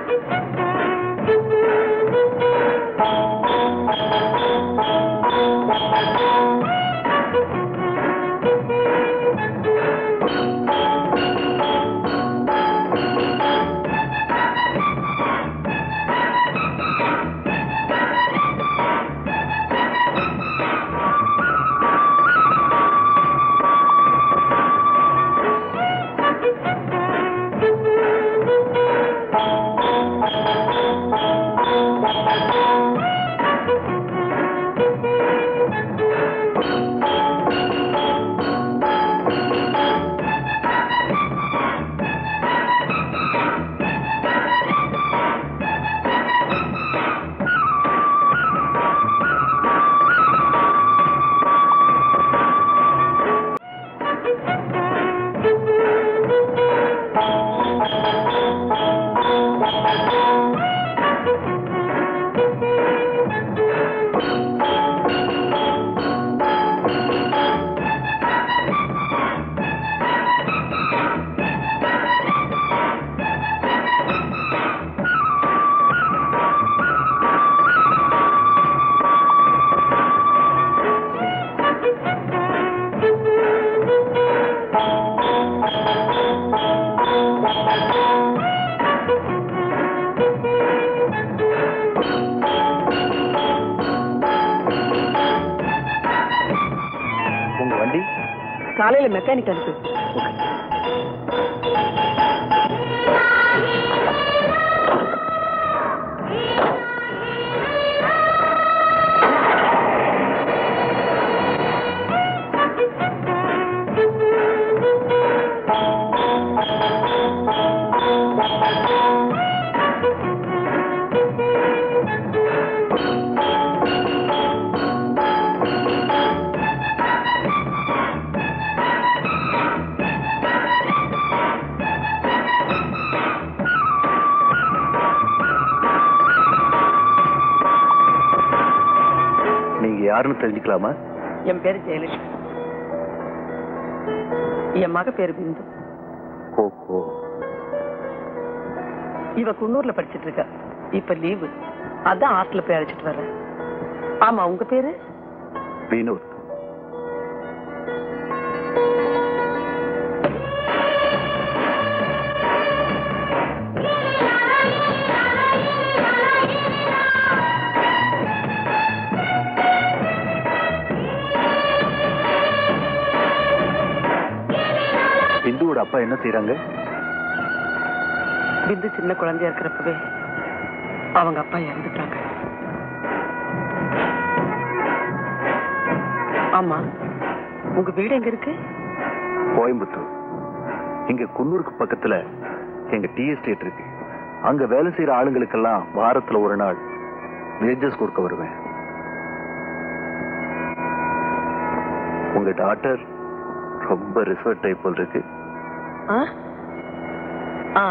உங்க வண்டி காலையில மெக்கானிக் அனுப்பு நீங்க யாருன்னு தெரிஞ்சுக்கலாமா என் பேரு ஜெயலட்சுமி என் மக பேரு பிந்து ஓஹோ இவ குன்னூர்ல படிச்சிட்டு இருக்கா இப்ப லீவு அதான் ஹாஸ்டல்ல போய் அழைச்சிட்டு வர்றேன் ஆமா உங்க பேரு வினோத் இந்துவோட அப்பா என்ன செய்றாங்க பிந்து சின்ன குழந்தையா இருக்கிறப்பவே அவங்க அப்பா இறந்துட்டாங்க ஆமா உங்க வீடு எங்க இருக்கு கோயம்புத்தூர் இங்க குன்னூருக்கு பக்கத்துல எங்க டீ எஸ்டேட் இருக்கு அங்க வேலை செய்யற ஆளுங்களுக்கெல்லாம் வாரத்துல ஒரு நாள் வேஜஸ் கொடுக்க வருவேன் உங்க டாக்டர் ரொம்ப ரிசர்வ் டைப் போல் இருக்கு ஆ ஆ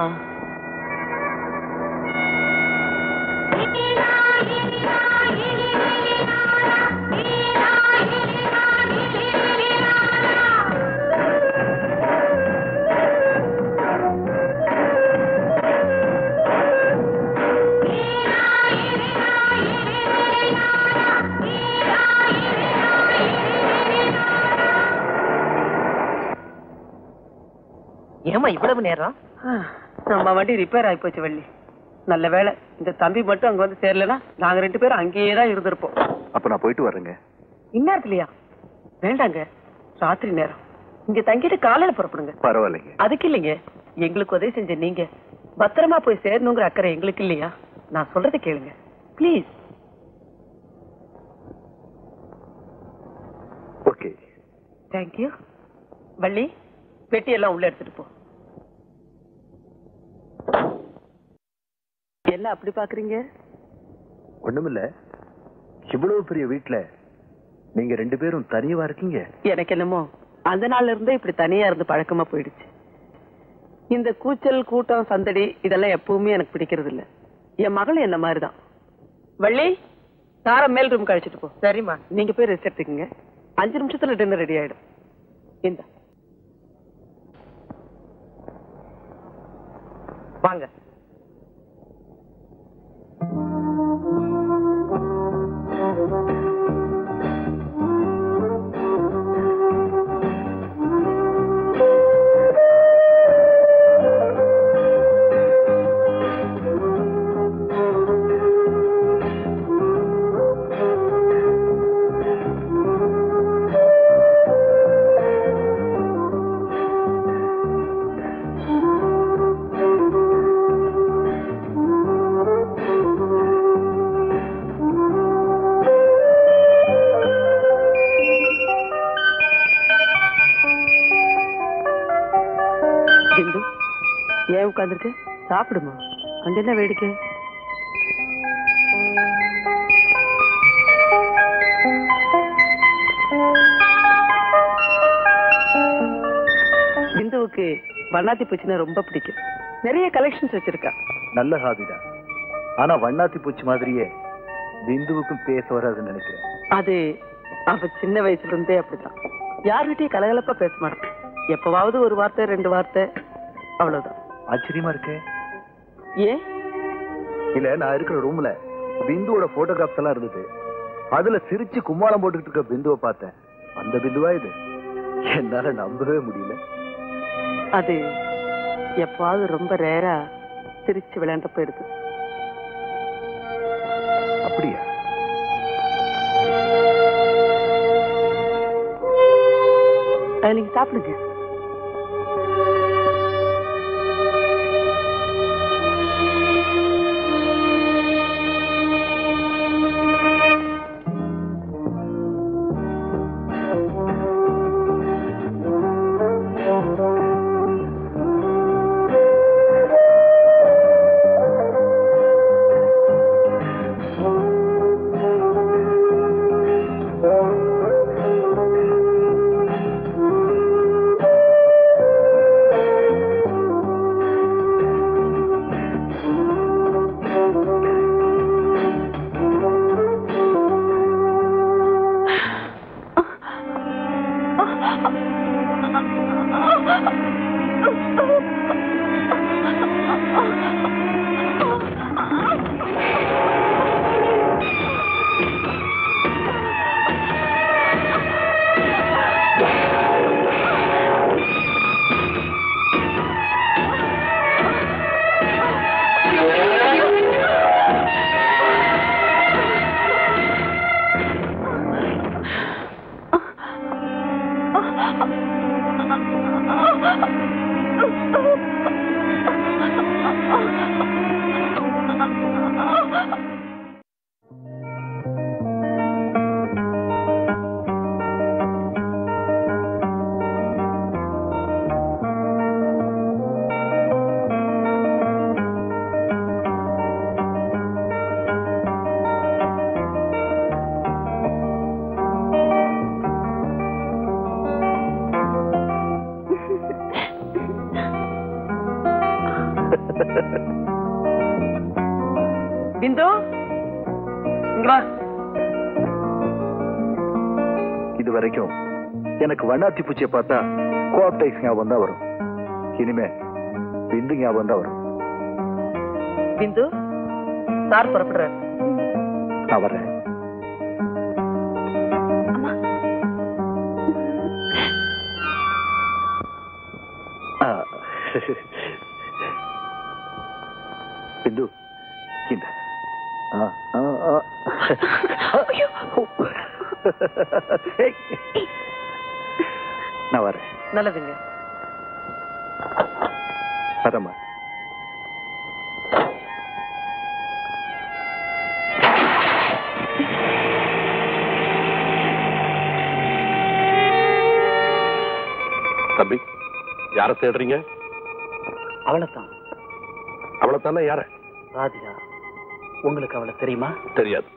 ஏமா இவ்வளவு நேரம் ஆ, நம்ம வண்டி ரிப்பேர் ஆகி போச்சு வள்ளி நல்ல வேளை இந்த தம்பி மட்டும் அங்க வந்து சேரலனா நாங்க ரெண்டு பேரும் அங்கேயே தான் இருந்திருப்போம் அப்ப நான் போயிட்டு வரேங்க இந்நேரத்துலயா வேண்டாங்க ராத்திரி நேரம் இங்க தங்கிட்டு காலையில புறப்படுங்க பரவாயில்லைங்க அதுக்கு இல்லைங்க எங்களுக்கு உதவி செஞ்ச நீங்க பத்திரமா போய் சேரணுங்கிற அக்கறை எங்களுக்கு இல்லையா நான் சொல்றதை கேளுங்க ப்ளீஸ் ஓகே தேங்க்யூ வள்ளி பெட்டி எல்லாம் உள்ள எடுத்துட்டு போ என்ன அப்படி பாக்குறீங்க ஒண்ணுமில்ல இவ்வளவு பெரிய வீட்டுல நீங்க ரெண்டு பேரும் தனியவா இருக்கீங்க எனக்கு என்னமோ அந்த நாள்ல இருந்தே இப்படி தனியா இருந்து பழக்கமா போயிடுச்சு இந்த கூச்சல் கூட்டம் சந்தடி இதெல்லாம் எப்பவுமே எனக்கு பிடிக்கிறது இல்ல என் மகள் என்ன மாதிரிதான் வள்ளி தாரம் மேல் ரூம் கழிச்சிட்டு போ சரிம்மா நீங்க போய் ரெஸ்ட் எடுத்துக்கங்க அஞ்சு நிமிஷத்துல டின்னர் ரெடி ஆயிடும் இந்த வாங்க ஏன் உட்கார்ந்துருக்கு சாப்பிடுமா அங்க என்ன வேடிக்கை பிந்துவுக்கு வண்ணாத்தி பூச்சினா ரொம்ப பிடிக்கும் நிறைய கலெக்ஷன்ஸ் வச்சிருக்கா நல்ல ஹாபிதான் ஆனா வண்ணாத்தி பூச்சி மாதிரியே பிந்துவுக்கும் பேச வராதுன்னு நினைக்கிறேன் அது அவ சின்ன வயசுல இருந்தே அப்படித்தான் யார்கிட்டயும் கலகலப்பா பேச மாட்டான் எப்பவாவது ஒரு வார்த்தை ரெண்டு வார்த்தை அவ்வளவுதான் ஆச்சரியமா இருக்கே ஏன் இல்ல நான் இருக்கிற ரூம்ல பிந்துவோட போட்டோகிராஃப்ஸ் எல்லாம் இருந்தது அதுல சிரிச்சு கும்மாளம் போட்டுக்கிட்டு இருக்க பிந்துவை பார்த்தேன் அந்த பிந்துவா இது என்னால நம்பவே முடியல அது எப்பாவது ரொம்ப ரேரா சிரிச்சு விளையாண்டப்ப எடுத்து அப்படியா அது நீங்க சாப்பிடுங்க பிந்து இங்க வா இது வரைக்கும் எனக்கு வண்ணாத்தி பூச்சியை பார்த்தா கோஆப்டைக்ஸ் ஞாபகம் தான் வரும் இனிமே பிந்து ஞாபகம் தான் வரும் பிந்து சார் புறப்படுறாரு நான் வரேன் ஆ. பிந்து இந்த ஆ, ஆ, ஆ. ஏய். நான் வரேன் நல்லதுங்க வரேம்மா தம்பி யார தேடுறீங்க அவளைத்தான் அவளை தானே யார ராதிகா உங்களுக்கு அவளை தெரியுமா தெரியாது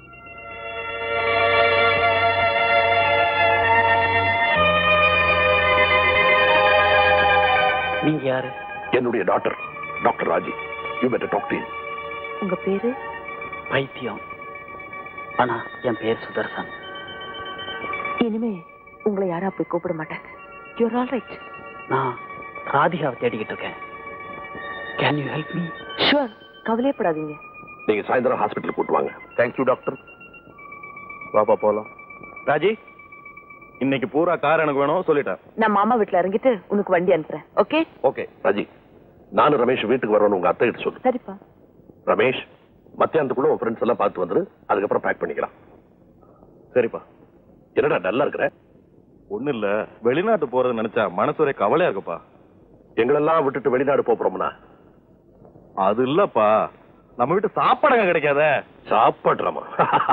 நீங்க யாரு என்னுடைய doctor doctor Raji you better talk to உங்க பேரு பைத்தியம் ஆனா என் பேர் சுதர்சன் இனிமே உங்களை யாரும் அப்படி கூப்பிட மாட்டாங்க யூர் ஆல் ரைட் நான் ராதிகாவை தேடிக்கிட்டு இருக்கேன் can you help me sure கவலையப்படாதீங்க நீங்க சாயந்தரம் ஹாஸ்பிட்டல் கூட்டு வாங்க தேங்க்யூ டாக்டர் வாப்பா போலாம் ராஜி இன்னைக்கு பூரா கார் எனக்கு வேணும் சொல்லிட்டேன் நான் மாமா வீட்ல இறங்கிட்டு உனக்கு வண்டி அனுப்புறேன் ஓகே ஓகே ராஜி நானும் ரமேஷ் வீட்டுக்கு வரணும் உங்க அத்தை கிட்ட சொல்லு சரிப்பா ரமேஷ் மத்தியானத்துக்குள்ள உன் ஃப்ரெண்ட்ஸ் எல்லாம் பார்த்து வந்துரு அதுக்கப்புறம் பேக் பண்ணிக்கலாம் சரிப்பா என்னடா டல்லா இருக்கிற ஒண்ணு இல்ல வெளிநாட்டு போறது நினைச்சா மனசு ஒரே கவலையா இருக்குப்பா எங்களெல்லாம் விட்டுட்டு வெளிநாடு போறோம்னா அது இல்லப்பா நம்ம வீட்டு சாப்பாடு கிடைக்காத சாப்பாடுறாமா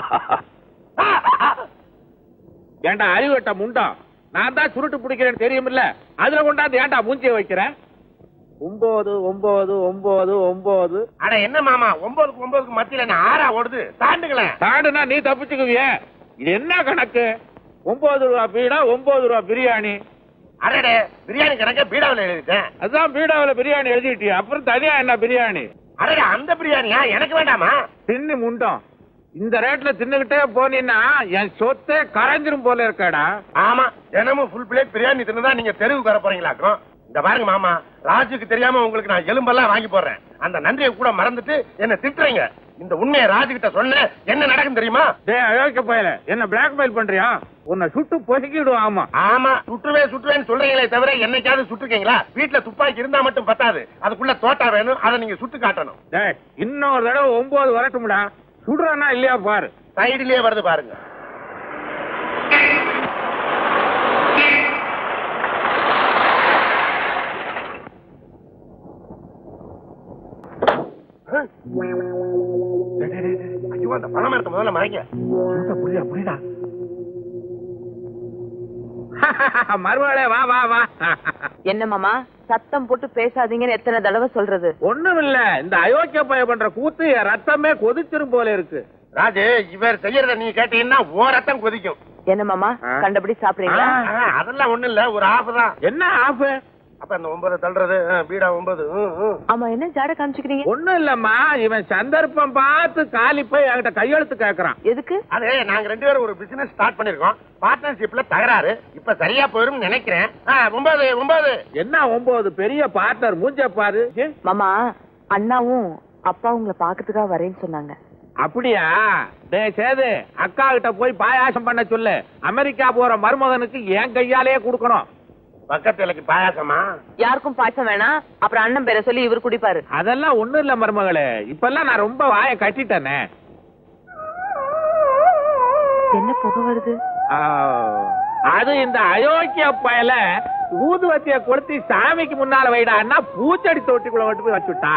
ஏன்டா அறிவட்ட முண்டம் நான் தான் சுருட்டு பிடிக்கிறேன்னு தெரியுமில்ல அதுல கொண்டாந்து ஏன்டா மூஞ்சிய வைக்கிறேன் ஒன்பது ஒன்பது ஒன்பது ஒன்பது அட என்ன மாமா ஒன்பதுக்கு ஒன்பதுக்கு மத்தியில என்ன ஆறா ஓடுது தாண்டுங்களேன் தாண்டுனா நீ தப்பிச்சுக்குவிய இது என்ன கணக்கு ஒன்பது ரூபா பீடா ஒன்பது ரூபா பிரியாணி அடடே பிரியாணி கணக்க பீடாவில் எழுதிட்டேன் அதான் பீடாவுல பிரியாணி எழுதிட்டியா அப்புறம் தனியா என்ன பிரியாணி அடடே அந்த பிரியாணியா எனக்கு வேண்டாமா தின்னு முண்டம் இந்த ரேட்ல தின்னுகிட்டே போனீன்னா என் சொத்தே கரைஞ்சிரும் போல இருக்கடா ஆமா தினமும் ஃபுல் பிளேட் பிரியாணி தின்னுதான் நீங்க தெருவுக்கு வர போறீங்களாக்கும் இந்த பாருங்க மாமா ராஜுக்கு தெரியாம உங்களுக்கு நான் எலும்பெல்லாம் வாங்கி போடுறேன் அந்த நன்றியை கூட மறந்துட்டு என்ன திட்டுறீங்க இந்த உண்மையை ராஜு கிட்ட சொன்ன என்ன நடக்கும் தெரியுமா டேய் அயோக்கிய பயல என்ன பிளாக்மெயில் பண்றியா உன்னை சுட்டு பொசுக்கிடுவோம் ஆமா ஆமா சுற்றுவே சுற்றுவேன்னு சொல்றீங்களே தவிர என்னைக்காவது சுட்டுருக்கீங்களா வீட்டுல துப்பாக்கி இருந்தா மட்டும் பத்தாது அதுக்குள்ள தோட்டா வேணும் அதை நீங்க சுட்டு காட்டணும் டேய் இன்னொரு தடவை ஒன்பது வரட்டும்டா சுடுறானா இல்லையா பாரு சைடுலயே வருது பாருங்க ஐயோ அந்த பணம் எடுத்த முதல்ல மறைங்க புரியுதா புரியுதா மறுவாளே வா வா வா என்ன மாமா சத்தம் போட்டு பேசாதீங்கன்னு எத்தனை தடவை சொல்றது ஒண்ணும் இல்ல இந்த அயோக்கிய பய பண்ற கூத்து என் ரத்தமே கொதிச்சிரும் போல இருக்கு ராஜு இவர் செய்யறத நீ கேட்டீங்கன்னா ஓ ரத்தம் கொதிக்கும் என்ன மாமா ஆ. கண்டபடி சாப்பிடுறீங்களா ஆ, அதெல்லாம் ஒண்ணும் இல்ல ஒரு ஆஃப் தான் என்ன ஆஃப் அப்ப அந்த ஒன்பது தள்ளுறது ஆ, பீடா ஒன்பது ம், ம். ஆமா என்ன ஜாட காமிச்சுக்கிறீங்க ஒண்ணும் இல்லம்மா இவன் சந்தர்ப்பம் பார்த்து காலி போய் என்கிட்ட கையெழுத்து கேக்குறான் எதுக்கு அது நாங்க ரெண்டு பேரும் ஒரு பிசினஸ் ஸ்டார்ட் பண்ணிருக்கோம் பார்ட்னர்ஷிப்ல தகராறு இப்ப சரியா போயிரும் நினைக்கிறேன் ஆ, ஒன்பது ஒன்பது என்ன ஒன்பது பெரிய பார்ட்னர் மூஞ்ச பாரு ஏ, மாமா அண்ணாவும் அப்பா உங்களை பாக்கிறதுக்காக வரேன்னு சொன்னாங்க அப்படியா டேய் சேது அக்கா கிட்ட போய் பாயாசம் பண்ண சொல்லு அமெரிக்கா போற மருமகனுக்கு என் கையாலேயே கொடுக்கணும் பக்கத்து இலைக்கு பாயாசமா யாருக்கும் பாய்ச்சம் வேணாம் அப்புறம் அண்ணன் பேரை சொல்லி இவர் குடிப்பாரு அதெல்லாம் ஒண்ணும் இல்ல மருமகளே இப்பெல்லாம் நான் ரொம்ப வாயை கட்டிட்டேனே என்ன புகை வருது ஆ, அது இந்த அயோக்கிய பயல ஊதுவத்திய கொளுத்தி சாமிக்கு முன்னால வைடான்னா பூச்செடி தொட்டிக்குள்ள கொண்டு போய் வச்சுட்டா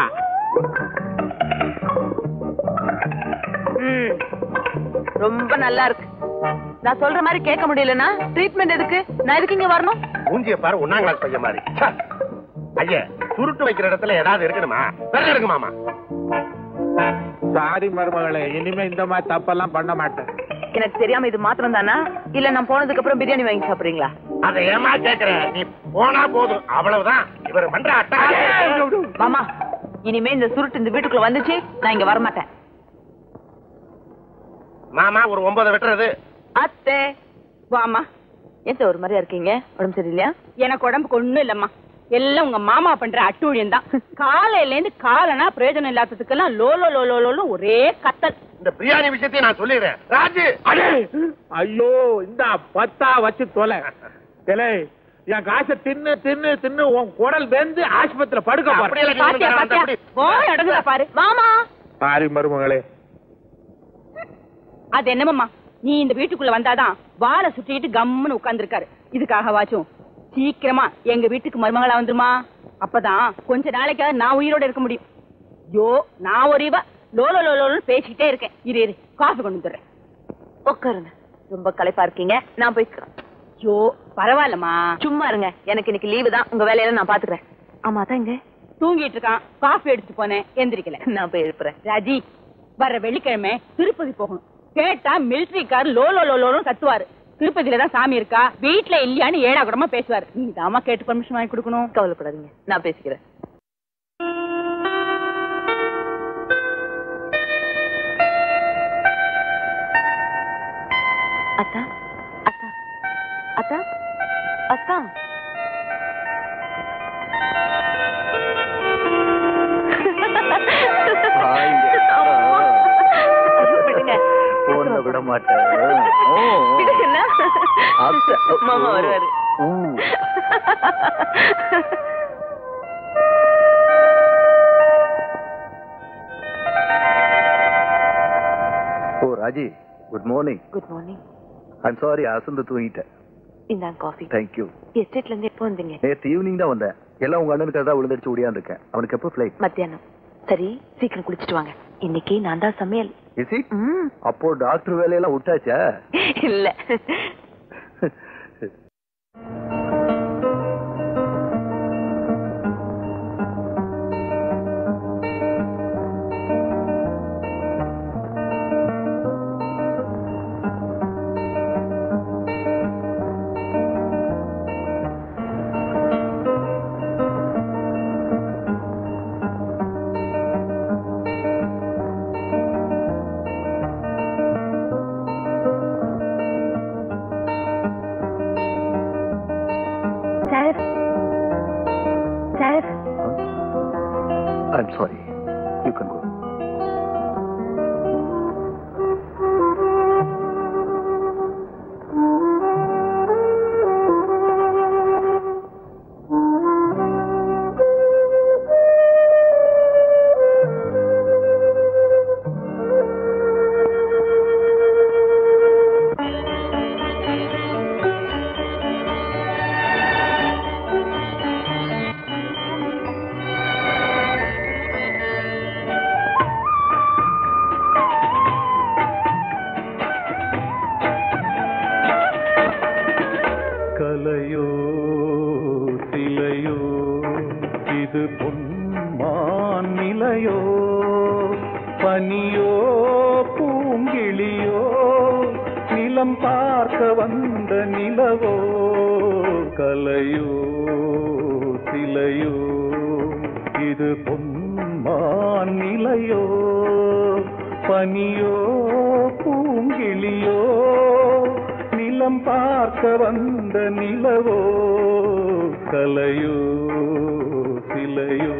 ம், ரொம்ப நல்லா இருக்கு நான் சொல்ற மாதிரி கேட்க முடியலன்னா ட்ரீட்மெண்ட் எதுக்கு நான் எதுக்கு இங்க வரணும் மூஞ்சிய பாரு ஒன்னாம் கிளாஸ் பையன் மாதிரி ச்சே. ஐயா சுருட்டு வைக்கிற இடத்துல ஏதாவது இருக்கணுமா வெள்ள இருக்கு மாமா சாரி மருமகளே இனிமே இந்த மாதிரி தப்பெல்லாம் பண்ண மாட்டேன் எனக்கு தெரியாம இது மாத்திரம் தானா இல்ல நான் போனதுக்கு அப்புறம் பிரியாணி வாங்கி சாப்பிடுறீங்களா அதை ஏமா கேக்குறேன் நீ போனா போதும் அவ்வளவுதான் இவர் பண்ற அட்டா மாமா இனிமே இந்த சுருட்டு இந்த வீட்டுக்குள்ள வந்துச்சு நான் இங்க வரமாட்டேன் மாமா ஒரு ஒன்பது வெட்டுறது அத்தை வாமா ஏன் ஒரு மாதிரியா இருக்கீங்க உடம்பு சரியில்லையா எனக்கு உடம்புக்கு ஒண்ணும் இல்லம்மா எல்லாம் உங்க மாமா பண்ற அட்டூழியம் தான் காலையில இருந்து காலனா பிரயோஜனம் இல்லாததுக்கெல்லாம் லோலோ லோலோ லோலோ ஒரே கத்தல் இந்த பிரியாணி விஷயத்தையும் நான் சொல்லிடுறேன் ராஜு அடே ஐயோ இந்த பத்தா வச்சு தொலை தெலே என் காசை தின்னு தின்னு தின்னு உன் குடல் வெந்து ஆஸ்பத்திரியில படுக்க அப்படியே போறேன் இல்ல, பாத்தியா நீங்க பாத்தியா அப்படி- போய் அடங்குதா பாரு மாமா சாரி மருமகளே அது என்னமம்மா நீ இந்த வீட்டுக்குள்ள வந்தாதான் வாழை சுட்டிட்டு கம்முன்னு உட்கார்ந்திருக்காரு இதுக்காகவாச்சும் சீக்கிரமா எங்க வீட்டுக்கு மருமகளா வந்துருமா அப்பதான் கொஞ்ச நாளைக்காவது நான் உயிரோட இருக்க முடியும் யோ நான் ஒரு இவ லோலோ லோலோன்னு பேசிக்கிட்டே இருக்கேன் இரு இரு காஃபி கொண்டு வந்துடுறேன் உட்காருங்க ரொம்ப களைப்பா இருக்கீங்க நான் போய்க்கிறேன் யோ பரவாயில்லம்மா சும்மா இருங்க எனக்கு இன்னைக்கு லீவு தான் உங்க வேலையில நான் பாத்துக்கிறேன் ஆமா தான் இங்க தூங்கிட்டு இருக்கான் காஃபி எடுத்துட்டு போனேன் எந்திரிக்கல நான் போய் எழுப்புறேன் ராஜி வர்ற வெள்ளிக்கிழமை திருப்பதி போகணும் கேட்டா மிலிட்டரி கார் லோலோ லோலோன்னு கத்துவாரு திருப்பதியில தான் சாமி இருக்கா வீட்ல இல்லையான்னு ஏழா கூடமா பேசுவாரு நீ தாமா கேட்டு பர்மிஷன் வாங்கி கொடுக்கணும் கவலைப்படாதீங்க நான் பேசிக்கிறேன் அத்தா அத்தா அத்தா அத்தா ஐயோ, விடுங்க. போன விட மாட்டேன் ஓ, ஓ. விடுங்கண்ணா. அத்தை. மாமா வருவாரு ஊ. ஓ Raji good morning good morning I'm sorry அசந்து தூங்கிட்டேன் இந்தாங்க காஃபி தேங்க்யூ எஸ்டேட்ல இருந்து எப்போ வந்தீங்க நேற்று ஈவினிங் தான் வந்தேன் எல்லாம் உங்க அண்ணனுக்கு தான் விழுந்தடிச்சு ஓடியாந்துருக்கேன் அவனுக்கு எப்போ ஃபிளைட் மத்தியானம் சரி சீக்கிரம் குளிச்சிட்டு வாங்க இன்னைக்கு நான் தான் சமையல் இசி ம், அப்போ டாக்டர் வேலையெல்லாம் விட்டாச்சா இல்ல I'm sorry you can go கலையோ சிலையோ இது பொன்மான் நிலையோ பனியோ பூங்கிளியோ நிலம் பார்க்க வந்த நிலவோ கலையோ சிலையோ இது பொன்மான் நிலையோ பனியோ பூங்கிளியோ நிலம் பார்க்க வந்த நிலவோ கலையோ சிலையோ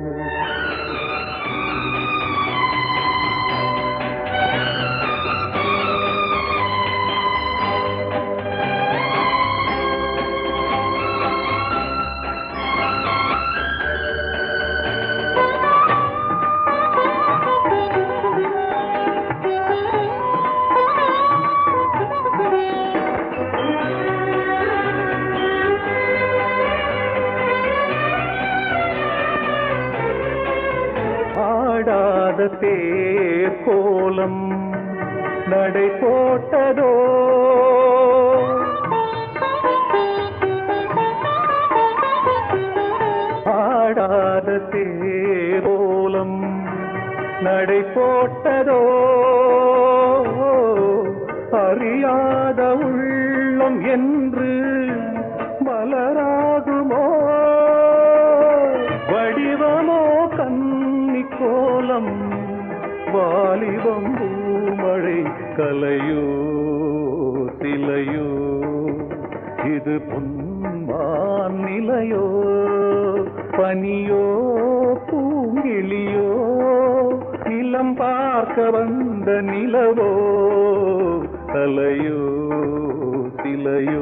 ஆடாத தேர் கோலம் நடை போட்டதோ ஆடாத தேர் கோலம் நடை போட்டதோ அறியாத உள்ளம் என்று மலராகுமோ வடிவமோ கன்னி கோலம் வாலிபம் பூமழை கலையோ சிலையோ இது பொன்மான் நிலையோ பனியோ பூங்கிளியோ நிலம் பார்க்க வந்த நிலவோ கலையோ சிலையோ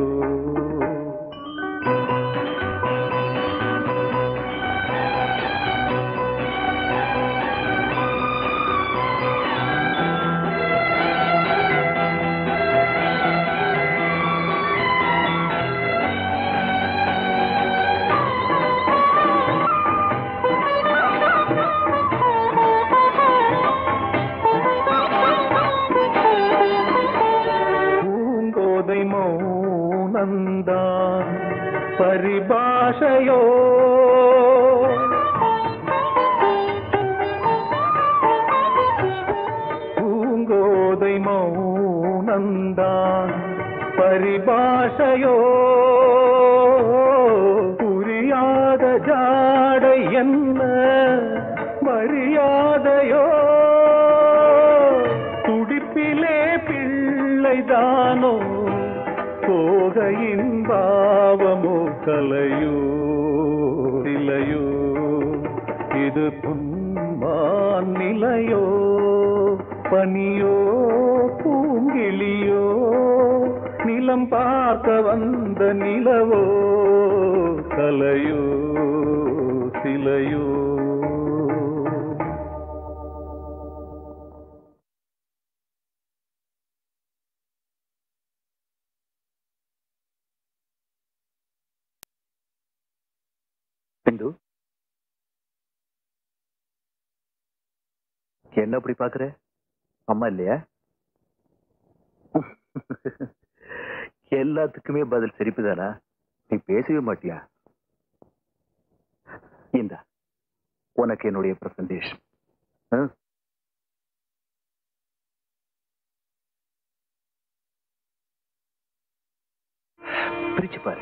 பூங்கோதை மௌனந்தான் பரிபாஷையோ பூங்கோதை மௌனந்தான் பரிபாஷையோ புரியாத ஜாடை என்ன மரியாதையோ துடிப்பிலே பிள்ளைதானோ போகையின் பாவமோ கலையோ இலையோ இது புன்மான் நிலையோ பனியோ பூங்கிளியோ நிலம் பார்க்க வந்த நிலவோ கலையோ சிலையோ பிந்து என்ன அப்படி பாக்குற அம்மா இல்லையா எல்லாத்துக்குமே பதில் சிரிப்புதானா நீ பேசவே மாட்டியா இந்த உனக்கு என்னுடைய பிரசன்டேஷன் பிரிச்சு பாரு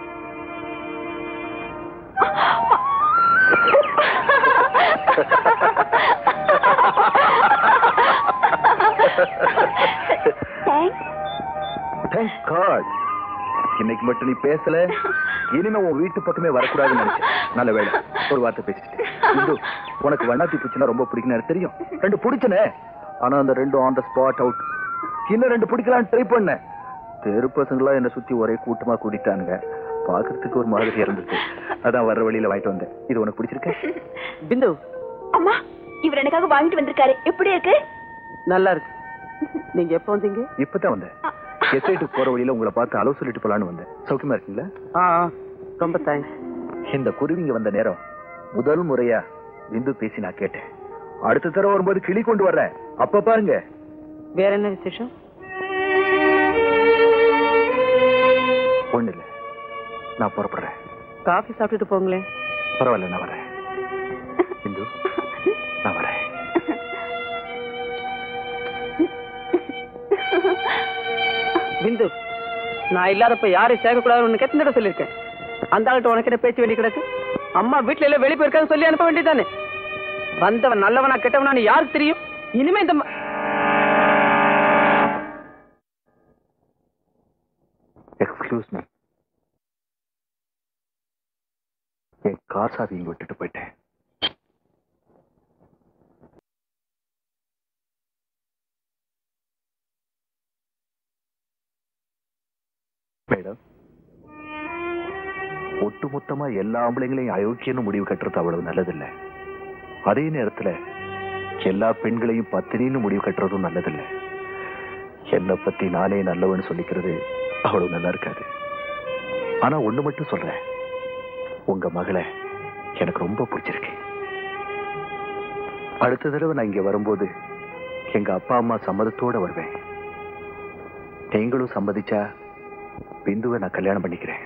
Thank God. இன்னைக்கு மட்டும் நீ பேசல இனிமே உன் வீட்டு பக்கமே வரக்கூடாதுன்னு நினைச்சேன் நல்ல வேலை ஒரு வார்த்தை பேசிட்டு இந்து உனக்கு வண்ணாத்தி பூச்சினா ரொம்ப பிடிக்கும் எனக்கு தெரியும் ரெண்டு பிடிச்சனே ஆனா அந்த ரெண்டும் ஆன் த ஸ்பாட் அவுட் இன்னும் ரெண்டு பிடிக்கலாம்னு ட்ரை பண்ணேன் தெரு பசங்களா என்ன சுத்தி ஒரே கூட்டமா கூட்டிட்டானுங்க பாக்குறதுக்கு ஒரு மாதிரி இருந்துச்சு அதான் வர்ற வழியில வாங்கிட்டு வந்தேன் இது உனக்கு பிடிச்சிருக்க பிந்து அம்மா இவர் எனக்காக வாங்கிட்டு வந்திருக்காரு எப்படி இருக்கு நல்லா இருக்கு நீங்க எப்ப வந்தீங்க இப்பதான் வந்தேன் எஸ்ஐட்டு போற வழியில உங்களை பார்த்து அளவு சொல்லிட்டு போலான்னு வந்தேன் சௌக்கியமா இருக்கீங்களா ஆ ஆ, ரொம்ப தேங்க்ஸ் இந்த குருவிங்க வந்த நேரம் முதல் முறையா இந்து பேசி நான் கேட்டேன் அடுத்த தடவை வரும்போது கிளி கொண்டு வர்றேன் அப்ப பாருங்க வேற என்ன விசேஷம் ஒண்ணு இல்ல நான் புறப்படுறேன் காஃபி சாப்பிட்டுட்டு போங்களேன் பரவாயில்ல நான் வரேன் இந்து நான் வரேன் பிந்து நான் இல்லாதப்ப யாரையும் சேர்க்கக்கூடாதுன்னு உனக்கு எத்தனை தடவை சொல்லியிருக்கேன் அந்த ஆள்கிட்ட உனக்கு என்ன பேச்சு வேண்டி கிடக்கு அம்மா வீட்டுல எல்லாம் வெளியே போயிருக்கான்னு சொல்லி அனுப்ப வேண்டியதானே வந்தவன் நல்லவனா கெட்டவனான்னு யாருக்கு தெரியும் இனிமே இந்த ம- எக்ஸ்கியூஸ் மீ என் கார் சாவி இங்க விட்டுட்டு போயிட்டேன் மேடம் ஒட்டுமொத்தமா எல்லா ஆம்பளைங்களையும் அயோக்கியன்னு முடிவு கட்டுறது அவ்வளவு நல்லதில்லை அதே நேரத்துல எல்லா பெண்களையும் பத்தினின்னு முடிவு கட்டுறதும் நல்லதில்லை என்னை பத்தி நானே நல்லவன்னு சொல்லிக்கிறது அவ்வளவு நல்லா இருக்காது ஆனா ஒண்ணு மட்டும் சொல்றேன் உங்க மகளை எனக்கு ரொம்ப பிடிச்சிருக்கு அடுத்த தடவை நான் இங்க வரும்போது எங்க அப்பா அம்மா சம்மதத்தோட வருவேன் நீங்களும் சம்மதிச்சா பிந்துவை நான் கல்யாணம் பண்ணிக்கிறேன்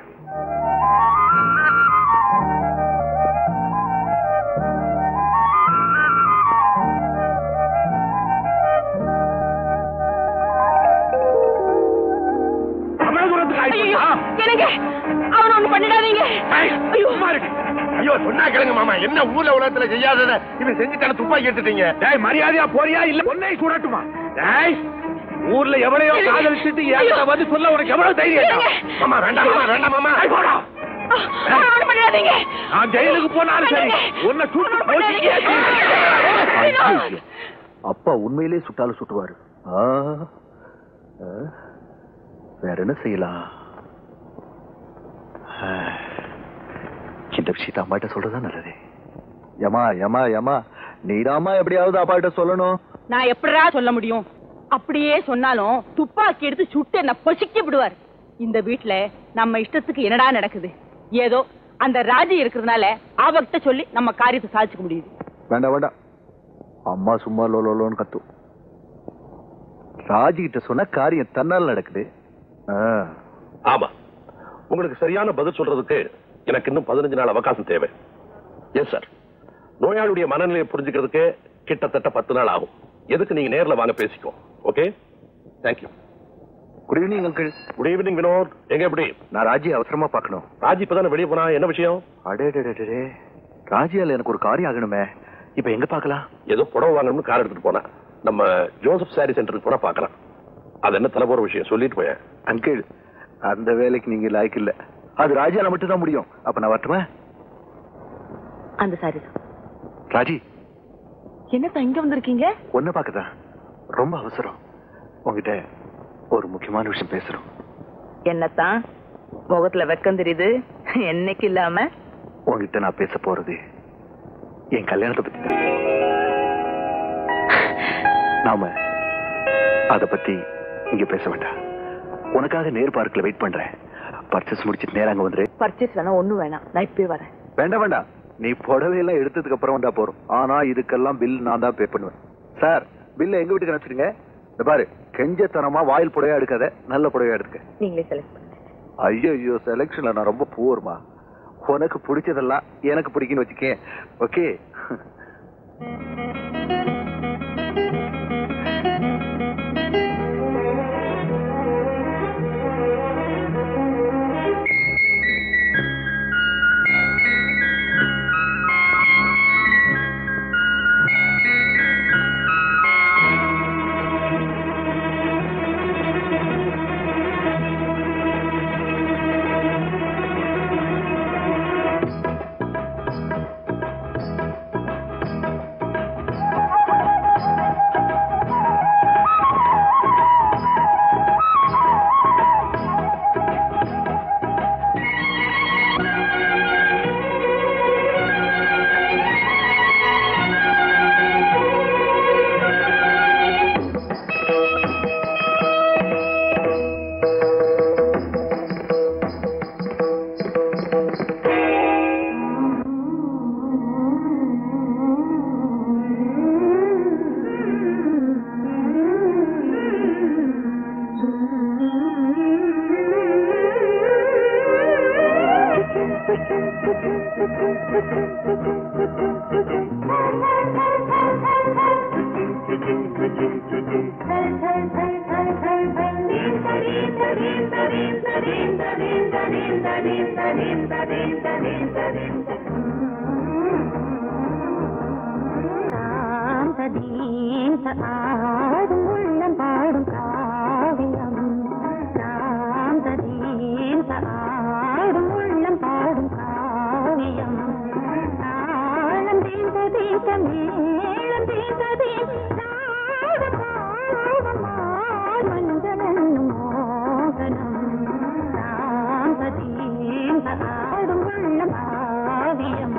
அவ்வளவு தூரத்துக்கு ஐயோ ஆயிப்போச்சா? எனக்கு அவன ஒண்ணு பண்ணிடாதீங்க ஏய், சும்மா இருக்கு. ஐயோ சொன்னா கேளுங்க மாமா என்ன ஊர்ல உலகத்துல செய்யாதத இவன் செஞ்சுட்டான துப்பாக்கி எடுத்துட்டீங்க டேய் மரியாதையா போறியா இல்ல உன்னை சுடட்டுமா டேய் ஊர்ல எவ்வளையோ காதலிச்சுட்டு ஏன் வந்து சொல்ல உனக்கு எவ்வளவு தைரியம் மாமா வேண்டாம் மாமா வேண்டாம் மாமா ஐய், போடா. அவன ஒண்ணு பண்ணிடாதீங்க நான் ஜெயிலுக்கு போனாலும் சரி உன்னை சுட்டு போச்சுக்கியே ஐயோ, அப்பா உண்மையிலே சுட்டாலும் சுட்டுவாரு ஆ, ஆ, வேற என்ன செய்யலாம் ஆ, இந்த விஷயத்த அம்மாட்ட சொல்றதா நல்லது யமா யமா யமா நீதாம்மா எப்படியாவது அப்பாட்ட சொல்லணும் நான் எப்படிடா சொல்ல முடியும் அப்படியே சொன்னாலும் துப்பாக்கி எடுத்து சுட்டு என்ன பொசுக்கி விடுவார் இந்த வீட்ல நம்ம இஷ்டத்துக்கு என்னடா நடக்குது ஏதோ அந்த ராஜி இருக்கிறதுனால அவர்கிட்ட சொல்லி நம்ம காரியத்தை சாதிச்சுக்க முடியுது வேண்டாம் வேண்டாம் அம்மா சும்மா லோலோன்னு கத்தும் ராஜி கிட்ட சொன்ன காரியம் தன்னால் நடக்குது ஆ, ஆமா உங்களுக்கு சரியான பதில் சொல்றதுக்கு எனக்கு இன்னும் பதினஞ்சு நாள் அவகாசம் தேவை எஸ் சார் நோயாளியுடைய மனநிலையை புரிஞ்சுக்கிறதுக்கு கிட்டத்தட்ட பத்து நாள் ஆகும் எதுக்கு நீங்க நேர்ல வாங்க பேசிக்கோ okay thank you good evening uncle good evening Vinod எங்க எப்படி நான் ராஜி அவசரமா பார்க்கணும் ராஜி இப்பதானே வெளியே போனா என்ன விஷயம் அடே டே, டே, டே, டே. ராஜியால எனக்கு ஒரு காரியம் ஆகணுமே இப்ப எங்க பார்க்கலாம் ஏதோ புடவை வாங்கணும்னு கார் எடுத்துட்டு போனா நம்ம ஜோசப் சாரி சென்டருக்கு போனா பார்க்கலாம் அது என்ன தலை போற விஷயம் சொல்லிட்டு போயேன் அங்கிள் அந்த வேலைக்கு நீங்க லாய்க்கு இல்ல அது ராஜியால மட்டும் தான் முடியும் அப்ப நான் வரட்டுமா அந்த சாரி ராஜி என்னப்பா இங்க வந்திருக்கீங்க ஒன்ன பார்க்கதான் ரொம்ப அவசரம் உங்ககிட்ட ஒரு முக்கியமான விஷயம் பேசணும் என்னத்தான் முகத்துல வெக்கம் தெரியுது என்னைக்கு இல்லாம உங்ககிட்ட நான் பேச போறது என் கல்யாணத்தை பத்தி தான் நாம அத பத்தி இங்க பேச வேண்டாம் உனக்காக நேர் பார்க்ல வெயிட் பண்றேன் பர்ச்சேஸ் முடிச்சிட்டு நேரா அங்க வந்துரு பர்ச்சேஸ் வேணா ஒண்ணு வேணாம் நான் இப்பவே வரேன் வேண்டாம் வேண்டாம் நீ புடவை எல்லாம் எடுத்ததுக்கு அப்புறம் வந்தா போறோம் ஆனா இதுக்கெல்லாம் பில் நான் தான் பே பண்ணுவேன் சார் பில்ல எங்க வீட்டுக்கு அனுப்பிச்சிடுங்க இந்த பாரு கெஞ்சத்தனமா வாயில் புடவையா எடுக்காத நல்ல புடவையா எடுக்க நீங்களே செலக்ட் பண்ணுங்க ஐயோ ஐயோ செலக்ஷன்ல நான் ரொம்ப பூர்மா உனக்கு பிடிச்சதெல்லாம் எனக்கு பிடிக்குன்னு வச்சுக்கேன் ஓகே ஆடும் உள்ளம் பாடும் காவியம் சாந்ததீந்த ஆடும் உள்ளம் பாடும் காவியம் தாளம் தீந்த தீந்த மேளம் தீந்த தீந்த மஞ்சளும் மோகனம் சாந்ததீந்த ஆடும் உள்ளம் காவியம்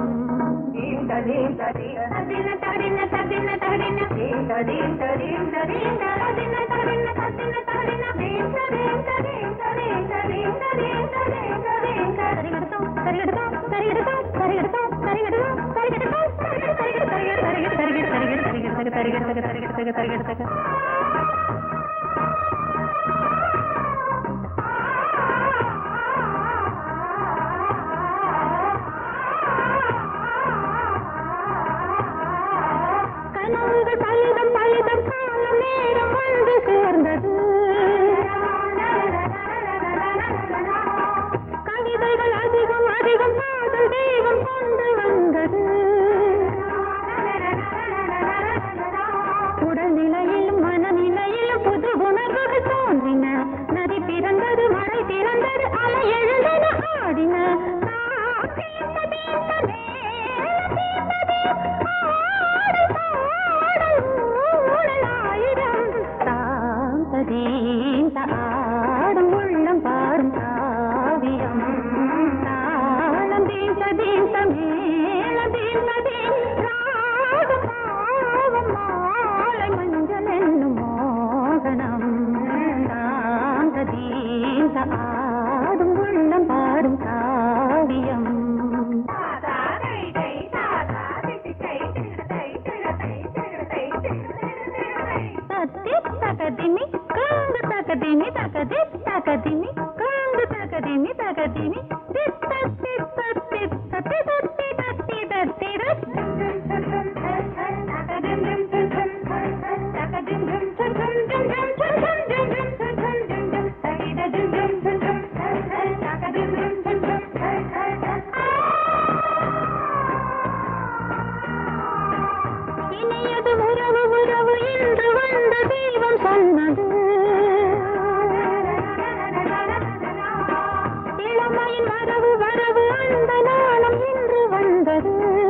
கனவுகள் பலிதம் பலிதம் காலம் நேரம் வந்து சேர்ந்தது கவிதைகள் அதிகம் அதிகம் காதல் தெய்வம் கொண்டு வந்தது உடல்நிலையிலும் மனநிலையிலும் புது உணர்வுகள் தோன்றின நதி பிறந்தது மழை திறந்தது அலை எழுந்தது ஆடின தாந்ததீந்த ஆடும் உள்ளம் பாடும் காவியம் தாளம் தீந்த தீந்த மேளம் தீந்த தீந்த ராகம் பாவம் மாலை மஞ்சள் என்னும் மோகனம் தாந்ததீந்த ஆடும் உள்ளம் பாடும் காவியம் தத்தி தகதிமி காங்கு தகதிமி தகதி தகதிமி காங்கு தகதிமி தகதிமி தித்த தித்த தித்த திதத்தி தத்தி தத்தி இனியது உறவு உறவு என்று வந்த தெய்வம் சொன்னது இளமையின் வரவு வரவு அந்த நாணம் இன்று வந்தது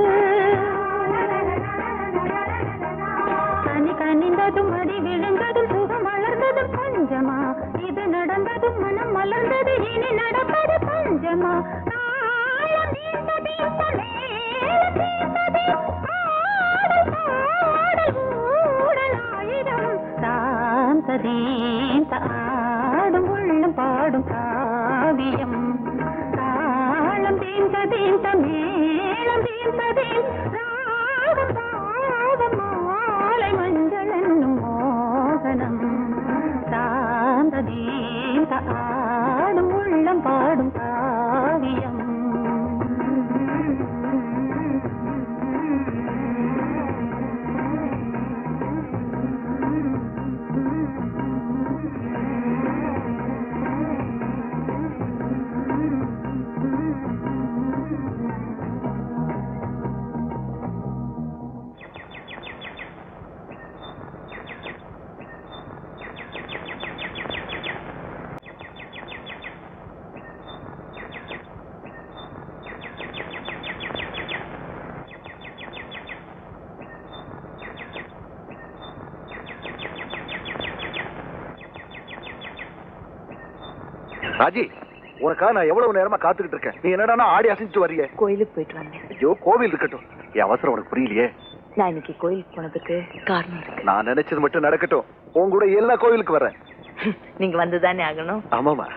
கனி கனிந்ததும் அடி விழுந்ததும் சுகம் வளர்ந்ததும் பஞ்சமா இது நடந்ததும் மனம் மலர்ந்தது இனி நடப்பது பஞ்சமா தாளம் தீர்த்த தீர்த்த மேளம் தீர்த்தது ஆடல் பாடல் ஊடலாயிரம் சாந்ததீந்த ஆடும் உள்ளம் பாடும் காவியம் தாளம் தீந்த தீந்த மேளம் தீந்த தீந்த ராகம் பாவம் மாலை மஞ்சள் என்னும் மோகனம் சாந்ததீந்த ஆடும் உள்ளம் பாடும் காவியம் ராஜி உனக்காக நான் எவ்வளவு நேரமா காத்துக்கிட்டு இருக்கேன் நீ என்னடா ஆடி அசைஞ்சிட்டு வர்றியே கோயிலுக்கு போயிட்டு வந்தேன் ஐயோ கோவில் இருக்கட்டும் என் அவசரம் உனக்கு புரியலையே நான் இன்னைக்கு கோயிலுக்கு போனதுக்கு காரணம் இருக்கு நான் நினைச்சது மட்டும் நடக்கட்டும் உன் கூட எல்லா கோவிலுக்கு வர்றேன் நீங்க வந்துதானே ஆகணும் ஆமாமா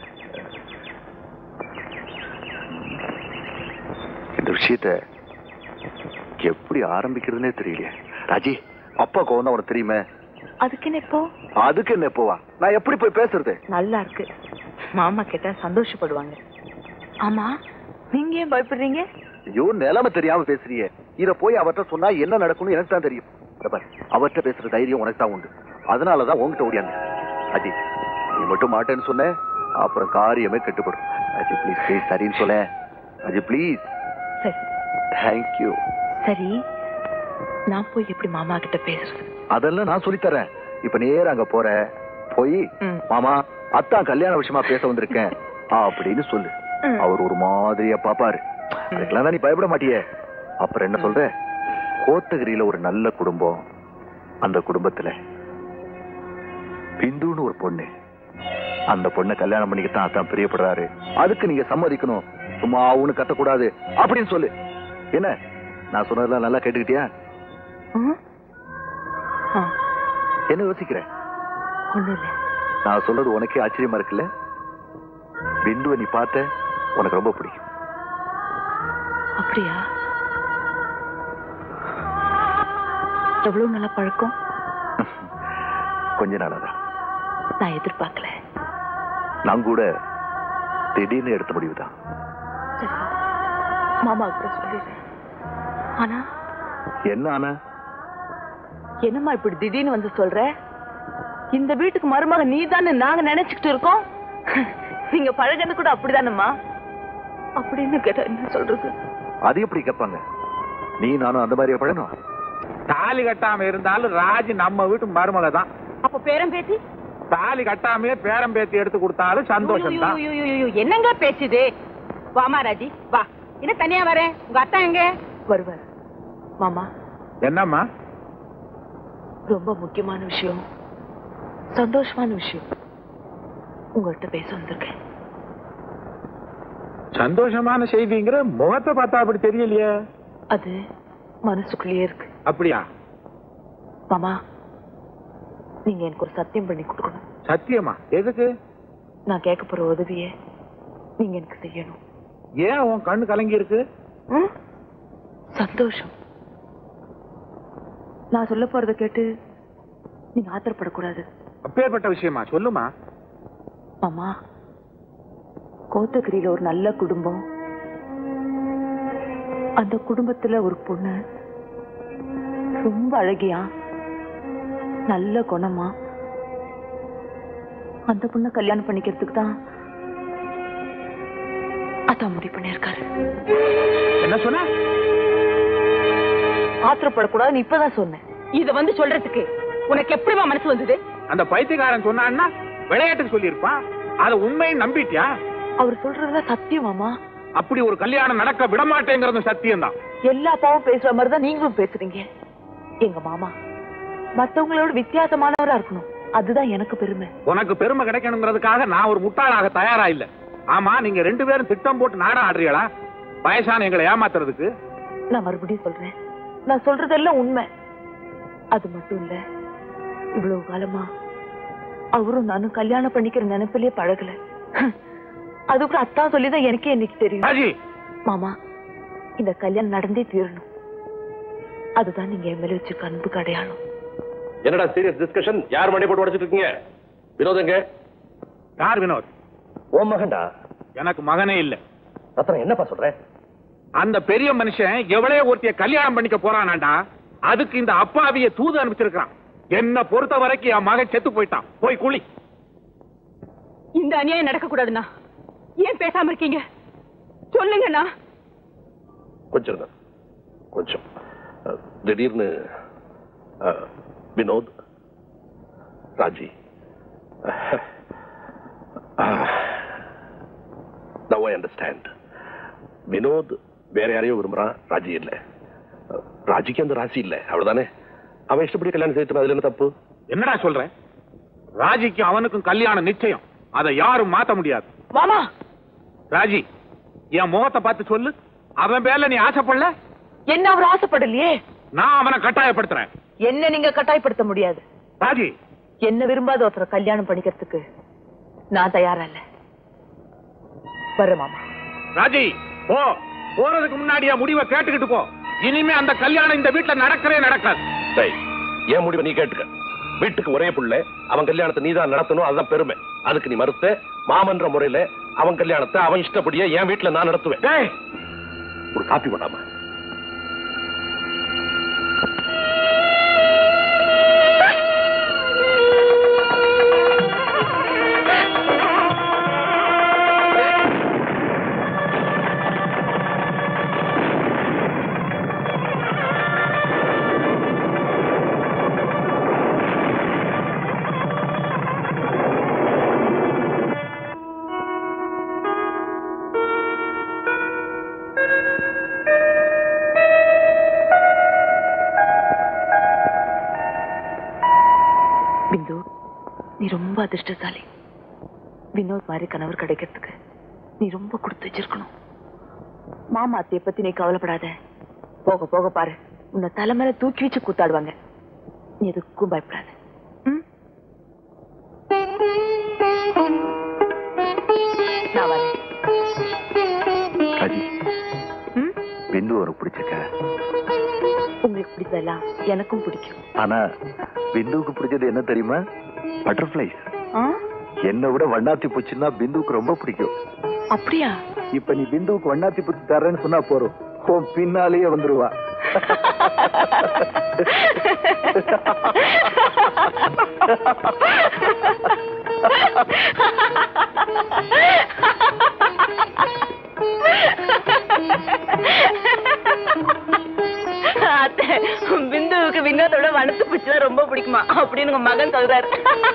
இந்த விஷயத்த எப்படி ஆரம்பிக்கிறதுனே தெரியலையே ராஜி அப்பா கோவம் தான் உனக்கு தெரியுமே அதுக்கு என்ன இப்போ அதுக்கு என்ன போவா நான் எப்படி போய் பேசுறது நல்லா இருக்கு மாமா கேட்டா சந்தோஷப்படுவாங்க ஆமா நீங்க ஏன் பயப்படுறீங்க ஐயோ நிலைமை தெரியாம பேசுறியே இத போய் அவர்ட்ட சொன்னா என்ன நடக்கும்னு எனக்கு தான் தெரியும் இத பாரு, அவர்ட்ட பேசுற தைரியம் உனக்கு தான் உண்டு அதனாலதான் உன்கிட்ட ஓடியாங்க அஜி நீ மட்டும் மாட்டேன்னு சொன்ன அப்புறம் காரியமே கெட்டுப்படும் அஜி ப்ளீஸ் ப்ளீஸ் சரின்னு சொல்ல அஜி ப்ளீஸ் சரி தேங்க்யூ சரி நான் போய் எப்படி மாமா கிட்ட பேசுறது அதெல்லாம் நான் சொல்லித் தரேன் இப்ப நேரா அங்க போற போய் மாமா அத்தான் கல்யாண விஷயமா பேச வந்திருக்கேன் அப்படின்னு சொல்லு அவர் ஒரு மாதிரியா பாப்பாரு அதுக்கெல்லாம் தான் நீ பயப்பட மாட்டியே அப்புறம் என்ன சொல்ற கோத்தகிரியில ஒரு நல்ல குடும்பம் அந்த குடும்பத்துல பிந்துன்னு ஒரு பொண்ணு அந்த பொண்ணை கல்யாணம் பண்ணிக்கத்தான் அத்தான் பிரியப்படுறாரு அதுக்கு நீங்க சம்மதிக்கணும் சும்மா அவனு கத்தக்கூடாது அப்படின்னு சொல்லு என்ன நான் சொன்னதெல்லாம் நல்லா கேட்டுக்கிட்டியா என்ன யோசிக்கிற ஒண்ணும் இல்ல நான் சொல்றது உனக்கே ஆச்சரியமா இருக்குல்ல பிந்துவை நீ பார்த்த உனக்கு ரொம்ப பிடிக்கும் அப்படியா எவ்வளவு நல்ல பழக்கம் கொஞ்ச நாளாதான் நான் எதிர்பார்க்கல நான் கூட திடீர்னு எடுத்த முடிவுதான் சரி மாமா கூட சொல்லிடுறேன் ஆனா என்ன ஆனா என்னம்மா இப்படி திடீர்னு வந்து சொல்ற இந்த வீட்டுக்கு மருமக நீ தானே நாங்க நினைச்சுக்கிட்டு இருக்கோம் நீங்க பழகன்னு கூட அப்படிதானம்மா அப்படின்னு கேட்டா என்ன சொல்றது அது எப்படி கேட்பாங்க நீ நானும் அந்த மாதிரியா பழணும் தாலி கட்டாம இருந்தாலும் ராஜி நம்ம வீட்டு மருமக தான் அப்ப பேரம் பேசி தாலி கட்டாமையே பேரம் பேத்தி எடுத்து கொடுத்தாலும் சந்தோஷம் தான் ஐயோ, ஐயோ, ஐயோ, என்னங்க பேச்சுது வாமா ராஜி வா என்ன தனியா வரேன் உங்க அத்தா எங்க வருவார் மாமா என்னம்மா ரொம்ப முக்கியமான விஷயம் சந்தோஷமான விஷயம் உங்கள்கிட்ட பேச வந்திருக்கேன் சந்தோஷமான செய்திங்கிற முகத்தை பார்த்தா அப்படி தெரியலையே அது மனசுக்குள்ளேயே இருக்கு அப்படியா மாமா நீங்க எனக்கு ஒரு சத்தியம் பண்ணி கொடுக்கணும் சத்தியமா எதுக்கு நான் கேட்க போற உதவிய நீங்க எனக்கு செய்யணும் ஏன் உன் கண்ணு கலங்கி இருக்கு ம்? சந்தோஷம் நான் சொல்ல போறத கேட்டு நீங்க ஆத்திரப்படக்கூடாது அப்பேற்பட்ட விஷயமா சொல்லுமா மாமா கோத்தகிரியில ஒரு நல்ல குடும்பம் அந்த குடும்பத்துல ஒரு பொண்ணு ரொம்ப அழகியா நல்ல குணமா அந்த பொண்ணை கல்யாணம் பண்ணிக்கிறதுக்கு தான் அதான் முடிவு பண்ணியிருக்காரு என்ன சொன்ன ஆத்திரப்படக்கூடாதுன்னு இப்பதான் சொன்னேன் இத வந்து சொல்றதுக்கு உனக்கு எப்படிமா மனசு வந்தது அந்த பைத்தியக்காரன் சொன்னான்னா விளையாட்டுக்கு சொல்லியிருப்பான் அதை உண்மையை நம்பிட்டியா அவர் சொல்றதுதான் சத்தியம் மாமா அப்படி ஒரு கல்யாணம் நடக்க விட மாட்டேங்கிறது சத்தியம் தான் எல்லா அப்பாவும் பேசுற மாதிரி தான் நீங்களும் பேசுறீங்க எங்க மாமா மத்தவங்களோட வித்தியாசமானவரா இருக்கணும் அதுதான் எனக்கு பெருமை உனக்கு பெருமை கிடைக்கணுங்கிறதுக்காக நான் ஒரு முட்டாளாக தயாரா இல்ல ஆமா நீங்க ரெண்டு பேரும் திட்டம் போட்டு நாடகம் ஆடுறீங்களா வயசான எங்களை ஏமாத்துறதுக்கு நான் மறுபடியும் சொல்றேன் நான் சொல்றதெல்லாம் உண்மை அது மட்டும் இல்ல இவ்வளவு காலமா அவரும் நானும் கல்யாணம் பண்ணிக்கிற நினைப்பிலே பழகல அது கூட அத்தா சொல்லிதான் எனக்கே இன்னைக்கு தெரியும் ராஜி மாமா இந்த கல்யாணம் நடந்தே தீரணும் அதுதான் நீங்க என் மேல வச்சிருக்க அன்புக்கு அடையாளம் என்னடா சீரியஸ் டிஸ்கஷன் யார் மண்டை போட்டு உடைச்சிட்டு இருக்கீங்க வினோத் எங்க யார் வினோத் ஓ மகன்டா எனக்கு மகனே இல்ல அப்புறம் என்னப்பா சொல்ற அந்த பெரிய மனுஷன் எவ்வளவு ஒருத்திய கல்யாணம் பண்ணிக்க போறானாண்டா அதுக்கு இந்த அப்பாவிய தூது அனுப்பிச்சிருக்கான் என்ன பொறுத்த வரைக்கும் என் மகன் செத்து போயிட்டான் போய் குழி இந்த அநியாயம் நடக்க கூடாதுண்ணா ஏன் பேசாம இருக்கீங்க சொல்லுங்கண்ணா கொஞ்சம் இருங்க. கொஞ்சம் அஹ், திடீர்னு அஹ், Vinod Raji now I understand Vinod வேற யாரையும் விரும்புறான் ராஜி இல்ல அஹ், ராஜிக்கு அந்த ராசி இல்ல அவ்வளவுதானே அவன் இஷ்டப்படி கல்யாணம் செய்யட்டும் அதுல என்ன தப்பு என்னடா சொல்ற ராஜிக்கும் அவனுக்கும் கல்யாணம் நிச்சயம் அதை யாரும் மாத்த முடியாது மாமா ராஜி என் முகத்தை பார்த்து சொல்லு அவன் பேர்ல நீ ஆசைப்படல என்ன அவர் ஆசைப்படலையே நான் அவனை கட்டாயப்படுத்துறேன் என்ன நீங்க கட்டாயப்படுத்த முடியாது ராஜி என்ன விரும்பாத ஒருத்தரை கல்யாணம் பண்ணிக்கிறதுக்கு நான் தயாரா இல்ல வர்ற மாமா ராஜி போ போறதுக்கு முன்னாடி என் முடிவை கேட்டுக்கிட்டு போ இனிமே அந்த கல்யாணம் இந்த வீட்டுல நடக்கவே நடக்காது டேய், என் முடிவை நீ கேட்டுக்க வீட்டுக்கு ஒரே புள்ள அவன் கல்யாணத்தை நீதான் நடத்தணும் அதுதான் பெருமை அதுக்கு நீ மறுத்த மாமன்ற முறையில அவன் கல்யாணத்தை அவன் இஷ்டப்படியே என் வீட்டுல நான் நடத்துவேன் ஒரு காப்பி பண்ணாம பிந்து நீ ரொம்ப அதிர்ஷ்டசாலி வினோத் மாதிரி கணவர் கிடைக்கிறதுக்கு நீ ரொம்ப கொடுத்து வச்சிருக்கணும் மாமா அத்தைய பத்தி நீ கவலைப்படாத போக போக பாரு உன்னை தலைமையில தூக்கி வச்சு கூத்தாடுவாங்க நீ எதுக்கும் பயப்படாத ம்? நான் வரேன் ராஜி பிந்து ஒரு பிடிச்சிருக்க உங்களுக்கு பிடிச்சதெல்லாம் எனக்கும் பிடிக்கும் ஆனா பிந்துவுக்கு பிடிச்சது என்ன தெரியுமா பட்டர்ஃபிளைஸ் ஆ? என்னை விட வண்ணாத்தி பூச்சின்னா பிந்துவுக்கு ரொம்ப பிடிக்கும் அப்படியா இப்ப நீ பிந்துவுக்கு வண்ணாத்தி பூச்சி தர்றேன்னு சொன்னா போறோம் உன் பின்னாலேயே வந்துருவா அத்தை பிந்துவுக்கு வினோதோட வனத்து பூச்சிதான் ரொம்ப பிடிக்குமா அப்படின்னு உங்க மகன் சொல்றாரு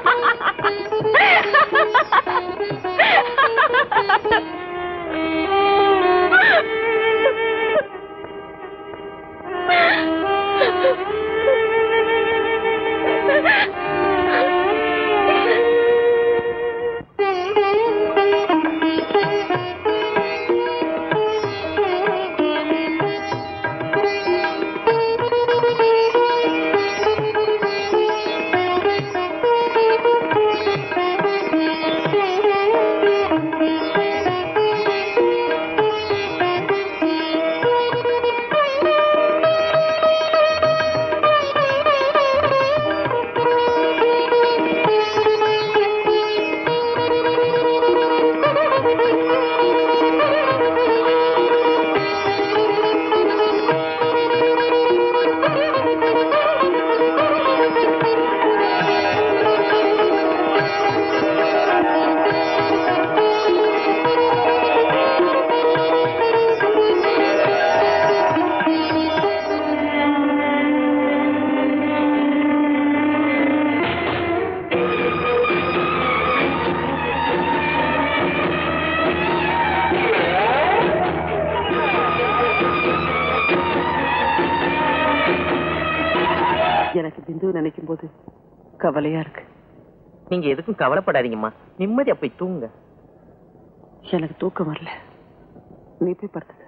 எனக்கு பிந்து நினைக்கும் போது கவலையா இருக்கு நீங்க எதுக்கும் கவலைப்படாதீங்கம்மா நிம்மதியா போய் தூங்குங்க எனக்கு தூக்கம் வரல நீ போய் படுத்துக்க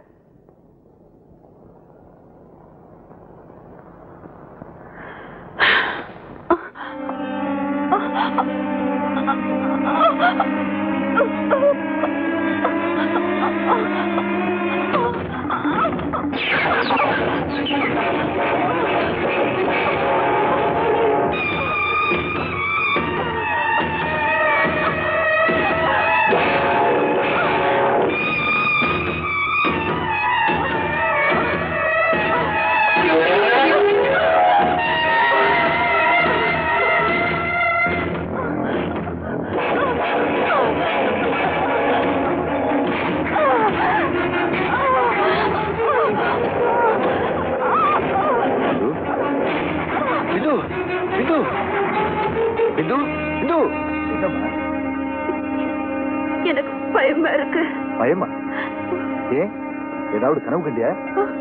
பிந்து பிந்து பிந்து பிந்து என்னம்மா எனக்கு பயமா இருக்கு பயமா ஏன் ஏதாவது கனவு கண்டியா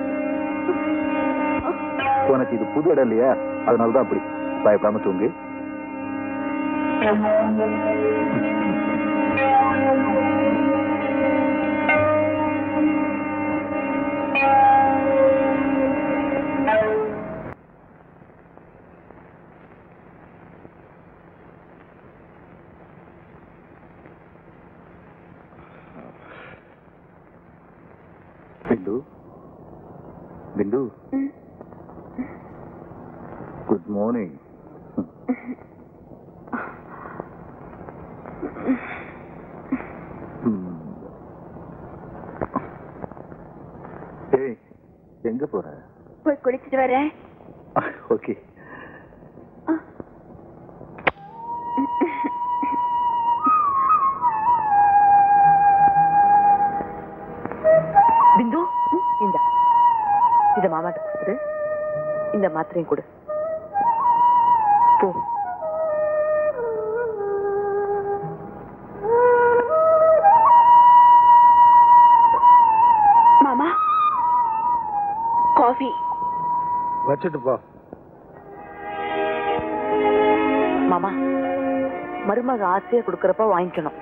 உனக்கு இது புது இடம் இல்லையா அதனாலதான் அப்படி பயப்படாம தூங்கு பிந்து பிந்து குட் மார்னிங் ஏய் எங்க போற போய் குளிச்சிட்டு வரேன் ஓகே பிந்து இந்த இத மாமாட்ட கொடுத்துரு இந்த மாத்திரையும் கொடு போ மாமா காஃபி வச்சுட்டு போ மாமா மருமக ஆசையா கொடுக்கறப்ப வாங்கிக்கணும்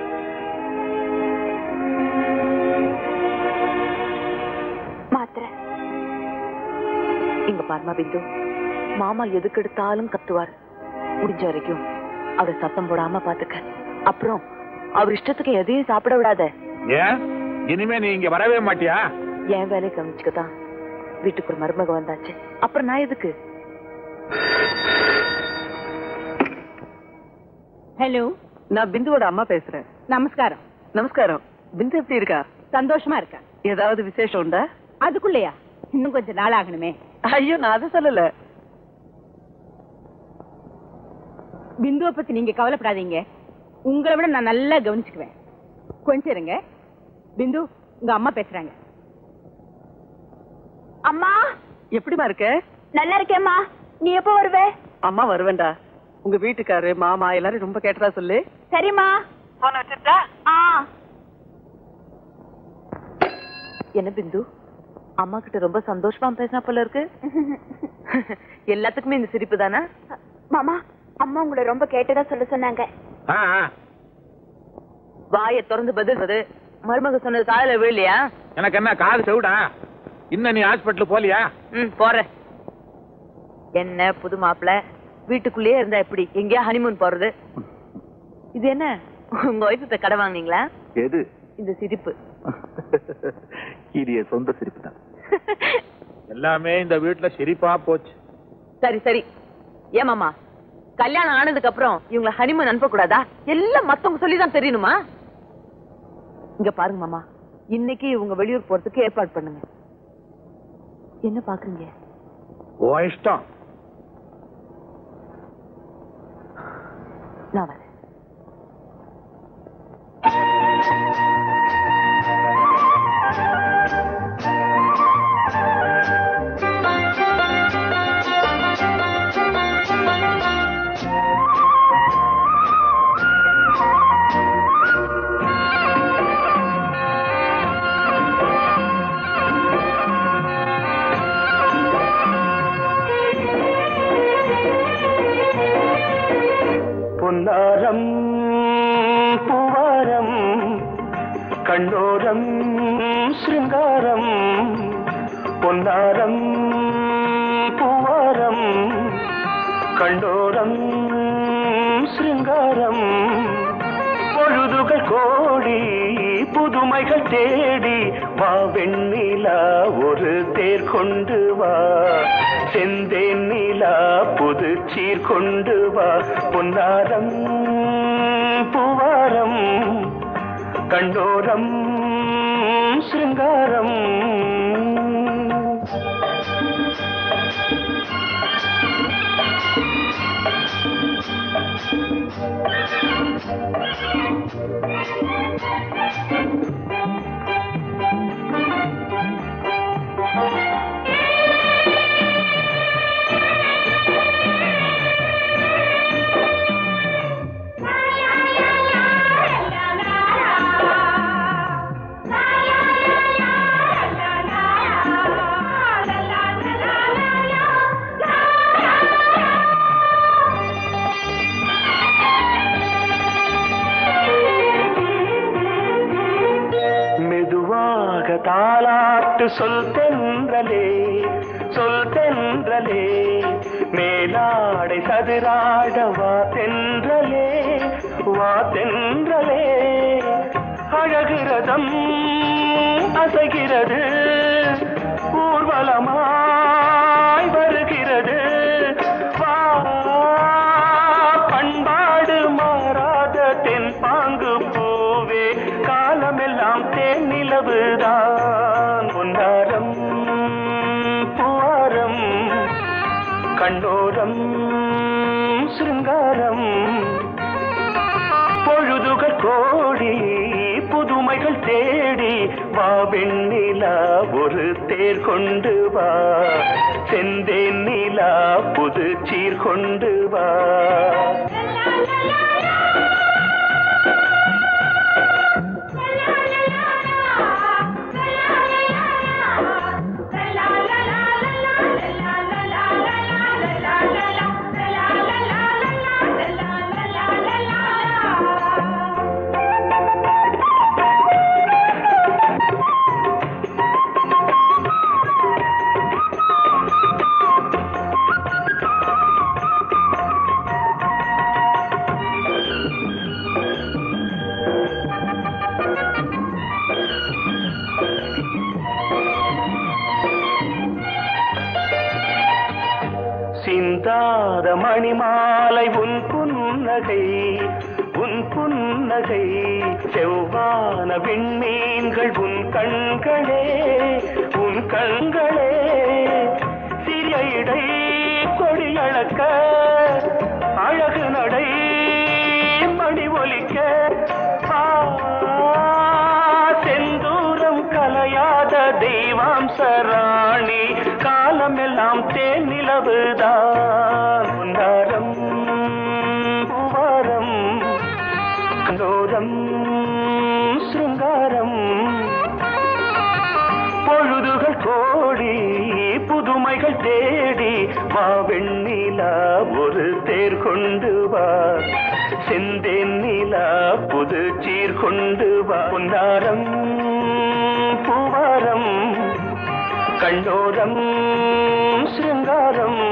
மாத்திரை இங்க பாருமா பிந்து மாமா எதுக்கு எடுத்தாலும் கத்துவார் முடிஞ்ச வரைக்கும் அவரை சத்தம் போடாம பாத்துக்க அப்புறம் அவர் இஷ்டத்துக்கு எதையும் சாப்பிட விடாத ஏன் இனிமே நீ இங்க வரவே மாட்டியா என் வேலையை கவனிச்சுக்கதான் வீட்டுக்கு ஒரு மருமக வந்தாச்சு அப்புறம் நான் எதுக்கு ஹலோ நான் பிந்துவோட அம்மா பேசுறேன் நமஸ்காரம் நமஸ்காரம் பிந்து எப்படி இருக்கா சந்தோஷமா இருக்கா ஏதாவது விசேஷம் உண்டா அதுக்குள்ளயா இன்னும் கொஞ்சம் நாள் ஆகணுமே ஐயோ நான் அதை சொல்லல பிந்துவை பத்தி நீங்க கவலைப்படாதீங்க உங்களை விட நான் நல்லா கவனிச்சுக்குவேன் கொஞ்சம் இருங்க பிந்து உங்க அம்மா பேசுறாங்க அம்மா எப்படிமா இருக்க நல்லா இருக்கேம்மா நீ எப்போ வருவே அம்மா வருவேன்டா உங்க வீட்டுக்காரு மாமா எல்லாரும் ரொம்ப கேட்டதா சொல்லு சரிம்மா போன வச்சுட்டா ஆ என்ன பிந்து அம்மா கிட்ட ரொம்ப சந்தோஷமா பேசினா போல இருக்கு எல்லாத்துக்குமே இந்த சிரிப்பு தானே மாமா அம்மா உங்களை ரொம்ப கேட்டதா சொல்ல சொன்னாங்க ஆ, ஆ. வாயை திறந்து பதில் அது மருமக சொன்னது காதல விழலையா எனக்கு என்ன காது செவிடா இன்னும் நீ ஹாஸ்பிட்டல் போலியா ம் போறேன் என்ன புது மாப்பிள வீட்டுக்குள்ளேயே இருந்தா எப்படி எங்கேயா ஹனிமூன் போறது இது என்ன உங்க ஒய்ஃபு கடை வாங்குனீங்களா எது இந்த சிரிப்பு இது என் சொந்த சிரிப்பு தான் எல்லாமே இந்த வீட்டுல சிரிப்பா போச்சு சரி சரி ஏமாமா கல்யாணம் ஆனதுக்கு அப்புறம் இவங்களை ஹனிமூன் அனுப்ப கூடாதா எல்லாம் மத்தவங்க சொல்லி தான் தெரியணுமா இங்க பாருங்க மாமா இன்னைக்கு இவங்க வெளியூர் போறதுக்கு ஏற்பாடு பண்ணுங்க என்ன பாக்குறீங்க ஓ இஷ்டம் நான் வரேன் பொன்னாரம் பூவாரம் கண்ணோரம் சிருங்காரம் பொன்னாரம் பூவாரம் கண்ணோரம் சிருங்காரம் பொழுதுகள் கோடி புதுமைகள் தேடி வா வெண்ணிலா ஒரு தேர் கொண்டு வா செந்தேன் நிலா புது சீர் கொண்டு வா பொன்னாரம் பூவாரம் கண்டோரம் சிருங்காரம் மெதுவாக தாலாட்டு சொல் தென்றலே சொல் தென்றலே மேலாடை சதுராட வா தென்றலே வா தென்றலே அழகிறதம் அசைகிறது ஊர்வலமாய் வருகிறது வா பண்பாடு மாறாத தென் பாங்கு பூவே காலமெல்லாம் தேன் நிலவுதான் பொன்னாரம் பொன்னாரம் சிருங்காரம் பொழுதுகள் கோடி புதுமைகள் தேடி வா வெண்ணிலா ஒரு தேர் கொண்டு வா செந்தேன் நிலா புது சீர் கொண்டு வா சிந்தாத மணிமாலை உன் புன்னகை உன் புன்னகை செவ்வான விண்மீன்கள் உன் கண்களே உன் கண்களே சிறிய இடை கொடியளக்க அழகு நடை மணி ஒலிக்க ஆ, செந்தூரம் கலையாத தெய்வாம்சராணி காலமெல்லாம் தேன் நிலவுதான் பொன்னாரம் பூவாரம் கண்டோரம் சிருங்காரம் பொழுதுகள் கோடி புதுமைகள் தேடி வா வெண்ணிலா ஒரு தேர் கொண்டு வா செந்தேன் நிலா புது சீர் கொண்டு வா பொன்னாரம் பூவாரம் கண்டோரம் சிருங்காரம்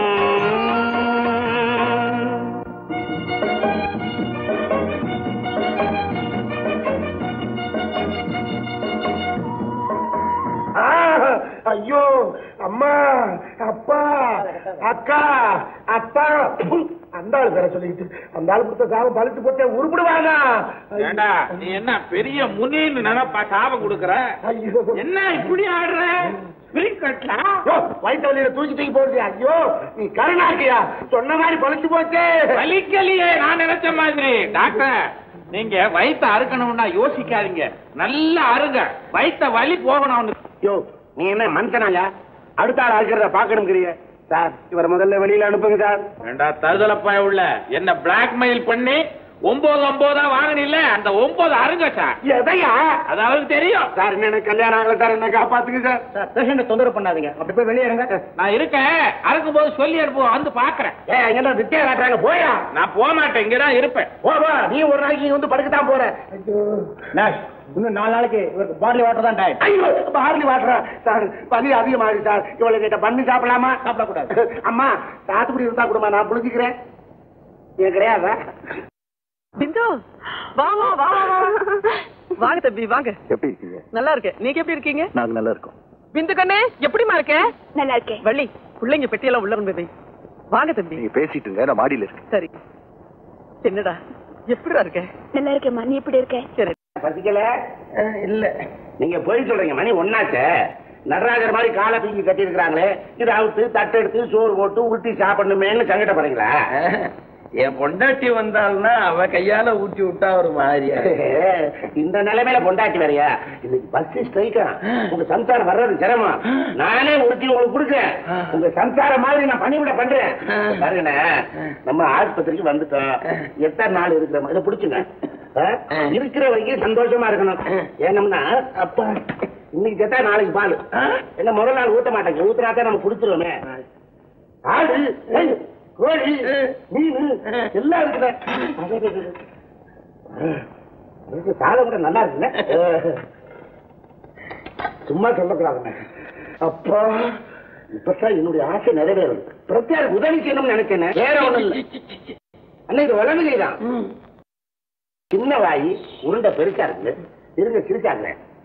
ஆ, ஐயோ அம்மா அப்பா அக்கா அத்தா அந்த ஆளு பேர சொல்லிக்கிட்டு அந்த ஆளு கொடுத்த சாபம் பழுத்து போட்டே உருப்பிடுவானா ஏண்டா நீ என்ன பெரிய முனின்னு நினைப்பா சாபம் கொடுக்கற ஐயோ என்ன இப்படி ஆடுற விரிக்கட்டா வயிற்று வலியில தூக்கி தூக்கி போடுது ஐயோ நீ கருணாக்கியா சொன்ன மாதிரி பழுத்து போச்சே வலிக்கலையே நான் நினைச்ச மாதிரி டாக்டர் நீங்க வயித்த அறுக்கணும்னா யோசிக்காதீங்க நல்லா அருங்க வயித்த வலி போகணும் அவனுக்கு யோ நீ என்ன மனுஷனாயா அடுத்த ஆள் அறுக்கிறத பாக்கணுங்கிறிய சார் இவரை முதல்ல வெளியில அனுப்புங்க சார் ஏண்டா தருதலப்பாய உள்ள என்ன பிளாக்மெயில் பண்ணி ஒன்பது ஒன்பதா வாங்கினில்ல அந்த ஒன்பது அருங்க சார் எதையா அது அவருக்கு தெரியும் சார் என்ன எனக்கு கல்யாணம் ஆகல சார் என்ன காப்பாத்துங்க சார் சார் பேஷண்ட் தொந்தரவு பண்ணாதீங்க அப்படி போய் வெளியே இருங்க நான் இருக்கேன் அறுக்கும் போது சொல்லி அனுப்புவோம் வந்து பாக்குறேன் ஏ என்ன வித்தியா காட்டுறாங்க போயா நான் போக மாட்டேன் இங்கதான் இருப்பேன் போ போ நீ ஒரு நாளைக்கு இங்க வந்து படுக்கத்தான் போற நாஷ் இன்னும் நாலு நாளைக்கு இவருக்கு பார்லி வாட்டர் தான் டைம் ஐயோ பார்லி வாட்டர் சார் பனி அதிகமாகுது சார் இவளை கிட்ட பண்ணி சாப்பிடலாமா சாப்பிடக்கூடாது அம்மா சாத்துக்குடி இருந்தா கொடுமா நான் புளிச்சிக்கிறேன் எனக்கு கிடையாதா பிந்து வாங்க வா வா, வா, வா. வாங்க தம்பி வாங்க எப்படி இருக்கீங்க நல்லா இருக்கேன் நீங்க எப்படி இருக்கீங்க நாங்க நல்லா இருக்கோம் பிந்து கண்ணே எப்படிமா இருக்க நல்லா இருக்கேன் வள்ளி பிள்ளைங்க பெட்டியெல்லாம் உள்ள இருந்து வை. வாங்க தம்பி நீங்க பேசிட்டு இருங்க நான் மாடியில இருக்கேன் சரி என்னடா எப்படிடா இருக்க நல்லா இருக்கேம்மா நீ எப்படி இருக்க சரி பசிக்கல இல்ல நீங்க போய் சொல்றீங்க மணி ஒன்னாச்சே நடராஜர் மாதிரி காலை தூக்கி கட்டி இருக்கிறாங்களே இது அவுத்து தட்டு எடுத்து சோறு போட்டு ஊட்டி சாப்பிடணுமேன்னு சங்கடப்படுறீங்களா என் பொண்டாட்டி வந்தாள்னா அவ கையால ஊட்டி விட்டா ஒரு மாதிரியா இந்த நிலைமையில பொண்டாட்டி வேறையா இன்னைக்கு பஸ் ஸ்ட்ரைக்கா உங்க சம்சாரம் வர்றது சிரமம் நானே ஊட்டி உங்களுக்கு கொடுக்குறேன் உங்க சம்சாரம் மாதிரி நான் பணிவிட பண்றேன் பாருங்கண்ணே நம்ம ஆஸ்பத்திரிக்கு வந்துட்டோம் எத்தனை நாள் இருக்கிற மாதிரி இதை பிடிச்சுங்க ஆ? இருக்கிற வரைக்கும் சந்தோஷமா இருக்கணும் ஏனம்னா அப்பா இன்னைக்கு செத்தா நாளைக்கு பால் என்ன முதல் நாள் ஊத்த மாட்டாங்க ஊத்துறாத்தான் நம்ம குடுத்துருவோமே ஆடு ஏய், கோழி மீன் எல்லாம் இருக்குதே இதுக்கு சாலை கூட நல்லா இருக்குல்ல சும்மா சொல்லக்கூடாதுங்க அப்பா இப்பதான் என்னுடைய ஆசை நிறைவேறும் பிரத்யார் உதவி செய்யணும்னு நினைச்சேன் வேற ஒண்ணும் இல்ல அண்ணா இது வளர்ந்துதான் சின்ன வாயி உருண்டை பெருசா இருக்கு இருங்க சிரிச்சாங்க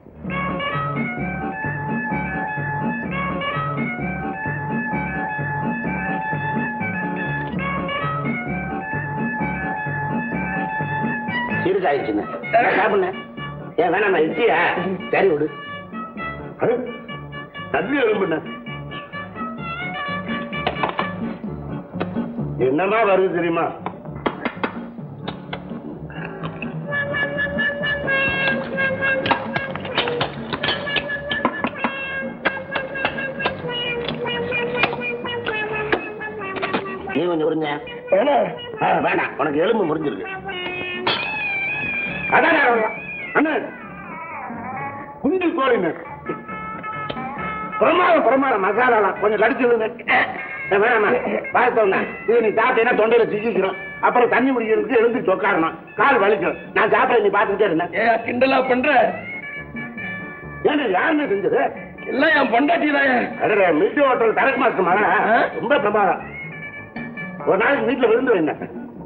சீரியஸ் ஆயிடுச்சுங்க சாப்பிடுங்க ஏன் வேணாம் நான் இட்லியா சரி விடு அடு, தண்ணி எலும்புண்ண என்னமா வருது தெரியுமா நீ கொஞ்சம் உறிஞ்ச வேணாம் உனக்கு எலும்பு முறிஞ்சிருக்கு அதான் அண்ணன் குஞ்சு கோழினர் பிரமாதம் பிரமாதம் மசாலாலாம் கொஞ்சம் கடிச்சு வேணாமா பார்த்தோம்னா இது நீ சாப்பிட்டீங்கன்னா தொண்டையில சிக்கிக்கிறோம் அப்புறம் தண்ணி குடிக்கிறதுக்கு எழுந்து சொக்காரணும் கால் வலிக்கும் நான் சாப்பிட நீ பார்த்துக்கிட்டே இருந்தேன் கிண்டலா பண்ற ஏன்னா யாருன்னு செஞ்சது எல்லாம் என் பொண்டாட்டி தான் அடடே மில்டி ஹோட்டல் தரக்கு மாசமா ரொம்ப பிரமாதம் ஒரு நாளைக்கு வீட்டுல விருந்து வைங்க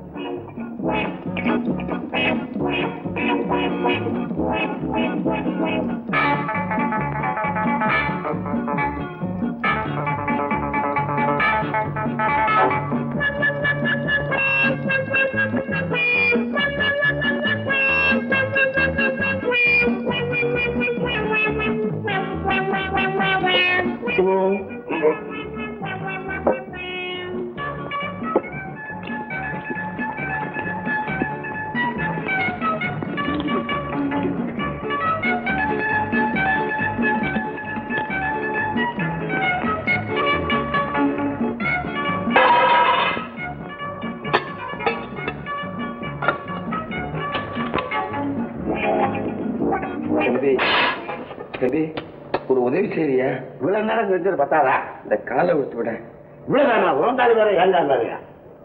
தம்பி தம்பி ஒரு உதவி செய்றியா இவ்வளவு நேரம் செஞ்சது பத்தாதா இந்த காலை விட்டு விட இவ்வளவு தானா உங்காது வேற ஏங்காது வேறையா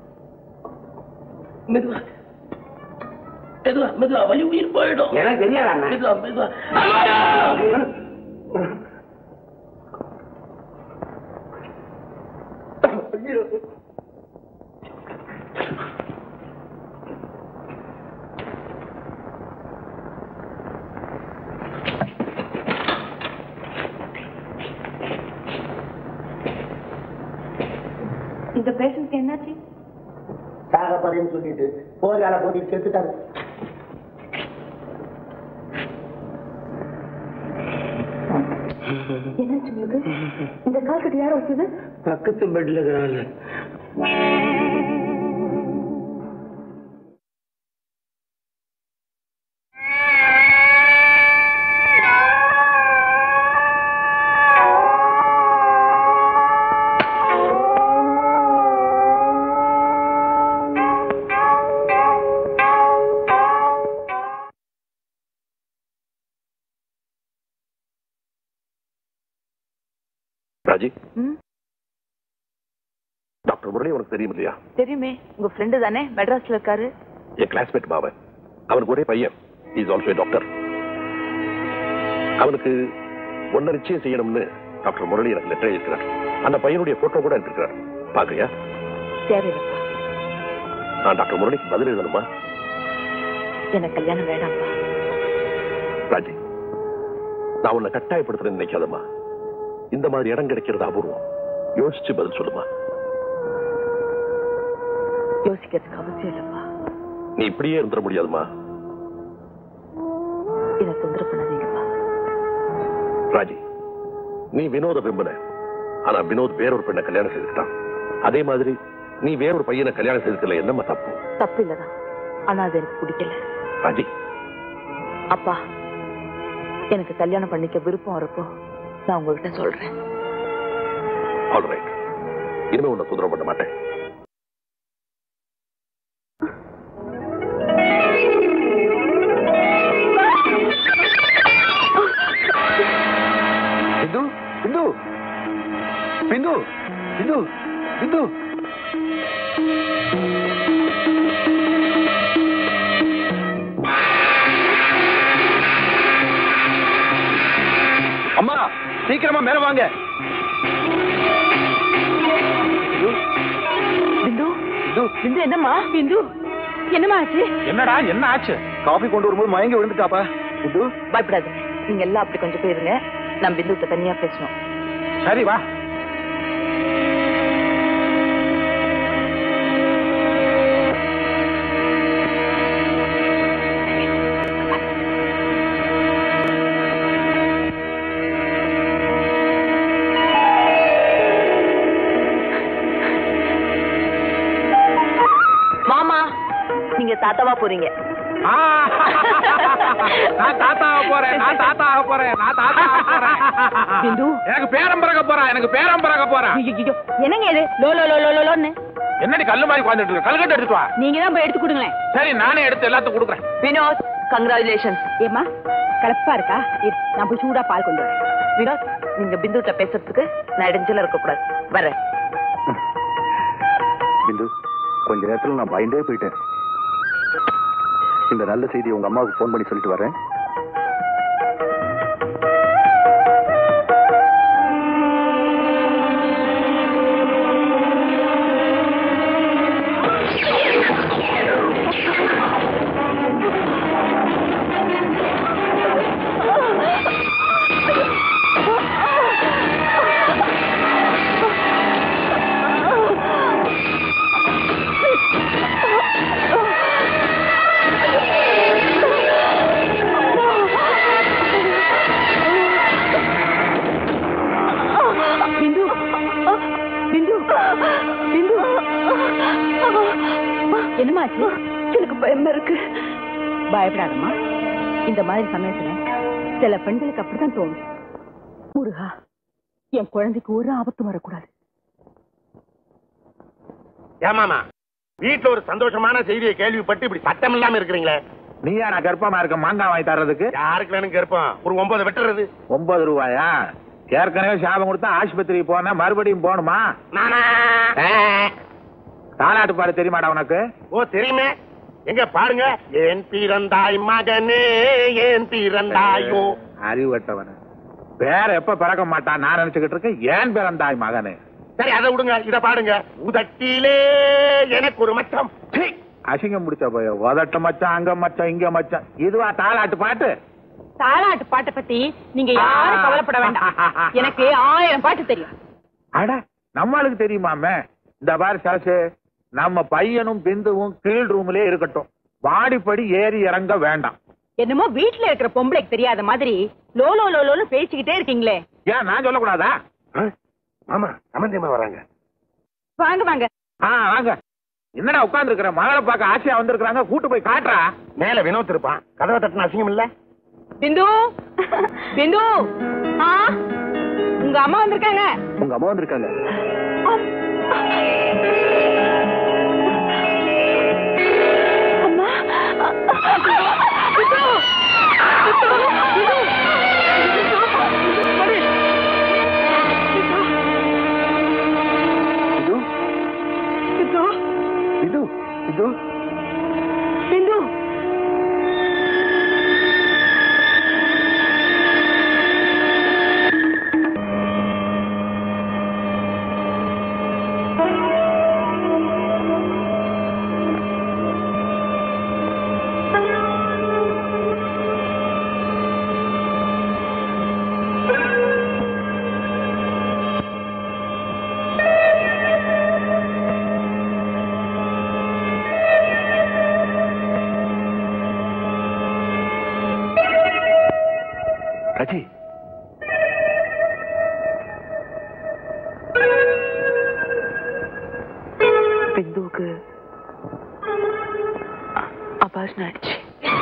மெதுவா மெதுவா மெதுவா வலி உயிர் போயிடும் எனக்கு தெரியாதா மெதுவா மெதுவா இந்த பேஷண்ட்க்கு என்னாச்சு சாக போறேன்னு சொல்லிட்டு போரால போட்டு செத்துட்டாரு என்னாச்சு உங்களுக்கு இந்த கால் கட்டு யார வச்சது பக்கத்து பெட்ல இருக்கிறாங்க ராஜி டாக்டர் முரளி உனக்கு தெரியும் இல்லையா தெரியுமே உங்க ஃப்ரெண்டு தானே மெட்ராஸ்ல இருக்காரு என் கிளாஸ்மேட் மாவன் அவனுக்கு ஒரே பையன் இஸ் ஆல்சோ டாக்டர் அவனுக்கு ஒன்ன நிச்சயம் செய்யணும்னு டாக்டர் முரளி எனக்கு லெட்டர் எழுதியிருக்கிறார் அந்த பையனுடைய போட்டோ கூட எடுத்திருக்கிறார் பாக்குறியா தேவையில்லைப்பா நான் டாக்டர் முரளிக்கு பதில் எழுதணுமா எனக்கு கல்யாணம் வேண்டாம்ப்பா ராஜி நான் உன்னை கட்டாயப்படுத்துறேன்னு நினைக்காதம்மா இந்த மாதிரி இடம் கிடைக்கிறது அபூர்வம் யோசிச்சு பதில் சொல்லுமா யோசிக்கிறதுக்கு அவசியம் இல்லப்பா நீ இப்படியே இருந்துட முடியாதுமா என்ன தொந்தரவு பண்ணாதீங்கப்பா ராஜி நீ வினோத விரும்பின ஆனா வினோத் வேறொரு பெண்ணை கல்யாணம் செய்துட்டான் அதே மாதிரி நீ வேறொரு பையனை கல்யாணம் செய்துக்கல என்னம்மா தப்பு தப்பு இல்லதான் ஆனா அது எனக்கு பிடிக்கல ராஜி அப்பா எனக்கு கல்யாணம் பண்ணிக்க விருப்பம் வரப்போ நான் உங்ககிட்ட சொல்றேன் ஆல் ரைட் இனிமே உன்னை தொந்தரவு பண்ண மாட்டேன் பிந்து பிந்து பிந்து பிந்து பிந்து அம்மா சீக்கிரமா மேல வாங்க பிந்து பிந்து என்னம்மா பிந்து என்னம்மா ஆச்சு என்னடா என்ன ஆச்சு காபி கொண்டு வரும்போது மயங்கி விழுந்துட்டாப்பா பிந்து பயப்படாது நீங்க எல்லாம் அப்படி கொஞ்சம் போயிருங்க நான் பிந்துட்ட தனியா பேசணும் சரி வா தாத்தாவா போறீங்க ஆ, நான் தாத்தா ஆக போறேன் நான் தாத்தா ஆக போறேன் நான் தாத்தா ஆக போறேன் பிந்து. எனக்கு பேரம் பிறக்க போறான் எனக்கு பேரம் பிறக்க போறான் ஐயோ, என்னங்க இது லோ லோ லோ லோ லோ, லோன்னு என்னடி கல்லு மாதிரி உட்காந்துட்டு இருக்க கல்கட்டு எடுத்து வா நீங்க தான் போய் எடுத்து கொடுங்களேன் சரி நானே எடுத்து எல்லாத்துக்கும் கொடுக்குறேன் வினோத் கங்க்ராச்சுலேஷன்ஸ் ஏமா கலப்பா இருக்கா இரு, நான் போய் சூடா பால் கொண்டு வரேன் வினோத் நீங்க பிந்துட்ட பேசுறதுக்கு நான் இடைஞ்சல இருக்க கூடாது வரேன் பிந்து கொஞ்ச நேரத்துல நான் பயந்தே போயிட்டேன் இந்த நல்ல செய்தி உங்க அம்மாவுக்கு ஃபோன் பண்ணி சொல்லிட்டு வரேன் பிந்து பிந்து பிந்து என்னமாச்சு எனக்கு பயமா இருக்கு பயப்படாதம்மா இந்த மாதிரி சமயத்துல சில பெண்களுக்கு அப்படித்தான் தோணும் முருகா என் குழந்தைக்கு ஒரு ஆபத்து வரக்கூடாது ஏமாமா வீட்டுல ஒரு சந்தோஷமான செய்தியை கேள்விப்பட்டு இப்படி சத்தம் இல்லாம இருக்கிறீங்களே நீயா நான் கர்ப்பமா இருக்க மாங்காய் வாங்கி தர்றதுக்கு யாருக்கு வேணும் கேட்போம் ஒரு ஒன்பது வெட்டுறது ஒன்பது ரூபாயா ஏற்கனவே சாபம் கொடுத்தா ஆஸ்பத்திரிக்கு போனா மறுபடியும் போகணுமா தாலாட்டு பாடு தெரியுமாடா உனக்கு ஓ தெரியுமே எங்க பாருங்க ஏன் பிறந்தாய் மகனே ஏன் பிறந்தாயோ அறிவட்டவன பேர எப்ப பிறக்க மாட்டான் நான் நினைச்சுக்கிட்டு இருக்கேன் ஏன் பிறந்தாய் மகனே சரி அதை விடுங்க இத பாடுங்க உதட்டிலே எனக்கு ஒரு மச்சம் சீ. அசிங்கம் முடிச்ச போய் உதட்ட மச்சான் அங்க மச்சான் இங்க மச்சான் இதுவா தாலாட்டு பாட்டு தாலாட்டு பாட்டை பத்தி நீங்க யாரும் கவலைப்பட வேண்டாம் எனக்கு ஆயிரம் பாட்டு தெரியும் அட நம்மளுக்கு தெரியுமாமே இந்த பாரு சரசு நம்ம பையனும் பிந்துவும் கீழ் ரூம்லயே இருக்கட்டும் வாடிப்படி ஏறி இறங்க வேண்டாம் என்னமோ வீட்டுல இருக்கிற பொம்பளைக்கு தெரியாத மாதிரி லோ லோ லோ லோன்னு பேசிக்கிட்டே இருக்கீங்களே ஏன் நான் சொல்லக்கூடாதா ஆமா சம்பந்தியமா வராங்க வாங்க வாங்க ஆ வாங்க என்னடா உட்கார்ந்து இருக்கிற மகளை பார்க்க ஆசையா வந்திருக்காங்க கூட்டு போய் காட்டுறா மேல வினோத் இருப்பான் கதவை தட்டின அசிங்கம் இல்ல பிந்து பிந்து ஆ உங்க அம்மா வந்திருக்காங்க உங்க அம்மா வந்திருக்காங்க இது இது இது பிந்து ரஜி பிந்துவுக்கு அபாஷன் ஆயிடுச்சு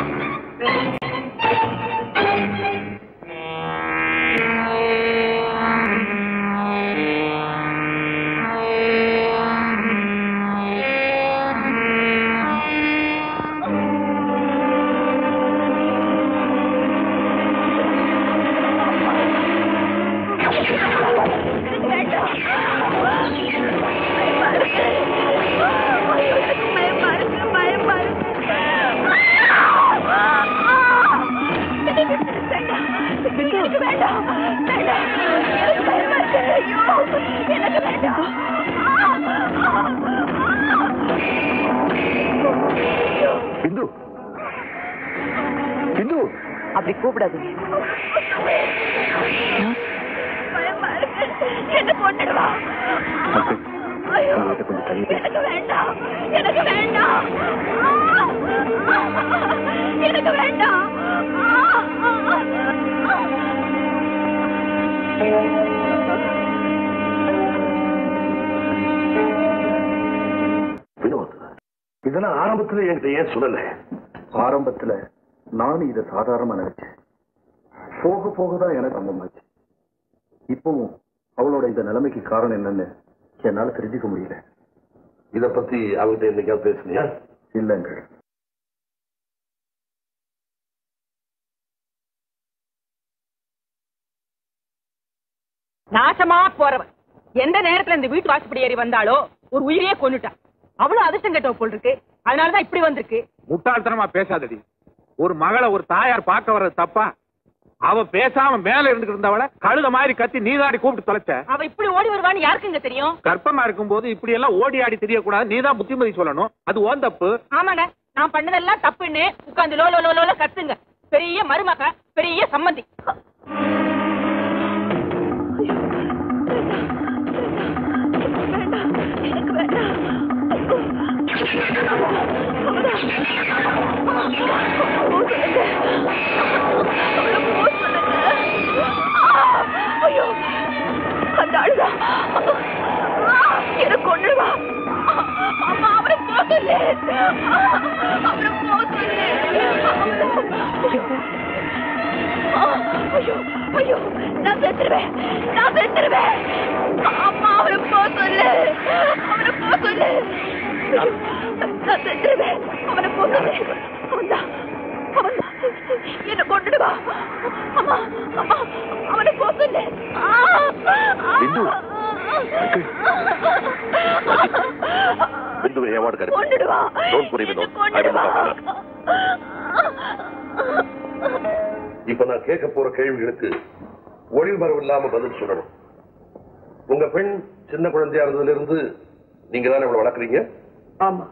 பிந்து பிந்து அப்படி கூப்பிடாதீங்க அங்கிள், உங்ககிட்ட கொஞ்சம் தள்ளி பேச- வினோத் இதெல்லாம் ஆரம்பத்துல என்கிட்ட ஏன் சொல்லல ஆரம்பத்துல நானும் இதை சாதாரணமா நினைச்சேன் போக போக தான் எனக்கு சம்பவமாச்சு இப்பவும் அவளோட இந்த நிலைமைக்கு காரணம் என்னன்னு என்னால தெரிஞ்சுக்க முடியல இத பத்தி அவங்ககிட்ட என்னைக்காவது பேசுனியா இல்லைங்க நாசமா போறவன் எந்த நேரத்துல இந்த வீட்டு வாசப்படி ஏறி வந்தாலோ ஒரு உயிரையே கொன்னுட்டான் அவ்வளவு அதிர்ஷ்டம் கெட்டவ போல் இருக்கு அதனாலதான் இப்படி வந்திருக்கு முட்டாள்தனமா பேசாதடி ஒரு மகளை ஒரு தாயார் பார்க்க வர்றது தப்பா அவ பேசாம மேல இருந்துட்டு இருந்தவள கழுத மாதிரி கத்தி நீதாடி கூப்பிட்டு தொலைச்ச அவ இப்படி ஓடி வருவான்னு யாருக்குங்க தெரியும் கர்ப்பமா இருக்கும்போது இப்படி எல்லாம் ஓடி ஆடி தெரியக்கூடாது நீதான் புத்திமதி சொல்லணும் அது ஓன் தப்பு ஆமாங்க நான் பண்ணதெல்லாம் தப்புன்னு உட்கார்ந்து லோ லோ லோ லோல கத்துங்க பெரிய மருமக பெரிய சம்மந்தி ஐயோ அந்த ஆளுதான் எனக்கு கொண்டுவா அம்மா அவரை போகல அவரை போகல ஐயோ ஐயோ நான் செத்துருவேன் நான் செத்துருவேன் அம்மா அவரை போக சொல்லு அவரை போக சொல்லு ஐயோ, நான் செத்துருவேன் அவனை போக சொல்லு அவன்தான் அவன்தான் என்ன கொண்டுடுவா அம்மா அம்மா அவனை போக சொல்லு ஆ, ஆ. பிந்து. பிந்துவை ஏவார்டு கருப்பு கொண்டுடுவா don't worry Vinod I will talk இப்ப நான் கேட்க போற கேள்விகளுக்கு ஒளிபரவு இல்லாம பதில் சொல்லணும் உங்க பெண் சின்ன குழந்தையா இருந்ததுல இருந்து நீங்க தானே இவ்வளவு வளர்க்குறீங்க ஆமா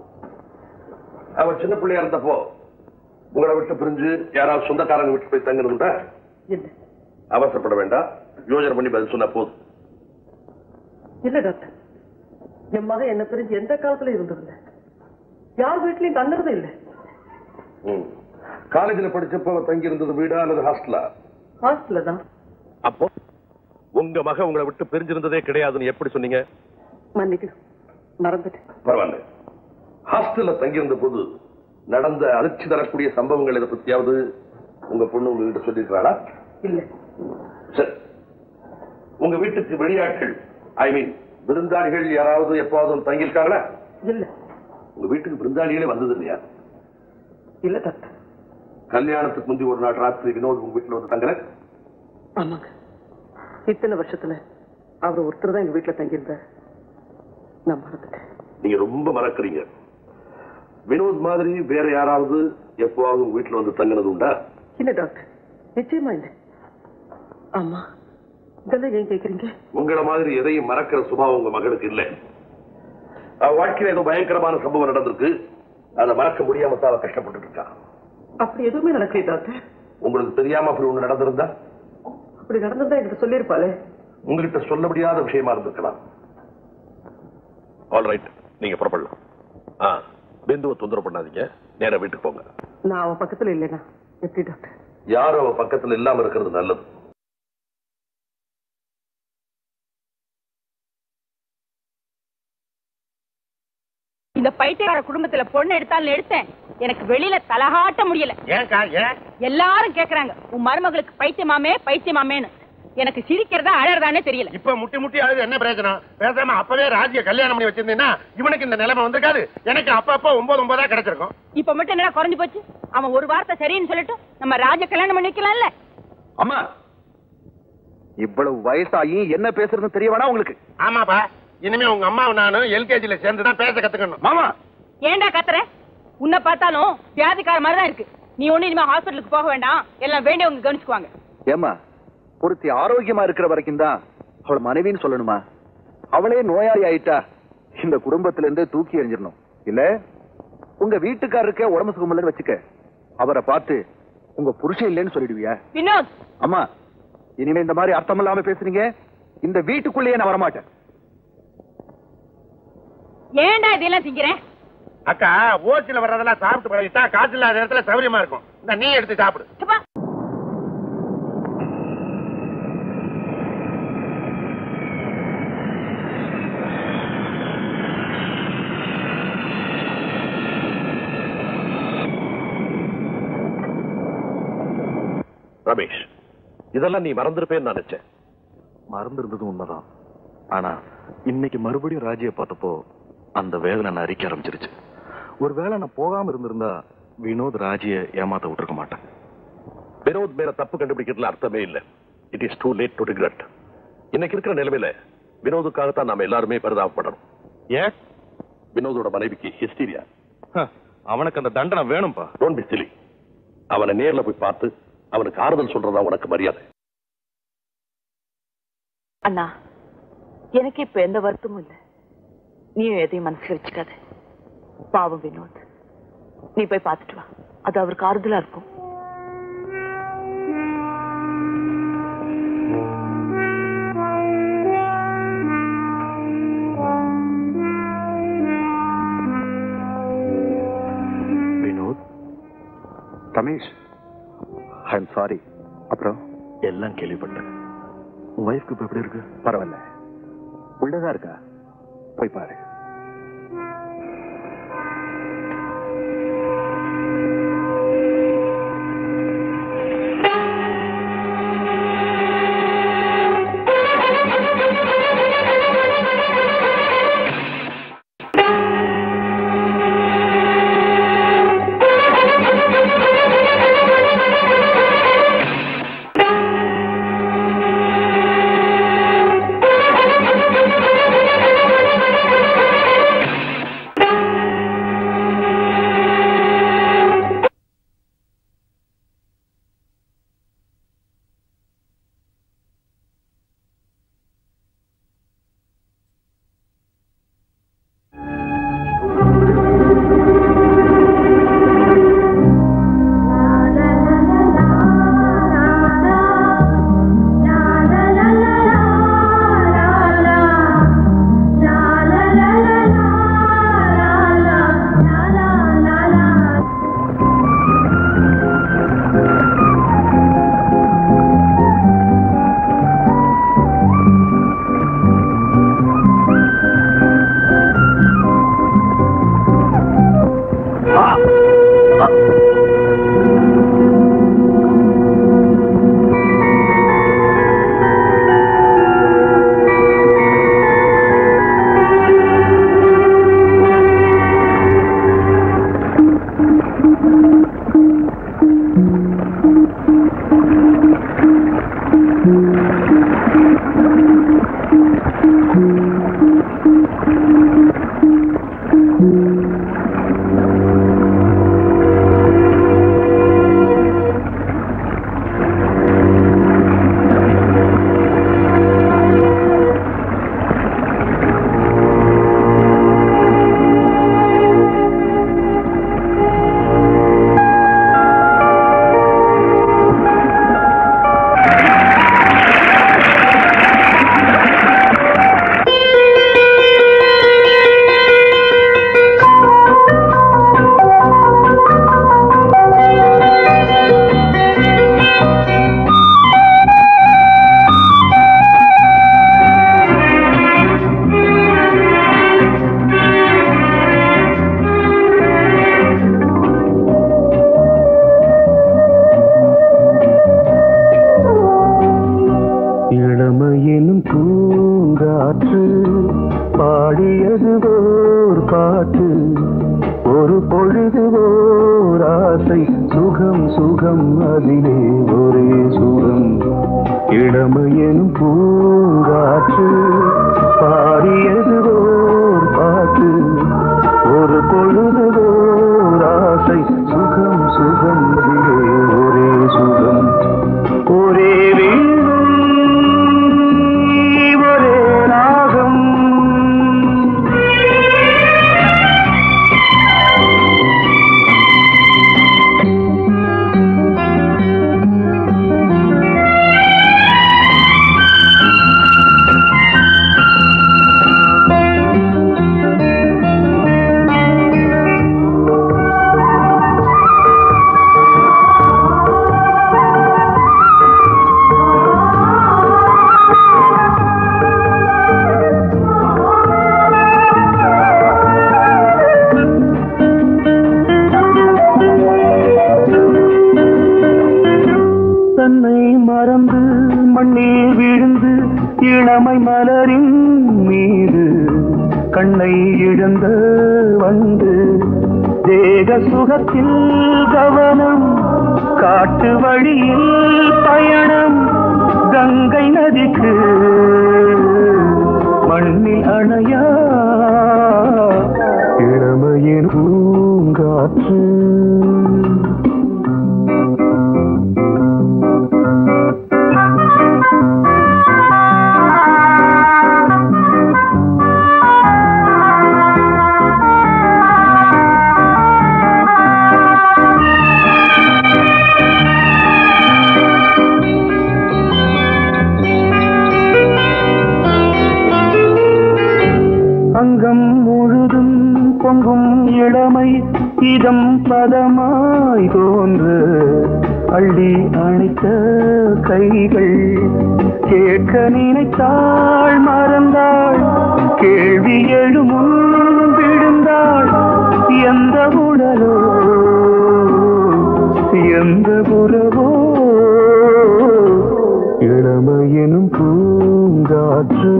அவ சின்ன பிள்ளையா இருந்தப்போ உங்களை விட்டு பிரிஞ்சு யாராவது சொந்தக்காரங்க விட்டு போய் தங்கினதுண்டா இல்ல அவசரப்பட வேண்டாம் யோசனை பண்ணி பதில் சொன்னா போதும் இல்ல டாக்டர் என் மகன் என்ன பிரிஞ்சு எந்த காலத்துல இருந்ததில்ல யார் வீட்லயும் தங்குறதே இல்ல ம். காலேஜ்ல படிச்சப்போ அவ தங்கி இருந்தது வீடா அல்லது ஹாஸ்டலா ஹாஸ்டல்ல தான் அப்போ உங்க மக உங்களை விட்டு பிரிஞ்சிருந்ததே கிடையாதுன்னு எப்படி சொன்னீங்க மன்னிக்கு மறந்துட்டேன் பரவாயில்ல ஹாஸ்டல்ல தங்கியிருந்த போது நடந்த அதிர்ச்சி தரக்கூடிய சம்பவங்கள் இதை பத்தியாவது உங்க பொண்ணு உங்ககிட்ட சொல்லியிருக்காளா இல்ல சரி உங்க வீட்டுக்கு வெளியாட்கள் ஐ மீன் விருந்தாளிகள் யாராவது எப்பாவது தங்கியிருக்காங்களா இல்ல உங்க வீட்டுக்கு விருந்தாளிகளே வந்தது இல்லையா இல்ல டாக்டர் கல்யாணத்துக்கு முந்தி ஒரு நாள் ராத்திரி வினோத் உங்க வீட்டுல வந்து தங்குற ஆமாங்க இத்தனை வருஷத்துல அவர் ஒருத்தர் தான் எங்க வீட்டுல தங்கியிருந்தார் நான் மறந்துட்டேன் நீங்க ரொம்ப மறக்கறீங்க வினோத் மாதிரி வேற யாராவது எப்பவாவது உங்க வீட்டுல வந்து தங்கினது உண்டா இல்ல டாக்டர் நிச்சயமா இல்ல ஆமா இதெல்லாம் ஏன் கேக்குறீங்க உங்கள மாதிரி எதையும் மறக்கிற சுபாவம் உங்க மகளுக்கு இல்ல அவ வாழ்க்கையில ஏதோ பயங்கரமான சம்பவம் நடந்திருக்கு அதை மறக்க முடியாம தான் அவ கஷ்டப்பட்டு இருக்கா அப்படி எதுவுமே நடக்கல டாக்டர் உங்களுக்கு தெரியாம அப்படி ஒண்ணு நடந்திருந்தா அப்படி நடந்திருந்தா என்கிட்ட சொல்லியிருப்பாளே உங்ககிட்ட சொல்ல முடியாத விஷயமா இருந்திருக்கலாம் ஆல் ரைட் நீங்க புறப்படலாம் ஆ பிந்துவை தொந்தரவு பண்ணாதீங்க நேரா வீட்டுக்கு போங்க நான் அவன் பக்கத்துல இல்லைனா எப்படி டாக்டர் யாரும் அவ பக்கத்துல இல்லாம இருக்கிறது நல்லது இந்த பைத்தியக்கார குடும்பத்துல பொண்ணு எடுத்தாலும் எடுத்தேன் எனக்கு வெளியில தலகாட்ட முடியல ஏன்க்கா ஏன் எல்லாரும் கேக்குறாங்க உன் மருமகளுக்கு பைத்தியமாமே பைத்தியமாமேன்னு எனக்கு சிரிக்கிறதா அழறதானே தெரியல இப்ப முட்டி முட்டி அழுது என்ன பிரயோஜனம் பேசாம அப்பவே ராஜிய கல்யாணம் பண்ணி வச்சிருந்தீங்கன்னா இவனுக்கு இந்த நிலைமை வந்திருக்காது எனக்கு அப்பப்ப ஒன்பது ஒன்பதா கிடைச்சிருக்கும் இப்ப மட்டும் என்ன குறைஞ்சு போச்சு அவன் ஒரு வார்த்தை சரின்னு சொல்லட்டும் நம்ம ராஜ கல்யாணம் பண்ணி வைக்கலாம்ல அம்மா இவ்வளவு வயசாகி என்ன பேசுறதுன்னு தெரிய வேணா உங்களுக்கு ஆமாப்பா இனிமே உங்க அம்மா நானும் எல்கேஜில சேர்ந்து தான் பேச கத்துக்கணும் மாமா ஏன்டா கத்துற உன்னை பார்த்தாலும் வியாதிக்கார மாதிரி தான் இருக்கு நீ ஒண்ணு இனிமே ஹாஸ்பிட்டலுக்கு போக வேண்டாம் எல்லாம் வேண்டியவங்க கவனிச்சுக்குவாங்க ஏமா ஒருத்தி ஆரோக்கியமா இருக்கிற வரைக்கும் தான் அவள மனைவின்னு சொல்லணுமா அவளே நோயாளி ஆயிட்டா இந்த குடும்பத்துல இருந்தே தூக்கி எறிஞ்சிடணும் இல்ல உங்க வீட்டுக்காரருக்கே உடம்பு சுகமில்லன்னு வச்சுக்க அவரை பார்த்து உங்க புருஷன் இல்லைன்னு சொல்லிடுவியா வினோத் அம்மா இனிமே இந்த மாதிரி அர்த்தம் இல்லாம பேசுறீங்க இந்த வீட்டுக்குள்ளேயே நான் வரமாட்டேன் ஏன்டா இதெல்லாம் திங்கிறேன் அக்கா ஓசில வர்றதெல்லாம் சாப்பிட்டு பழகிட்டா காசு இல்லாத இடத்துல சௌரியமா இருக்கும் இந்த நீ எடுத்து சாப்பிடு சுப்பா ரமேஷ் இதெல்லாம் நீ மறந்துருப்பேன்னு நான் நினைச்சேன் மறந்துருந்தது உண்மைதான் ஆனா இன்னைக்கு மறுபடியும் ராஜியை பார்த்தப்போ அந்த வேதனை நான் அரிக்க ஆரம்பிச்சிருச்சு ஒருவேளை நான் போகாம இருந்திருந்தா வினோத் ராஜியை ஏமாத்த விட்டுருக்க மாட்டேன் வினோத் மேல தப்பு கண்டுபிடிக்கிறதுல அர்த்தமே இல்ல it is too late to regret இன்னைக்கு இருக்கிற நிலைமையில வினோதுக்காகத்தான் நாம எல்லாருமே பரிதாபப்படணும் ஏன் வினோதோட மனைவிக்கு ஹிஸ்டீரியா அவனுக்கு அந்த தண்டனை வேணும்பா டோன்ட் பி சிலி அவனை நேர்ல போய் பார்த்து அவனுக்கு ஆறுதல் சொல்றதா உனக்கு மரியாதை அண்ணா எனக்கு இப்ப எந்த வருத்தமும் இல்ல நீயும் எதையும் மனசுல வச்சுக்காத பாவம் வினோத் நீ போய் பார்த்துட்டு வா அது அவருக்கு ஆறுதலா இருக்கும் Vinod Ramesh I am sorry அப்புறம் எல்லாம் கேள்விப்பட்டேன் உன் ஒய்ஃப்க்கு இப்ப எப்படி இருக்கு பரவாயில்ல உள்ளதா இருக்கா போய் பாரு இளமையினும் பூங்காற்று பாடியது ஓர் பாட்டு ஒரு பொழுது ஓர் ஆசை சுகம் சுகம் அதிலே ஒரே சுகம் இளமையினும் பூங்காற்று பாடியது ஓர் பாட்டு ஒரு பொழுது ஓர் ஆசை சுகம் சுகம் அதிலே ஒரே சுகம் ஒரே வீணை ஒரே ராகம் மறந்து மண்ணில் விழுந்து இளமை மலரின் மீது கண்ணை இழந்த வந்து தேக சுகத்தில் கவனம் காட்டு வழியில் பயணம் கங்கை நதிக்கு மண்ணில் அணையா இளமையின் பூங்காற்று அங்கம் முழுதும் பொங்கும் இளமை இதம் பதமாய் தோன்று அள்ளி அணைத்த கைகள் கேட்க நினைத்தாள் மறந்தாள் கேள்வி எழுமுன் விழுந்தாள் எந்த உடலோ எந்த புறவோ இளமையெனும் பூங்காற்று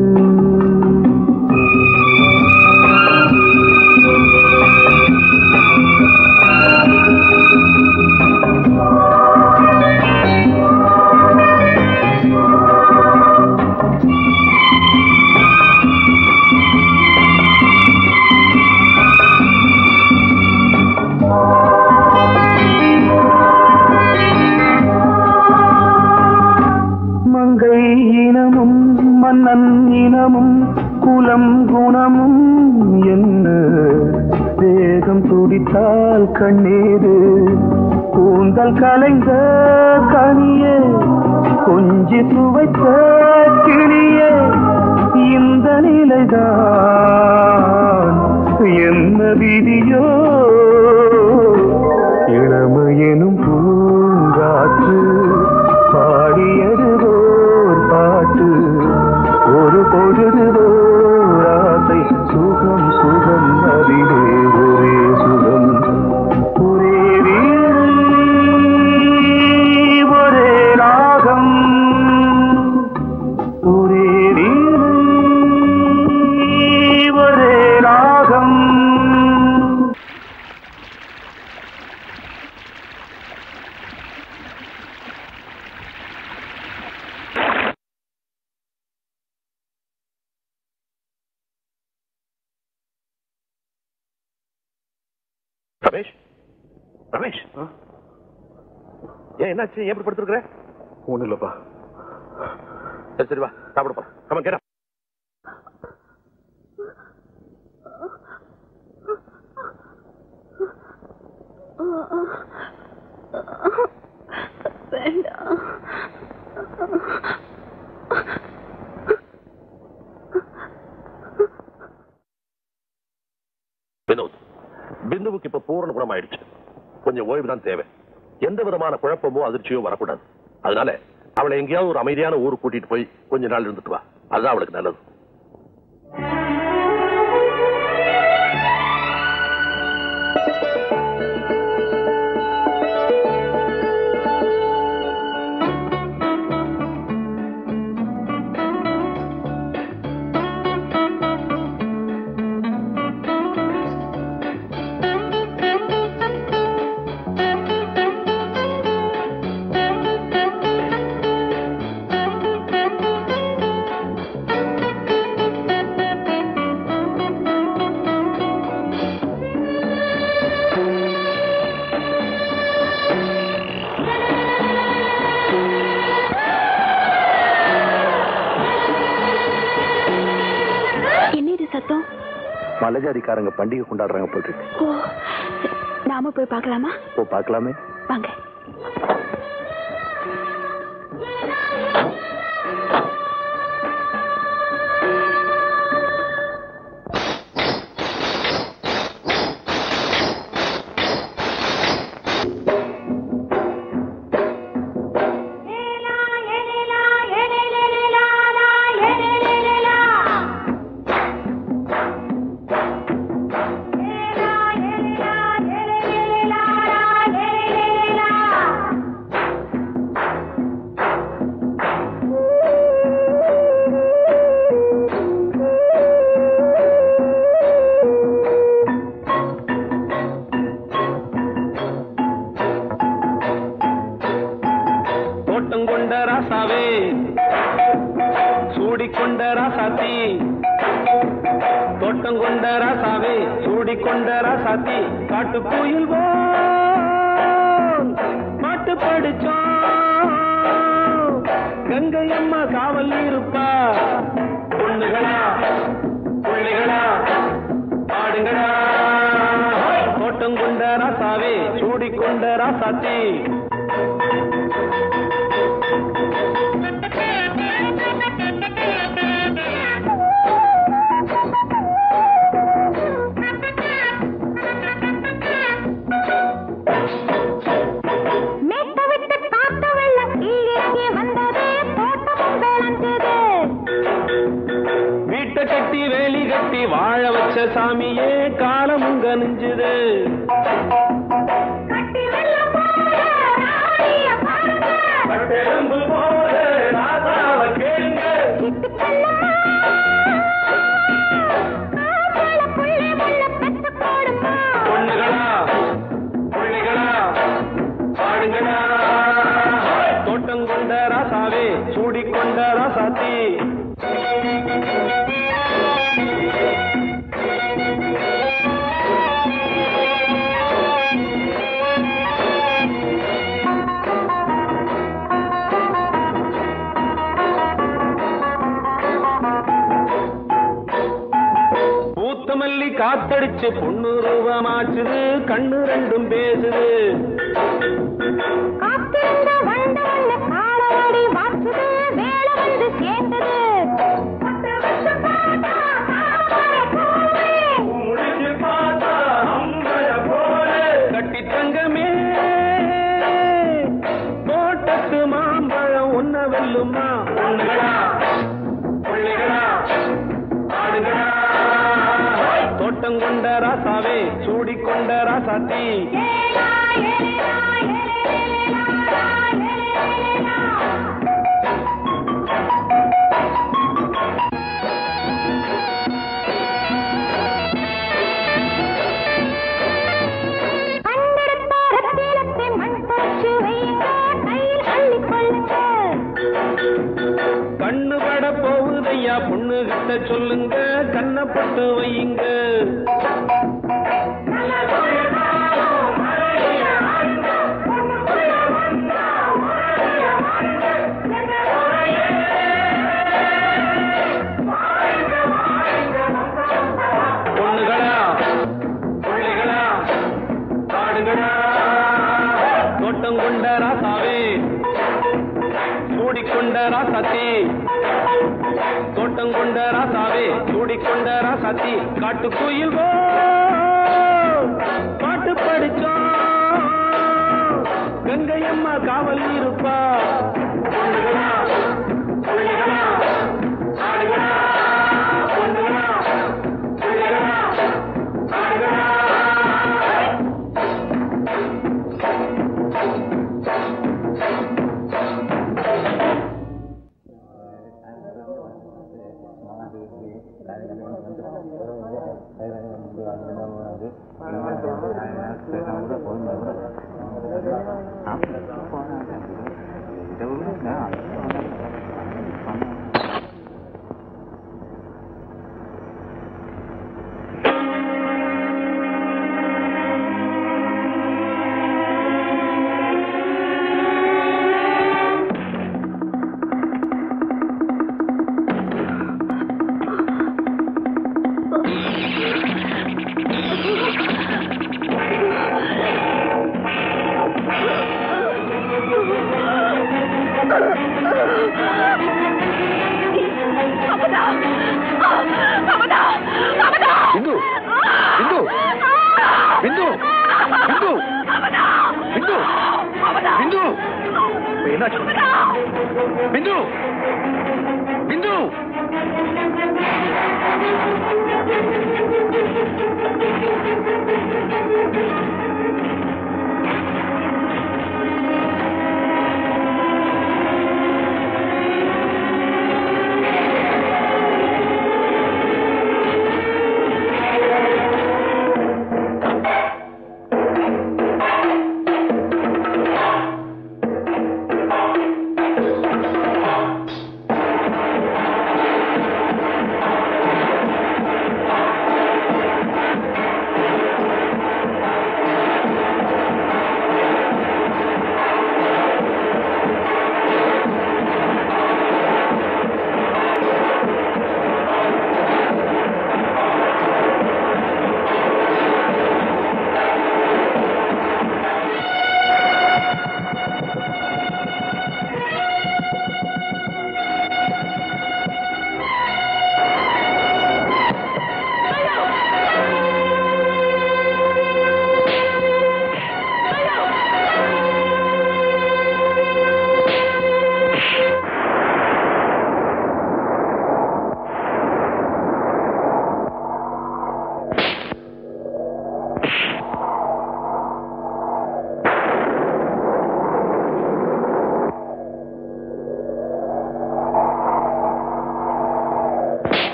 மங்கை இனமும் மன்னன் இனமும் குலம் குணமும் என்ன தேகம் துடித்தால் கண்ணீரு கூந்தல் கலைந்த கனியே கொஞ்சி சுவைத்த கிளியே இந்த நிலைதான் என்ன விதியோ இளமையெனும் பூங்காற்று பாடியது ஓர் பாட்டு ஒரு பொழுது ஓர் ஆசை சுகம் சுகம் அதிலே ஒரே சுகம் ஒரே வீணை, ஒரே ராகம் ஒரே வீணை, ஒரே ராகம் ரமேஷ் ரமேஷ் ஏன் என்னாச்சு ஏன் இப்படி படுத்துருக்குற ஒண்ணு இல்லப்பா சரி சரி வா சாப்பிட போறோம் கமன் கேடா வேண்டாம் வினோத் பிந்துவுக்கு இப்ப பூரண குணமாயிடுச்சு கொஞ்சம் ஓய்வு தான் தேவை எந்த விதமான குழப்பமோ அதிர்ச்சியோ வரக்கூடாது அதனால அவளை எங்கேயாவது ஒரு அமைதியான ஊருக்கு கூட்டிட்டு போய் கொஞ்ச நாள் இருந்துட்டு வா அதுதான் அவளுக்கு நல்லது என்ன இது சத்தம் மலைஜாதிக்காரங்க பண்டிகை கொண்டாடுறாங்க போல் இருக்கு ஓ நாம போய் பார்க்கலாமா ஓ பார்க்கலாமே வாங்க la கொண்ட ராசாவே சூடிக்கொண்ட ராசாத்தி தோட்டம் கொண்ட ராசாவே சூடிக்கொண்ட ராசாத்தி காட்டு கோயில் பாட்டு படிச்சோம் கங்கை அம்மா காவல் இருப்பா பொண்ணுகளா பிள்ளைகளா பாடுங்களா தோட்டம் கொண்ட ராசாவே சூடிக்கொண்ட ராசாத்தி மேட்ட விட்டு காத்த வெள்ளம் கீழிறங்கி வந்தது தோட்டமும் விளைஞ்சது வீட்டை கட்டி வேலி கட்டி வாழ வச்ச சாமியே காலமுங்க நெஞ்சுது கட்டி வெள்ளம் போல ராணிய பாருங்க பட்டெலும்பு போல ராசாவ கேளுங்க சிட்டு கல்லம்மா ஆம்பள புள்ளை முள்ள பெத்து போடுமா பொண்ணுகளா பிள்ளைகளா பாடுங்களா தோட்டம் கொண்ட ராசாவே சூடிக்கொண்ட ராசாத்தி பூத்த மல்லி காத்தடிச்சு பொண்ணு ரூபமாச்சுது கண்ணு ரெண்டும் பேசுது காத்திருந்த வண்ட வண்ண காலவாடி வாச்சுது வேலை வந்து சேர்ந்தது பத்து வருஷம் பார்த்தா தாமரை பூவே. முடிச்சு பார்த்தா அம்பல போல கட்டி தங்கமே தோட்டத்து மாம்பழம் உன்ன வெல்லுமா பொண்ணுகளா பிள்ளைகளா ஆடுகளா தோட்டம் கொண்ட ராசாவே சூடிக்கொண்ட ராசாத்தி ஏலா, ஏலேலா, ஏலேலேலா, ஏலேலேலா. கண்டெடுத்த ரத்தினத்தை மண் போச்சு வையுங்க, கையில் அள்ளிக் கொள்ளுங்க. கண்ணு பட போகுதையா பொண்ணு கிட்ட சொல்லுங்க கண்ணப்பட்டு வையுங்க பொண்ணுகளா பிள்ளைகளா பாடுகளா தோட்டம் கொண்ட ராசாவே சூடிக்கொண்ட ராசாத்தி தோட்டம் கொண்ட ராசாவே சூடிக்கொண்ட ராசாத்தி காட்டு குயில் பாட்டு படிச்சோம் கங்கை அம்மா காவல் இருப்பா பொண்ணுகளா பிள்ளைகளா ஆடுகளா பொண்ணுகளா பிள்ளைகளா ஆடுகளா பிந்து பிந்து பிந்து பிந்து பிந்து பிந்து இப்ப என்னாச்சு பிந்து பிந்து ஆ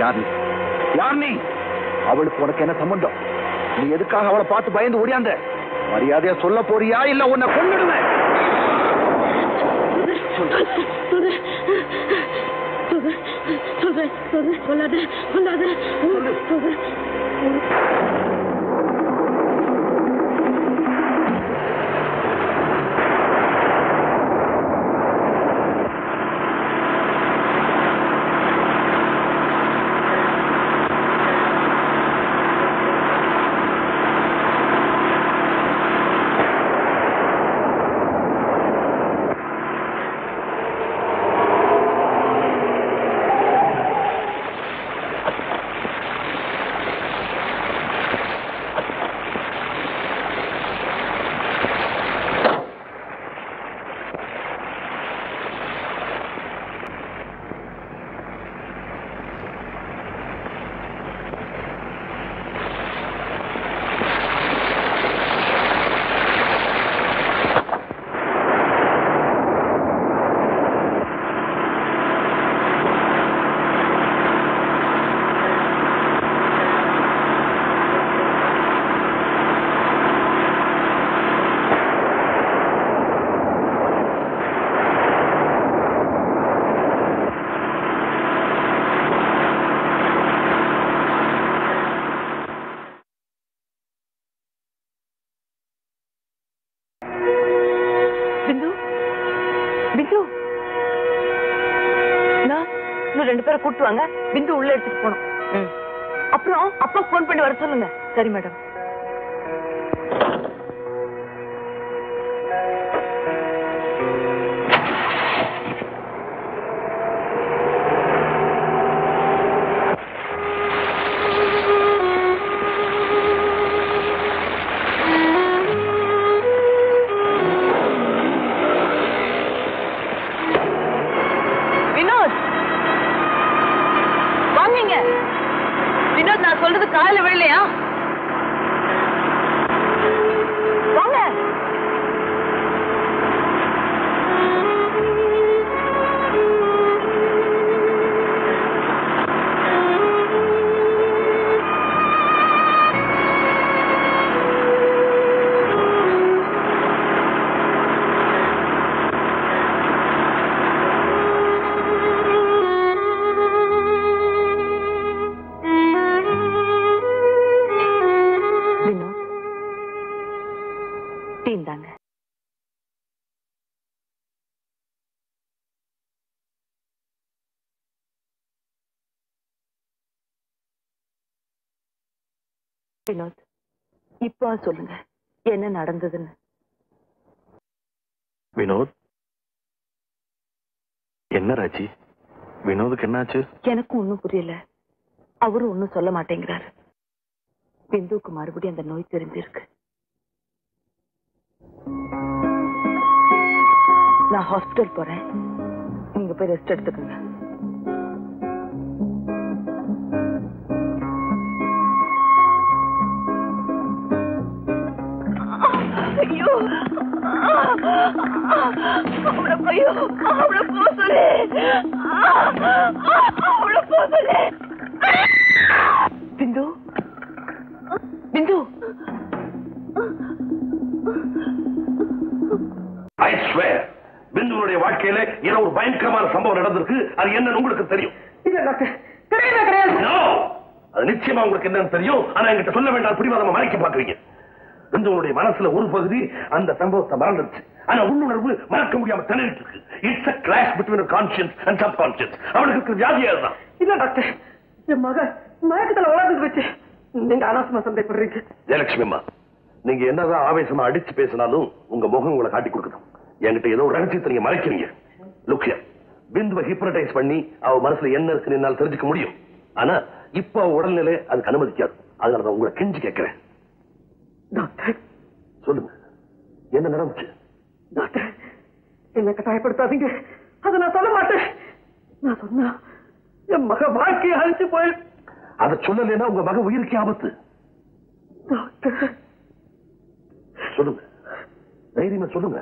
யார் நீ யார் நீ அவளுக்கு உனக்கு என்ன சம்பந்தம் நீ எதுக்காக அவளை பார்த்து பயந்து ஓடியாந்த மரியாதையா சொல்ல போறியா இல்ல உன்னை கொன்னுடுவேன் சொல்றேன் சொல்றேன் சொல்லாத சொல்லாத சொல்றேன் பிந்து பிந்து நான் இன்னும் ரெண்டு பேரை கூட்டு வாங்க பிந்து உள்ள எடுத்துட்டு போனோம் ம். அப்புறம் அப்பா ஃபோன் பண்ணி வர சொல்லுங்க சரி மேடம் வினோத் வாங்கிங்க வினோத் நான் சொல்றது காலையில விழலையா வாங்க வினோத் தீந்தாங்க வினோத் இப்போ சொல்லுங்க என்ன நடந்ததுன்னு வினோத் என்ன ராஜி வினோதுக்கு என்னாச்சு எனக்கும் ஒண்ணும் புரியல அவரும் ஒண்ணும் சொல்ல மாட்டேங்கிறாரு பிந்துவுக்கு மறுபடியும் அந்த நோய் தெரிஞ்சிருக்கு நான் ஹாஸ்பிட்டல் போறேன் நீங்க போய் ரெஸ்ட் எடுத்துக்கோங்க ஐயோ அவளை ஐயோ அவளை போ சொல்லு அவளை போ சொல்லு பிந்து பிந்து ஐ ஸ்வேர் பிந்துவனுடைய வாழ்க்கையில ஏதோ ஒரு பயங்கரமான சம்பவம் நடந்திருக்கு அது என்னன்னு உங்களுக்கு தெரியும் இல்ல டாக்டர் கிடையவே கிடையாது No! அது நிச்சயமா உங்களுக்கு என்னன்னு தெரியும் ஆனா என்கிட்ட சொல்ல வேண்டாம் பிடிவாதமா மறைக்க பாக்குறீங்க பிந்துவனுடைய மனசுல ஒரு பகுதி அந்த சம்பவத்தை மறந்துருச்சு ஆனா உள்ளுணர்வு மறக்க முடியாம திணறிட்டு இருக்கு it's a clash between conscience and sub conscience அவளுக்கு இருக்கிற வியாதியா தான் இல்ல டாக்டர் என் மக மயக்கத்துல வளர்ந்து வச்சு நீங்க அனாவசியமா சந்தேகப்படுறீங்க ஜெயலட்சுமி அம்மா நீங்க என்னதான் ஆவேசமா அடிச்சு பேசினாலும் உங்க முகம் உங்களை காட்டி கொடுக்கணும் என்கிட்ட ஏதோ ஒரு ரகசியத்தை நீங்க மறைக்கிறீங்க லுக்கியா பிந்துவை ஹிப்னடைஸ் பண்ணி அவ மனசுல என்ன இருக்குன்னு என்னால தெரிஞ்சுக்க முடியும் ஆனா இப்ப அவ உடல்நிலை அதுக்கு அனுமதிக்காது அதனால நான் உங்களை கெஞ்சி கேட்கிறேன் டாக்டர் சொல்லுங்க என்ன நடந்துச்சு டாக்டர் என்ன கட்டாயப்படுத்தாதீங்க அதை நான் சொல்ல மாட்டேன் நான் சொன்னா என் மக வாழ்க்கையை அழிச்சு போய் அதை சொல்லலைன்னா உங்க மக உயிருக்கு ஆபத்து டாக்டர் சொல்லுங்க தைரியமா சொல்லுங்க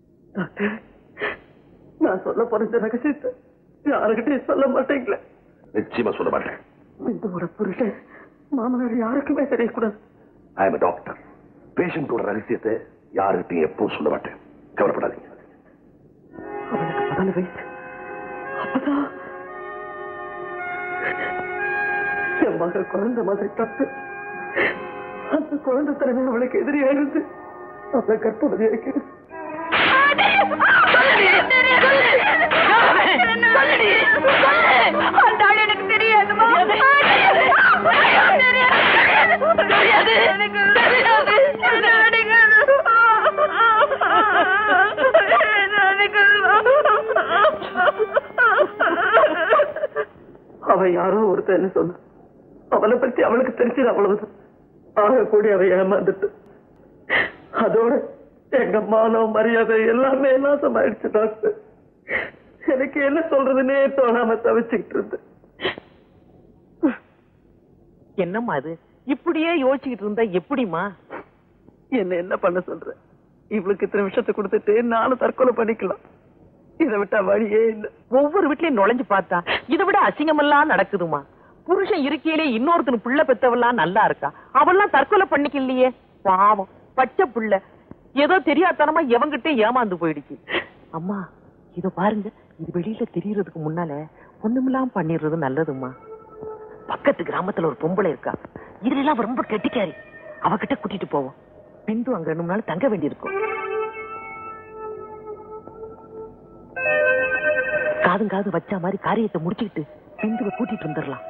டாக்டர் நான் சொல்ல போற இந்த ரகசியத்தை யாருக்கிட்டையும் சொல்ல மாட்டேங்களே நிச்சயமா சொல்ல மாட்டேன் பிந்துவோட புருஷன் மாமனார் யாருக்குமே தெரியக்கூடாது ஐ எம் டாக்டர் பேஷண்டோட ரகசியத்தை யாருக்கிட்டையும் எப்பவும் சொல்ல மாட்டேன் கவலைப்படாதீங்க அவனுக்கு பதினு வயசு அப்பதான் என் மக குழந்தை மாதிரி தப்பு அந்த குழந்தை திறமை அவளுக்கு எதிரியா இருந்து அவளை கற்பவதி இருக்கிறது அந்த ஆள் எனக்கு தெரியாதுமா தெரியாது எனக்கு தெரியாது அவன் யாரோ ஒருத்தன்னு சொன்ன அவனை பத்தி அவளுக்கு தெரிஞ்சது அவ்வளவுதான் ஆக கூடி அவ ஏமாந்துட்டு அதோட எங்க மானம் மரியாதை எல்லாமே நாசமாயிடுச்சு டாக்டர் எனக்கு என்ன சொல்றதுன்னே தோணாம தவிச்சுக்கிட்டு இருந்தேன் என்னம்மா அது இப்படியே யோசிச்சுக்கிட்டு இருந்தா எப்படிமா என்ன என்ன பண்ண சொல்ற இவளுக்கு இத்தனை விஷயத்தை கொடுத்துட்டு நானும் தற்கொலை பண்ணிக்கலாம் இதை விட்டா வழியே இல்ல ஒவ்வொரு வீட்லயும் நுழைஞ்சு பார்த்தா இதை விட அசிங்கமெல்லாம் நடக்குதுமா புருஷன் இருக்கையிலே இன்னொருத்தன் புள்ள பெத்தவெல்லாம் நல்லா இருக்கா அவெல்லாம் தற்கொலை பண்ணிக்கலையே பாவம் பச்சை புள்ள ஏதோ தெரியாதனமா எவங்கிட்ட ஏமாந்து போயிடுச்சு அம்மா இத பாருங்க இது வெளியில தெரியறதுக்கு முன்னால ஒண்ணுமில்லாம பண்ணிடுறது நல்லதும்மா பக்கத்து கிராமத்துல ஒரு பொம்பளை இருக்கா இதுல எல்லாம் ரொம்ப கெட்டிக்காரி அவகிட்ட கூட்டிட்டு போவோம் பிந்து அங்க ரெண்டு மூணு நாள் தங்க வேண்டியிருக்கும் காதும் காது வச்ச மாதிரி காரியத்தை முடிச்சுக்கிட்டு பிந்துவை கூட்டிட்டு வந்துடலாம்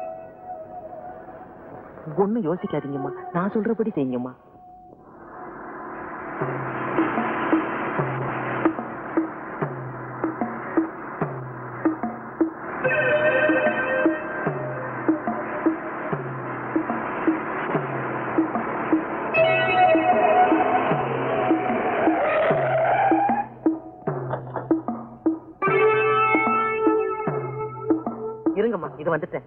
ஒண்ணும் யோசிக்காதீங்கம்மா நான் சொல்றபடி செய்யுங்கம்மா இருங்கம்மா இது வந்துட்டேன்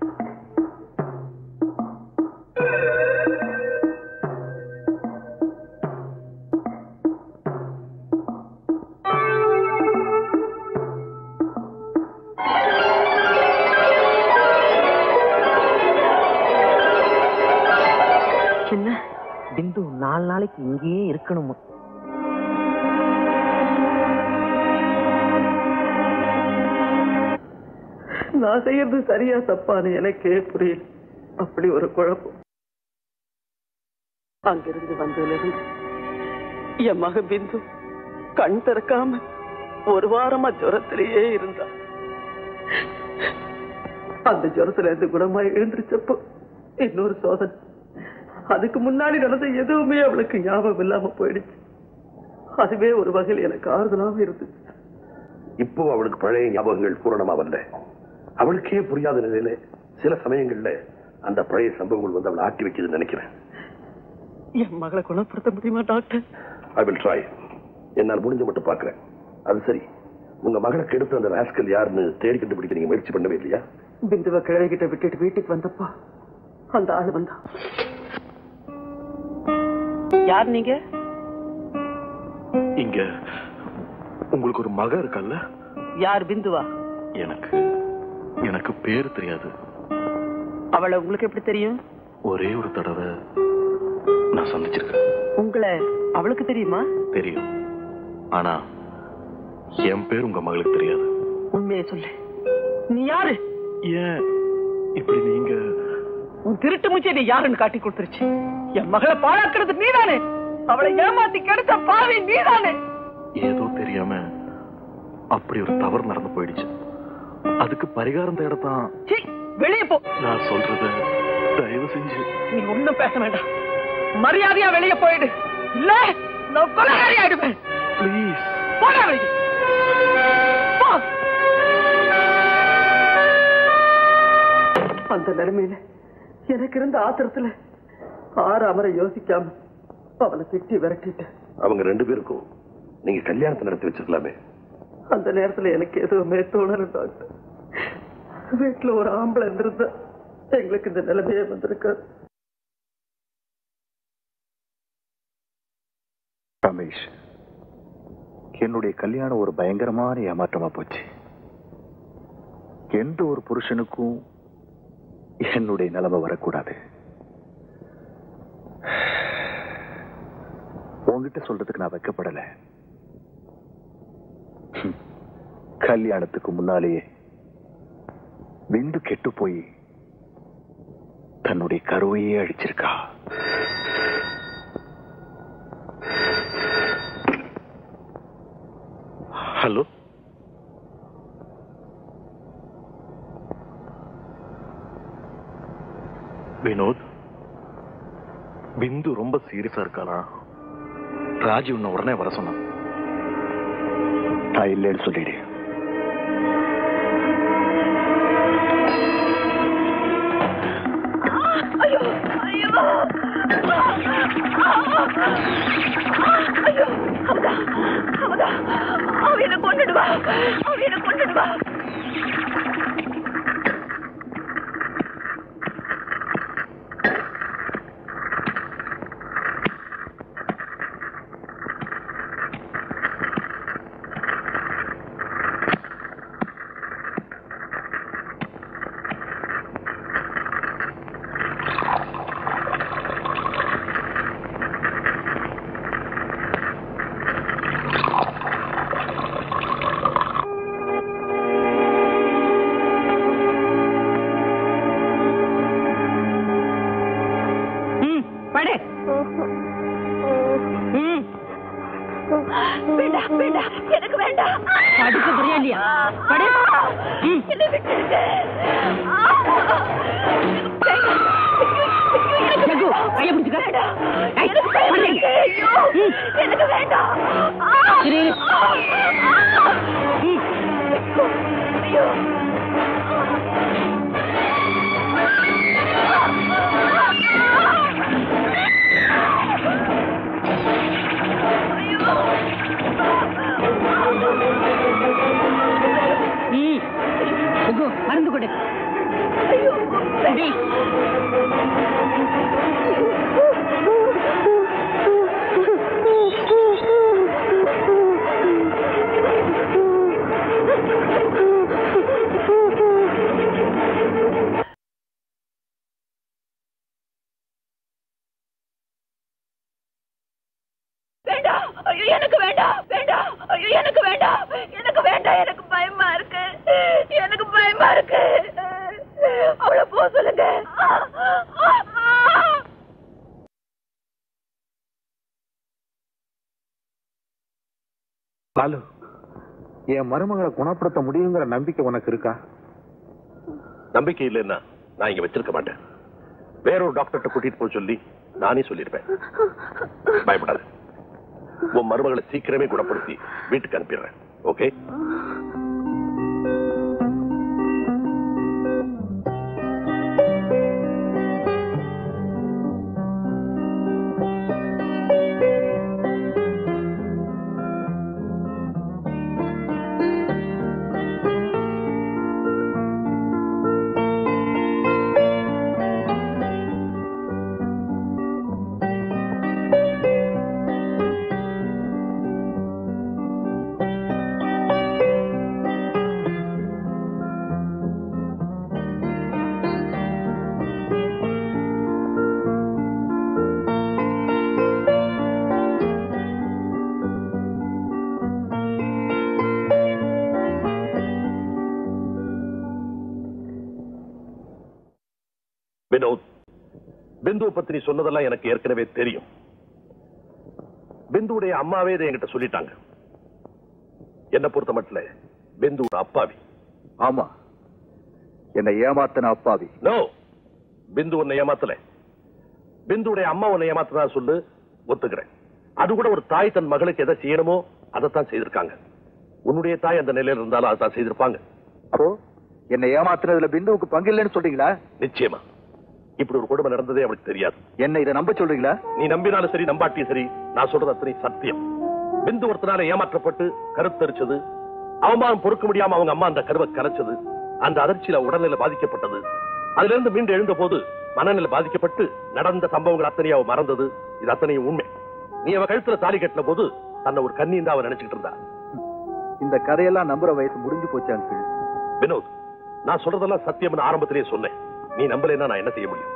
என்ன பிந்து நாலு நாளைக்கு இங்கேயே இருக்கணுமா நான் செய்யறது சரியா தப்பான்னு எனக்கே புரியல அப்படி ஒரு குழப்பம் அங்கிருந்து வந்ததிலிருந்து என் மக பிந்து கண் திறக்காம ஒரு வாரமா ஜுரத்திலேயே இருந்தா அந்த ஜுரத்துல இருந்து குணமா எழுந்திருச்சப்போ இன்னொரு சோதனை அதுக்கு முன்னாடி நடந்த எதுவுமே அவளுக்கு ஞாபகம் இல்லாம போயிடுச்சு அதுவே ஒரு வகையில் எனக்கு ஆறுதலாக இருந்துச்சு இப்போ அவளுக்கு பழைய ஞாபகங்கள் பூரணமா வரல அவளுக்கே புரியாத நிலையில சில சமயங்கள்ல அந்த பழைய சம்பவங்கள் வந்து அவளை ஆட்டி வைக்குதுன்னு நினைக்கிறேன் என் மகளை குணப்படுத்த முடியுமா டாக்டர் ஐ வில் ட்ரை என்னால் முடிஞ்ச மட்டும் பார்க்கிறேன் அது சரி உங்க மகளை கெடுத்த அந்த ராஸ்கல் யாருன்னு தேடி கண்டுபிடிக்க நீங்க முயற்சி பண்ணவே இல்லையா பிந்துவ கிழவிகிட்ட விட்டுட்டு வீட்டுக்கு வந்தப்பா அந்த ஆள் வந்தான் யார் நீங்க இங்க உங்களுக்கு ஒரு மக இருக்கல்ல யார் பிந்துவா எனக்கு எனக்கு பேர் தெரியாது அவளை உங்களுக்கு எப்படி தெரியும் ஒரே ஒரு தடவை நான் சந்திச்சிருக்கேன் உங்களை அவளுக்கு தெரியுமா தெரியும் ஆனா என் பேர் உங்க மகளுக்கு தெரியாது உண்மையை சொல்லு நீ யாரு ஏன் இப்படி நீங்க உன் திருட்டு மூச்சை நீ யாருன்னு காட்டி கொடுத்துருச்சு என் மகளை பாழாக்குறது நீதானே அவளை ஏமாத்தி கெடுத்த பாவி நீதானே ஏதோ தெரியாம அப்படி ஒரு தவறு நடந்து போயிடுச்சு அதுக்கு பரிகாரம் தேடத்தான் சீ, வெளியே போ நான் சொல்றத தயவு செஞ்சு நீ ஒண்ணும் பேச வேண்டாம் மரியாதையா வெளியே போயிடு இல்ல நான் கொலைகாரி ஆயிடுவேன் ப்ளீஸ் போடா வெளியே போ அந்த நிலைமையில எனக்கு இருந்த ஆத்திரத்துல ஆறு அமர யோசிக்காம அவனை திட்டி விரட்டிட்டேன் அவங்க ரெண்டு பேருக்கும் நீங்க கல்யாணத்தை நடத்தி வச்சிருக்கலாமே அந்த நேரத்துல எனக்கு எதுவுமே தோணல டாக்டர் வீட்டுல ஒரு ஆம்பளை இருந்திருந்தா எங்களுக்கு இந்த நிலைமையே வந்திருக்காது ரமேஷ் என்னுடைய கல்யாணம் ஒரு பயங்கரமான ஏமாற்றமா போச்சு எந்த ஒரு புருஷனுக்கும் என்னுடைய நிலைமை வரக்கூடாது உன்கிட்ட சொல்றதுக்கு நான் வைக்கப்படல ஹம். கல்யாணத்துக்கு முன்னாலேயே விந்து கெட்டு போய் தன்னுடைய கருவையே அழிச்சிருக்கா ஹலோ வினோத் பிந்து ரொம்ப சீரியஸா இருக்கானா ராஜி உன்னை உடனே வர சொன்னான் நான் இல்லைன்னு சொல்லிடு ஐயோ ஐயோ ஐயோ அவதா அவதா அவ என்ன கொண்டுடுவா அவ என்ன கொண்டுடுவா ம் படு ம் வேண்டாம் வேண்டாம் எனக்கு வேண்டாம் படுக்க புரியா இல்லையா படு ம் என்னை விட்டுடுங்க ஜகு கையை பிடிச்சுக்க ஏய், எனக்கு பயமா படு. இருக்கு. ஐயோ, எனக்கு வேண்டாம் இரு, இரு. ம் ஐயோ ம் ஜகு மருந்து கொடு குடி. வேண்டாம் ஐயோ எனக்கு வேண்டாம் வேண்டாம் ஐயோ எனக்கு வேண்டாம் எனக்கு வேண்டாம் எனக்கு பயமா இருக்கு எனக்கு பயமா இருக்கு அவளை போக சொல்லுங்க பாலு என் மருமகளை குணப்படுத்த முடியுங்கிற நம்பிக்கை உனக்கு இருக்கா நம்பிக்கை இல்லைன்னா நான் இங்க வச்சிருக்க மாட்டேன் வேற ஒரு டாக்டர்கிட்ட கூட்டிட்டு போக சொல்லி நானே சொல்லியிருப்பேன் பயப்படாத உன் மருமகளை சீக்கிரமே குணப்படுத்தி வீட்டுக்கு அனுப்பிடுறேன் ஓகே வினோத் பிந்துவை பத்தி நீ சொன்னதெல்லாம் எனக்கு ஏற்கனவே தெரியும் பிந்துவுடைய அம்மாவே இதை என்கிட்ட சொல்லிட்டாங்க என்ன பொறுத்த மட்டும் பிந்து ஒரு அப்பாவி ஆமா என்னை ஏமாத்தின அப்பாவி நோ பிந்து உன்னை ஏமாத்தல பிந்துவுடைய அம்மா உன்னை ஏமாத்ததா சொல்லு ஒத்துக்கிறேன் அது கூட ஒரு தாய் தன் மகளுக்கு எதை செய்யணுமோ அதைத்தான் செய்திருக்காங்க உன்னுடைய தாய் அந்த நிலையில இருந்தாலும் அதைத்தான் செய்திருப்பாங்க அப்போ என்னை ஏமாத்துனதுல பிந்துவுக்கு பங்கு இல்லைன்னு சொல்றீங்களா நிச்சயமா இப்படி ஒரு கொடுமை நடந்ததே அவளுக்கு தெரியாது என்ன இதை நம்ப சொல்றீங்களா நீ நம்பினாலும் சரி நம்பாட்டியும் சரி நான் சொல்றது அத்தனை சத்தியம் பிந்து ஒருத்தனால ஏமாற்றப்பட்டு கருத்தரிச்சது அவமானம் பொறுக்க முடியாம அவங்க அம்மா அந்த கருவை கரைச்சது அந்த அதிர்ச்சியில உடல்நிலை பாதிக்கப்பட்டது அதுல இருந்து மீண்டு எழுந்த போது மனநிலை பாதிக்கப்பட்டு நடந்த சம்பவங்கள் அத்தனையும் அவ மறந்தது இது அத்தனையும் உண்மை நீ அவ கழுத்துல தாலி கட்டின போது தன்னை ஒரு கண்ணின்னு அவ நினைச்சுக்கிட்டு இருந்தா இந்த கதையெல்லாம் நம்புற வயசு முடிஞ்சு போச்சு அங்கிள் வினோத் நான் சொல்றதெல்லாம் சத்தியம்னு ஆரம்பத்திலேயே சொன்னேன் நீ நம்பலைன்னா நான் என்ன செய்ய முடியும்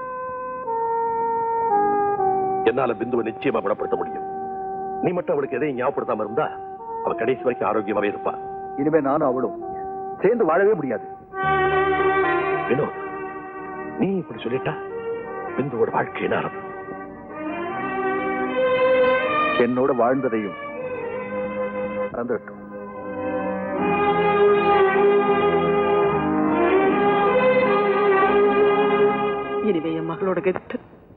என்னால பிந்துவை நிச்சயமா குணப்படுத்த முடியும் நீ மட்டும் அவளுக்கு எதையும் ஞாபகப்படுத்தாம இருந்தா அவ கடைசி வரைக்கும் ஆரோக்கியமாவே இருப்பா இனிமே நானும் அவளும் சேர்ந்து வாழவே முடியாது வினோத் நீ இப்படி சொல்லிட்டா பிந்துவோட வாழ்க்கை என்ன ஆரம்பம் என்னோட வாழ்ந்ததையும் மறந்துவிட்டோம் இனிமே என் மகளோட கெத்து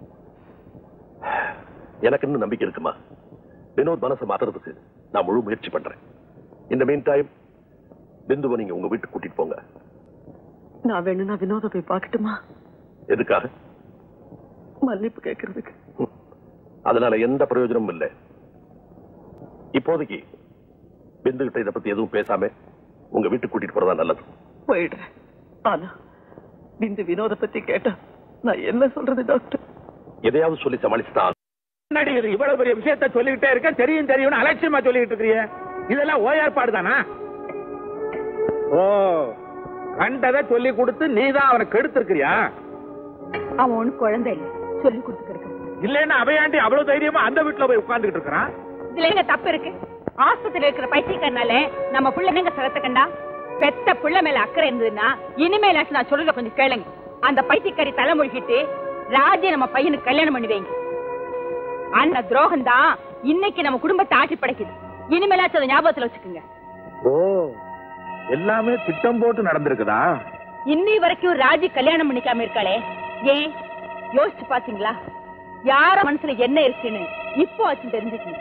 எனக்கு இன்னும் நம்பிக்கை இருக்குமா வினோத் மனசை மாத்துறதுக்கு நான் முழு முயற்சி பண்றேன் இந்த மீன் டைம் பிந்துவை நீங்க உங்க வீட்டுக்கு கூட்டிட்டு போங்க நான் வேணும்னா வினோத போய் பார்க்கட்டுமா எதுக்காக மன்னிப்பு கேட்கறதுக்கு அதனால எந்த பிரயோஜனமும் இல்லை இப்போதைக்கு பிந்து கிட்ட இதை பத்தி எதுவும் பேசாம உங்க வீட்டுக்கு கூட்டிட்டு போறதா நல்லது போயிடுறேன் ஆனா இந்த வினோத பத்தி கேட்டா நான் என்ன சொல்றது டாக்டர் எதையாவது சொல்லி சமாளிச்சுதான் என்னடி இது இவ்வளவு பெரிய விஷயத்த சொல்லிக்கிட்டே இருக்க தெரியும் தெரியும்னு அலட்சியமா சொல்லிக்கிட்டு இருக்கிறிய இதெல்லாம் ஓயாற்பாடு தானா ஓ கண்டதை சொல்லி கொடுத்து நீதான் அவனை கெடுத்திருக்கிறியா அவன் ஒண்ணு குழந்தை இல்ல சொல்லி கொடுத்துருக்க இல்லைன்னா அவையாண்டி அவ்வளவு தைரியமா அந்த வீட்டுல போய் உட்கார்ந்துகிட்டு இருக்கிறான் இதுல எங்க தப்பு இருக்கு ஆஸ்பத்திரியில இருக்கிற பைத்தியக்காரனால நம்ம புள்ள என்னங்க சிரத்த கண்டா பெத்த புள்ள மேல அக்கறை இருந்ததுன்னா இனிமேலாச்சும் நான் சொல்றத கொஞ்சம் கேளுங்க அந்த பைத்தியக்காரி தலைமொழிகிட்டு ராஜே நம்ம பையனுக்கு கல்யாணம் பண்ணி வைங்க அந்த துரோகம் தான் இன்னைக்கு நம்ம குடும்பத்தை ஆட்டி படைக்குது இனிமேலாச்சும் அதை ஞாபகத்துல வச்சுக்கோங்க ஓ எல்லாமே திட்டம் போட்டு நடந்திருக்குதா இன்னி வரைக்கும் ராஜி கல்யாணம் பண்ணிக்காம இருக்காளே ஏன் யோசிச்சு பாத்தீங்களா யார மனசுல என்ன இருக்குன்னு இப்போ ஆச்சு தெரிஞ்சுக்கணும்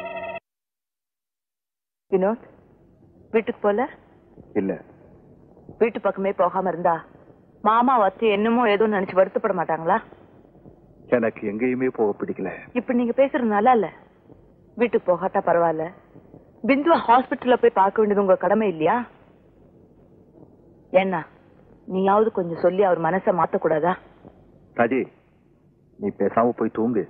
வினோத் வீட்டுக்கு போல இல்ல வீட்டு பக்கமே போகாம இருந்தா மாமா வச்சு என்னமோ ஏதோ நினைச்சு வருத்தப்பட மாட்டாங்களா எனக்கு எங்கேயுமே போக பிடிக்கல இப்ப நீங்க பேசுறது நல்லா இல்ல வீட்டுக்கு போகாட்டா பரவாயில்ல பிந்துவ ஹாஸ்பிட்டல்ல போய் பார்க்க வேண்டியது உங்க கடமை இல்லையா என்ன நீயாவது கொஞ்சம் சொல்லி அவர் மனசை மாத்தக்கூடாதா ராஜி நீ பேசாம போய் தூங்கு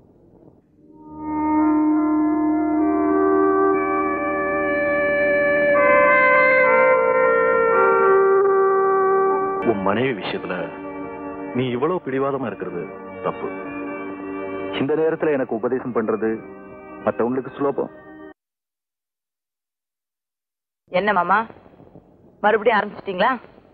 உன் மனைவி விஷயத்துல நீ இவ்வளவு பிடிவாதமா இருக்கிறது தப்பு இந்த நேரத்துல எனக்கு உபதேசம் பண்றது மத்தவங்களுக்கு சுலபம் என்ன மாமா மறுபடியும் ஆரம்பிச்சிட்டீங்களா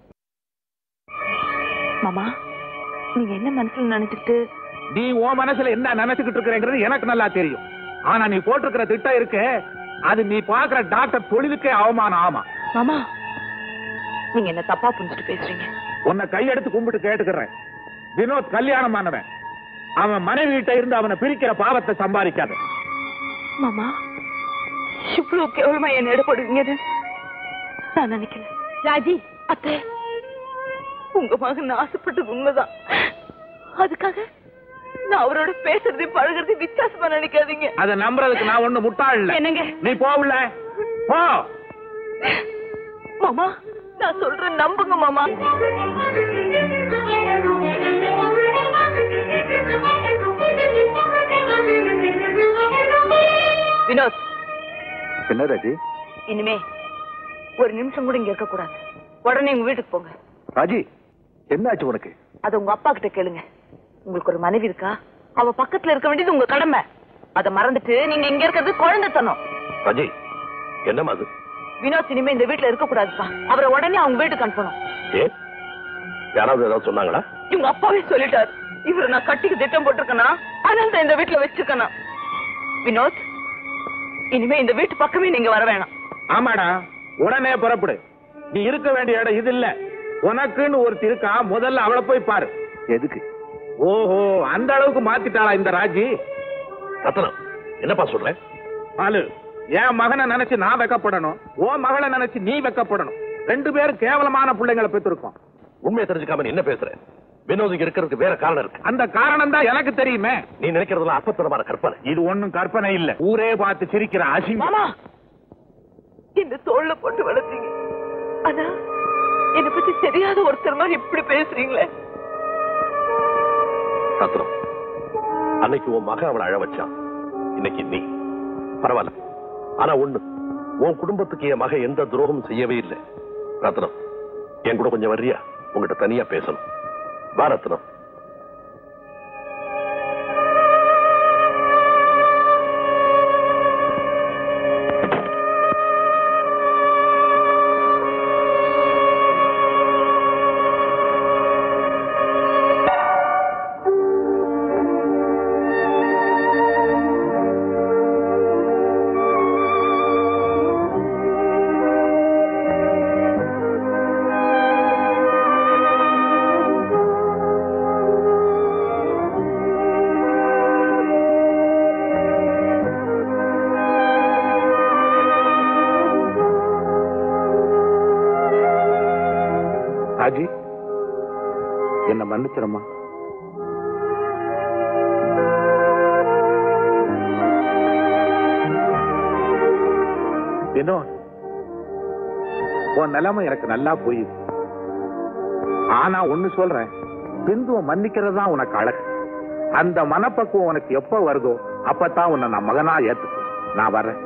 மாமா நீங்க என்ன மனசுல நினைச்சிட்டு நீ உன் மனசுல என்ன நினைச்சுக்கிட்டு இருக்கிறேங்கிறது எனக்கு நல்லா தெரியும் ஆனா நீ போட்டிருக்கிற திட்டம் இருக்கு அது நீ பாக்குற டாக்டர் தொழிலுக்கே அவமானம் ஆமா மாமா நீங்க என்ன தப்பா புரிஞ்சுட்டு பேசுறீங்க உன்னை கையெடுத்து கும்பிட்டு கேட்டுக்கிறேன் வினோத் கல்யாணம் ஆனவன் அவன் மனைவி கிட்ட இருந்து அவனை பிரிக்கிற பாவத்தை சம்பாதிக்காத மாமா இவ்வளவு கேவலமா என்ன இடப்படுவீங்க நான் நினைக்கல ராஜி அத்தை உங்க மகன் ஆசைப்பட்டது உண்மைதான் அதுக்காக நான் அவரோட பேசுறதையும் பழகுறதையும் வித்தியாசமா நினைக்காதீங்க அத நம்புறதுக்கு நான் ஒண்ணு முட்டாள் இல்ல என்னங்க? நீ போகல போ மாமா நான் சொல்றேன் நம்புங்க மாமா வினோத் என்ன ராஜி இனிமே ஒரு நிமிஷம் கூட இங்க இருக்க கூடாது உடனே உங்க வீட்டுக்கு போங்க ராஜி என்னாச்சு உனக்கு அத உங்க அப்பா கிட்ட கேளுங்க உங்களுக்கு ஒரு மனைவி இருக்கா அவ பக்கத்துல இருக்க வேண்டியது உங்க கடமை அத மறந்துட்டு நீங்க இங்க இருக்கிறது குழந்தைத்தனம் அஜய் என்னம்மா அது வினோத் இனிமே இந்த வீட்டுல இருக்க கூடாதுப்பா அவரை உடனே அவங்க வீட்டுக்கு அனுப்பணும் ஏன் யாராவது ஏதாவது சொன்னாங்களா இவங்க அப்பாவே சொல்லிட்டாரு இவரை நான் கட்டிக்கு திட்டம் போட்டிருக்கேனா அதனால தான் இந்த வீட்டுல வச்சிருக்கேனா வினோத் இனிமே இந்த வீட்டு பக்கமே நீங்க வர வேணாம் ஆமாடா உடனே புறப்படு நீ இருக்க வேண்டிய இடம் இது இல்ல உனக்குன்னு ஒருத்தி இருக்கா முதல்ல அவளை போய் பாரு எதுக்கு ஓஹோ அந்த அளவுக்கு மாத்திட்டாளா இந்த ராஜி ரத்தனம் என்னப்பா சொல்ற பாலு என் மகனை நினைச்சு நான் வெக்கப்படணும் உன் மகளை நினைச்சு நீ வெக்கப்படணும் ரெண்டு பேரும் கேவலமான பிள்ளைங்களை பெற்றிருக்கோம் உண்மையை தெரிஞ்சுக்காம நீ என்ன பேசுற வினோதுக்கு இருக்கிறதுக்கு வேற காரணம் இருக்கு அந்த காரணம் தான் எனக்கு தெரியுமே நீ நினைக்கிறதுலாம் அப்பத்தனமான கற்பனை இது ஒண்ணும் கற்பனை இல்ல ஊரே பார்த்து சிரிக்கிற அசிங்கம் மாமா இந்த தோல்ல போட்டு வளர்த்தீங்க ஆனா என்னை பத்தி தெரியாத ஒருத்தர் மாதிரி இப்படி பேசுறீங்களே ரத்னம் அன்னைக்கு உன் மகன் அவளை அழ வச்சான் இன்னைக்கு நீ பரவாயில்ல ஆனா ஒண்ணு உன் குடும்பத்துக்கு என் மகன் எந்த துரோகமும் செய்யவே இல்லை ரத்னம் என் கூட கொஞ்சம் வர்றியா உங்ககிட்ட தனியா பேசணும் பாரத்னம் ராஜி என்ன மன்னிச்சிடமா என்ன உன் நிலைமை எனக்கு நல்லா புரியுது ஆனா ஒண்ணு சொல்றேன் பிந்துவ மன்னிக்கிறது தான் உனக்கு அழகு அந்த மனப்பக்குவம் உனக்கு எப்ப வருதோ அப்பதான் உன்னை நான் மகனா ஏத்துக்கு நான் வரேன்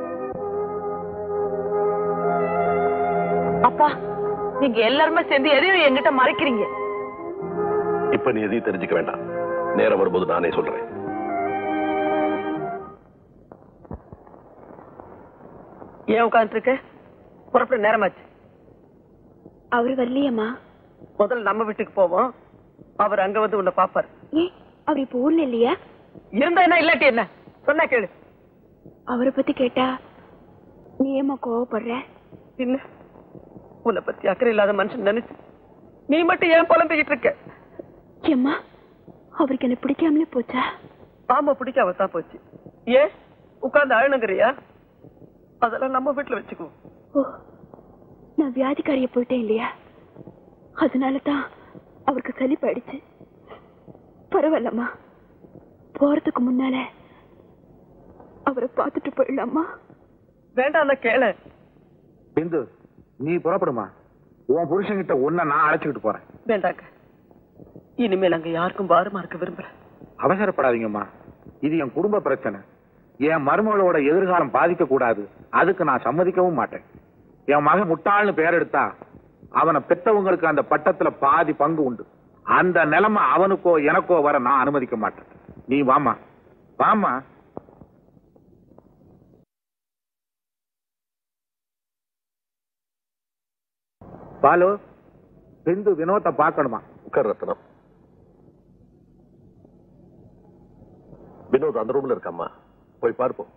அப்பா நீங்க எல்லாருமே சேர்ந்து எதையும் என்கிட்ட மறைக்கிறீங்க இப்ப நீ எதையும் தெரிஞ்சுக்க வேண்டாம் நேரம் வரும்போது நானே சொல்றேன் ஏன் உட்கார்ந்து இருக்க புறப்பட நேரமாச்சு அவரு வரலையம்மா முதல்ல நம்ம வீட்டுக்கு போவோம் அவர் அங்க வந்து உன்னை பாப்பாரு ஏன் அவர் இப்ப ஊர்ல இல்லையா இருந்தா என்ன இல்லாட்டி என்ன சொன்னா கேளு அவரை பத்தி கேட்டா நீ ஏமா கோவப்படுற என்ன உன்னை பத்தி அக்கறை இல்லாத மனுஷன் நினைச்சு நீ மட்டும் ஏன் புலம்பிக்கிட்டு இருக்க ஏம்மா அவருக்கு என்ன பிடிக்காமலே போச்சா ஆமா பிடிக்காம தான் போச்சு ஏன் உட்கார்ந்து அழணுங்கிறியா அதெல்லாம் நம்ம வீட்டுல வச்சுக்குவோம் ஓ நான் வியாதிக்காரிய போயிட்டேன் இல்லையா அதனால தான் அவருக்கு சலிப்பாயிடுச்சு பரவாயில்லம்மா போறதுக்கு முன்னால அவரை பார்த்துட்டு போயிடலாமா வேண்டாம் கேள பிந்து நீ புறப்படுமா உன் புருஷன்கிட்ட உன்னை நான் அழைச்சுக்கிட்டு போறேன் வேண்டாங்க இனிமேல் அங்க யாருக்கும் பாரமா இருக்க விரும்புறேன் அவசரப்படாதீங்கம்மா இது என் குடும்ப பிரச்சனை என் மருமகளோட எதிர்காலம் பாதிக்க கூடாது அதுக்கு நான் சம்மதிக்கவும் மாட்டேன் என் மகன் முட்டாள்னு பேர் எடுத்தா அவனை பெத்தவங்களுக்கு அந்த பட்டத்துல பாதி பங்கு உண்டு அந்த நிலைமை அவனுக்கோ எனக்கோ வர நான் அனுமதிக்க மாட்டேன் நீ வாமா வாமா பாலு பிந்து வினோத்தை பார்க்கணுமா உட்கார் ரத்னம் வினோத் அந்த ரூம்ல இருக்காம்மா போய் பார்ப்போம்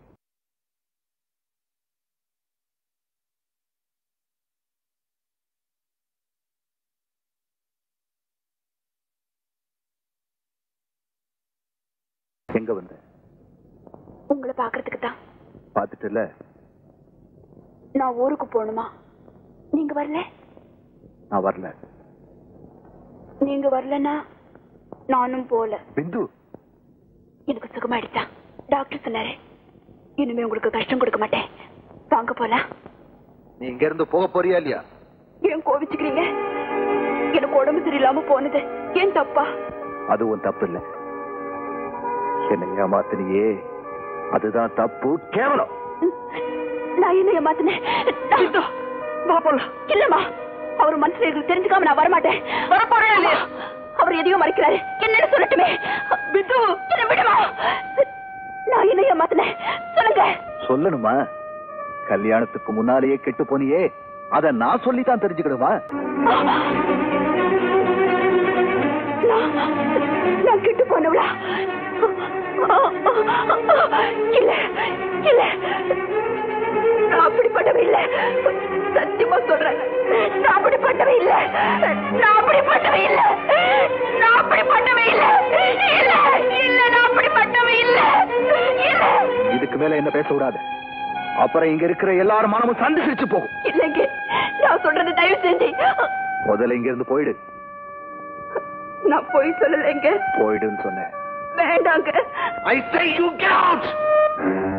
எங்க வந்த உங்களை பாக்குறதுக்கு தான் பாத்துட்டுல நான் ஊருக்கு போகணுமா நீங்க வரல நான் வரல நீங்க வரலன்னா நானும் போல பிந்து எனக்கு சுகமாயிடுச்சா டாக்டர் சொன்னாரு இனிமே உங்களுக்கு கஷ்டம் கொடுக்க மாட்டேன் வாங்க போலாம் நீ இங்க இருந்து போக போறியா இல்லையா ஏன் கோவிச்சுக்கிறீங்க எனக்கு உடம்பு சரியில்லாம போனது ஏன் தப்பா அது உன் தப்பு இல்ல என்னை ஏமாத்தினியே அதுதான் தப்பு கேவலம் நான் என்ன ஏமாத்தினேன் வா போலாம் இல்லம்மா அவர் மனசுல இருக்கு தெரிஞ்சுக்காம நான் வரமாட்டேன் வரப்போறேன் இல்லையா அவர் எதையும் மறைக்கிறாரு என்னன்னு சொல்லட்டுமே பிந்து என்ன விடுமா நான் என்ன ஏமாத்தினேன் சொல்லுங்க சொல்லணுமா கல்யாணத்துக்கு முன்னாலேயே கெட்டு போனியே அத நான் சொல்லித்தான் தெரிஞ்சுக்கணுமா நான் நான் கெட்டு போனவளா இல்ல இல்ல நான் அப்படிப்பட்டவ இல்ல சத்தியமா சொல்றேன் நான் அப்படிப்பட்டவ இல்ல நான் அப்படிப்பட்டவ இல்ல நான் அப்படிப்பட்டவ இல்ல இல்ல இல்ல நான் அப்படிப்பட்டவ இல்ல இல்ல இதுக்கு மேல என்ன பேச விடாது அப்புறம் இங்க இருக்கிற எல்லாரும் மனமும் சண்டு சிரிச்சு போகும் இல்லைங்க நான் சொல்றது தயவு செஞ்சு முதல்ல இங்க இருந்து போயிடு நான் போய் சொல்லலைங்க போயிடுன்னு சொன்னேன் வேண்டாங்க ஐ say you get out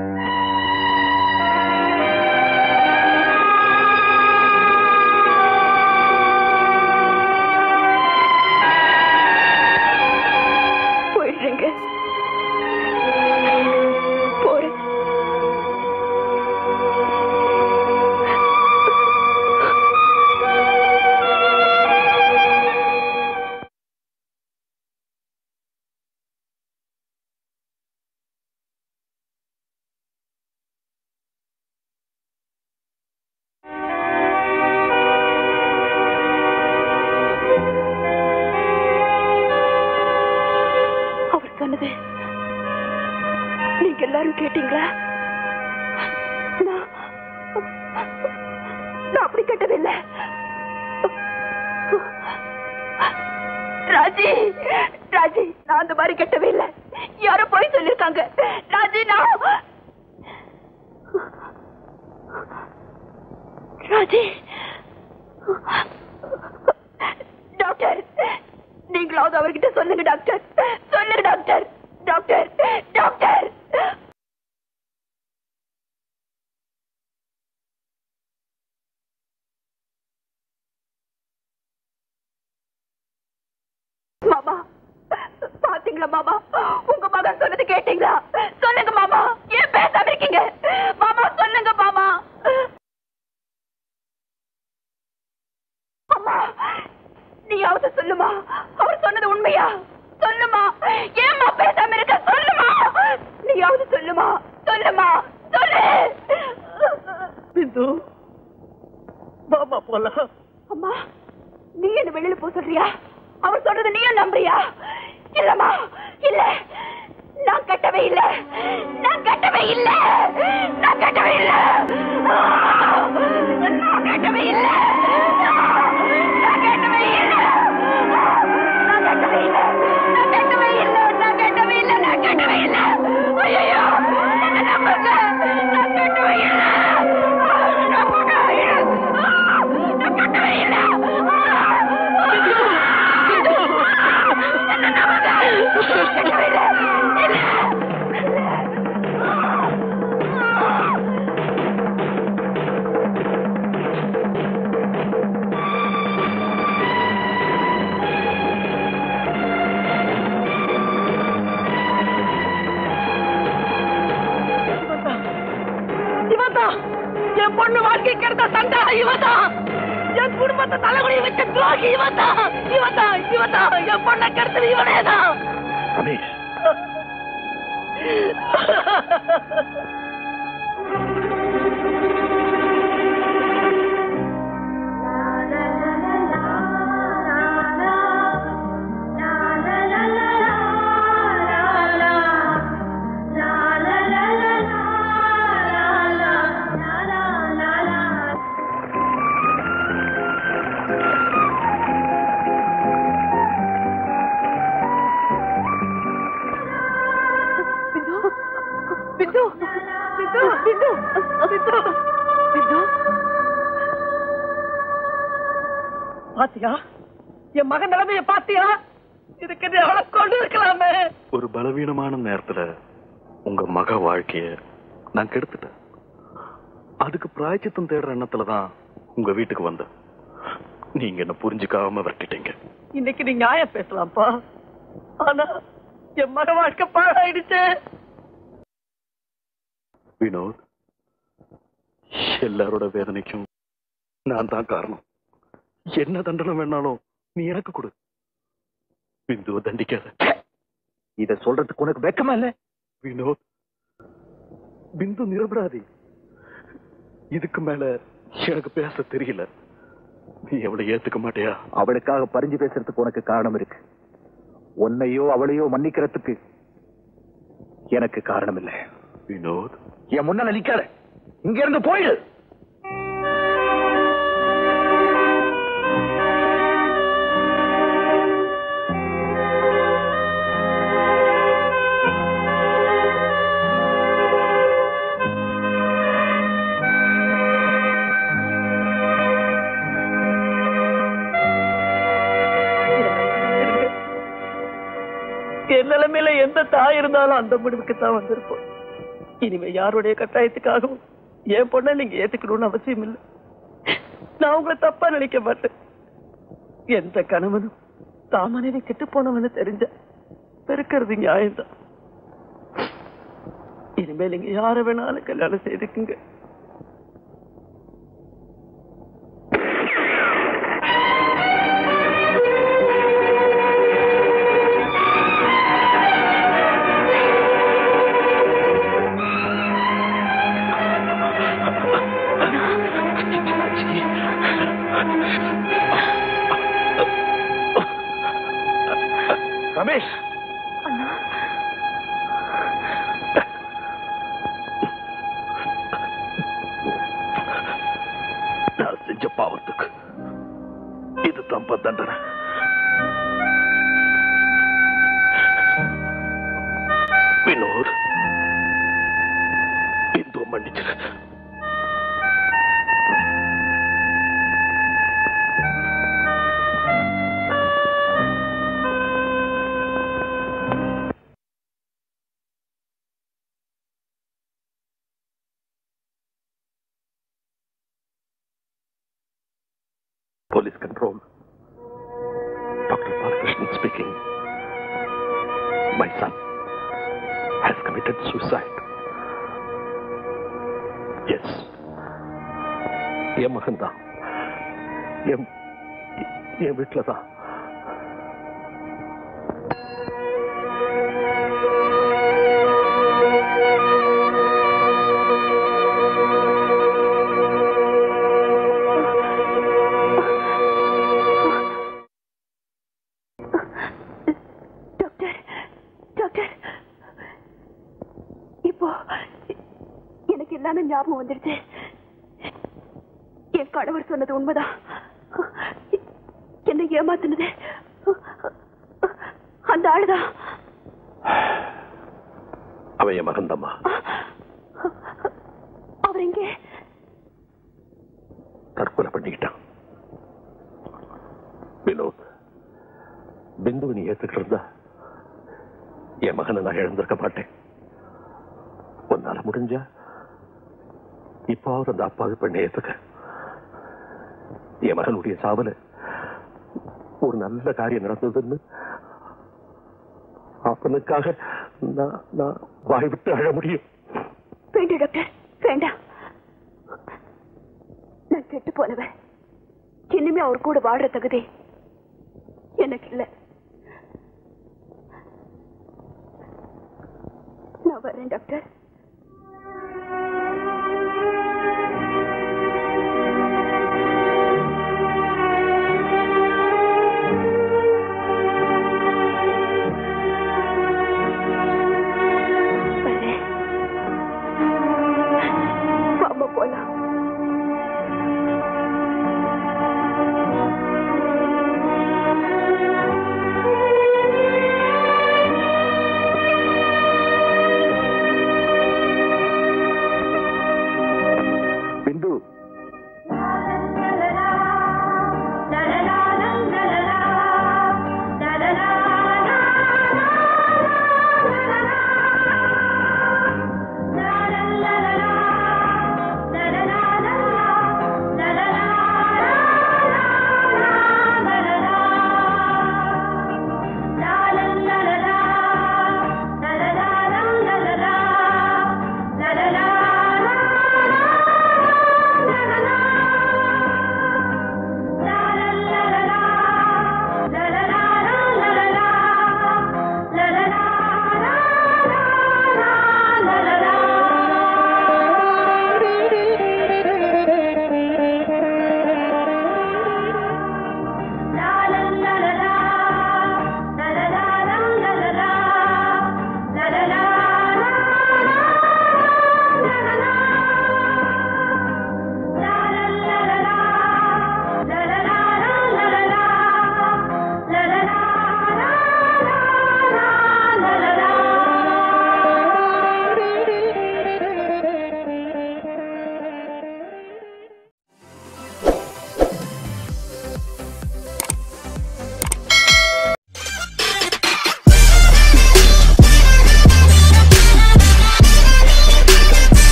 கெட்டது நீங்க எல்லாரும் கேட்டீங்களா நான் நான் அப்படி கெட்டதில்லை ராஜி ராஜி நான் அந்த மாதிரி கெட்டவே இல்லை யாரோ போய் சொல்லிருக்காங்க ராஜி நான் ராஜி டாக்டர் நீங்களாவது அவர்கிட்ட சொல்லுங்க டாக்டர் சொல்லுங்க டாக்டர் டாக்டர் டாக்டர் மாமா பாத்தீங்களா மாமா உங்க மகன் சொன்னது கேட்டீங்களா சொல்லுங்க மாமா ஏன் பேசாம இருக்கீங்க மாமா சொல்லுங்க மாமா அம்மா நீயாவது சொல்லுமா அவர் சொன்னது உண்மையா சொல்லுமா ஏம்மா பேசாம இருக்க சொல்லுமா நீயாவது சொல்லுமா சொல்லுமா சொல்லு பிந்து பாபா போலாம் அம்மா நீ என்ன வெளியில போ சொல்றியா அவர் சொல்றது நீயும் நம்புறியா இல்லம்மா இல்ல நான் கட்டவே இல்ல நான் கட்டவே இல்ல நான் கட்டவே இல்ல நான் கட்டவே இல்ல நான் கட்டவே இல்ல நான் கட்டவே இல்ல நான் கட்டவே இல்ல நான் கட்டவே இல்ல நான் கட்டவே இல்ல ஐயோ என்ன நம்புங்க நான் கட்டவே இல்ல நான் கட்டவே இல்ல நான் கட்டவே இல்ல இவன்தான் என் பொண்ணு வாழ்க்கைக்கு எடுத்த சண்டை இவன்தான் என் குடும்பத்தை தலைகுடி வச்ச துரோகி இவன்தான் இவன்தான் இவன்தான் என் பொண்ணை கெடுத்தது இவனேதான் ரமேஷ் பிந்து பிந்து பிந்து பிந்து பிந்து பிந்து பாத்தியா என் மகன் நிலைமைய பாத்தியா இதுக்கு நீ அவளை கொண்டு இருக்கலாமே ஒரு பலவீனமான நேரத்துல உங்க மக வாழ்க்கைய நான் கெடுத்துட்டேன் அதுக்கு பிராய்ச்சித்தம் தேடுற எண்ணத்துல தான் உங்க வீட்டுக்கு வந்தேன் நீங்க என்ன புரிஞ்சுக்காம விரட்டிட்டீங்க இன்னைக்கு நீ நியாயம் பேசலாம்ப்பா ஆனா என் மக வாழ்க்கை பாழாயிடுச்சு வினோத் எல்லாரோட வேதனைக்கும் நான் தான் காரணம் என்ன தண்டனை வேணாலும் நீ எனக்கு கொடு பிந்துவை தண்டிக்காத இத சொல்றதுக்கு உனக்கு வெக்கமா இல்ல வினோத் பிந்து நிரபராதி இதுக்கு மேல எனக்கு பேச தெரியல நீ அவளை ஏத்துக்க மாட்டியா அவளுக்காக பறிஞ்சு பேசுறதுக்கு உனக்கு காரணம் இருக்கு உன்னையோ அவளையோ மன்னிக்கிறதுக்கு எனக்கு காரணம் இல்லை வினோத் என் முன்னால நிக்காத இங்க இருந்து போயிடு என் நிலைமையில எந்த தாய் இருந்தாலும் அந்த முடிவுக்கு தான் வந்திருப்போம் இனிமே யாருடைய கட்டாயத்துக்காகவும் என் பொண்ணை நீங்க ஏத்துக்கணும்னு அவசியம் இல்லை நான் உங்களை தப்பா நினைக்க மாட்டேன் எந்த கணவனும் தான் மனைவி கெட்டு போனவன்னு தெரிஞ்ச பெருக்கிறது நியாயம்தான் இனிமே நீங்க யார வேணாலும் கல்யாணம் செய்துக்குங்க ரமேஷ் செஞ்ச பாவத்துக்கு இது தம்ப தண்டனை வினோத் இந்து மன்னிச்சிரு Police control. Dr. Balakrishnan speaking. My son has committed suicide. Yes. என் மகன் தான் என் என் வீட்டுல தான் டாக்டர் டாக்டர் இப்போ எனக்கு எல்லாமே ஞாபகம் வந்துடுச்சு என் கணவர் சொன்னது உண்மைதான் என்னை ஏமாத்தினது அந்த ஆளுதான் அவன் என் மகன் தாம்மா அவர் எங்கே தற்கொலை பண்ணிக்கிட்டான் வினோத் பிந்துவை நீ ஏத்துக்கிட்டு இருந்தா என் மகனை நான் இழந்திருக்க மாட்டேன் உன்னால முடிஞ்சா இப்பாவது அந்த அப்பாவி பெண்ணை ஏத்துக்க என் மகனுடைய சாவல ஒரு நல்ல காரியம் நடந்ததுன்னு அவனுக்காக நான் நான் வாய் விட்டு அழ முடியும் வேண்டாம் டாக்டர் வேண்டாம் நான் கெட்டு போனவன் இனிமே அவர் கூட வாடுற தகுதி எனக்கு இல்ல நான் வரேன் டாக்டர்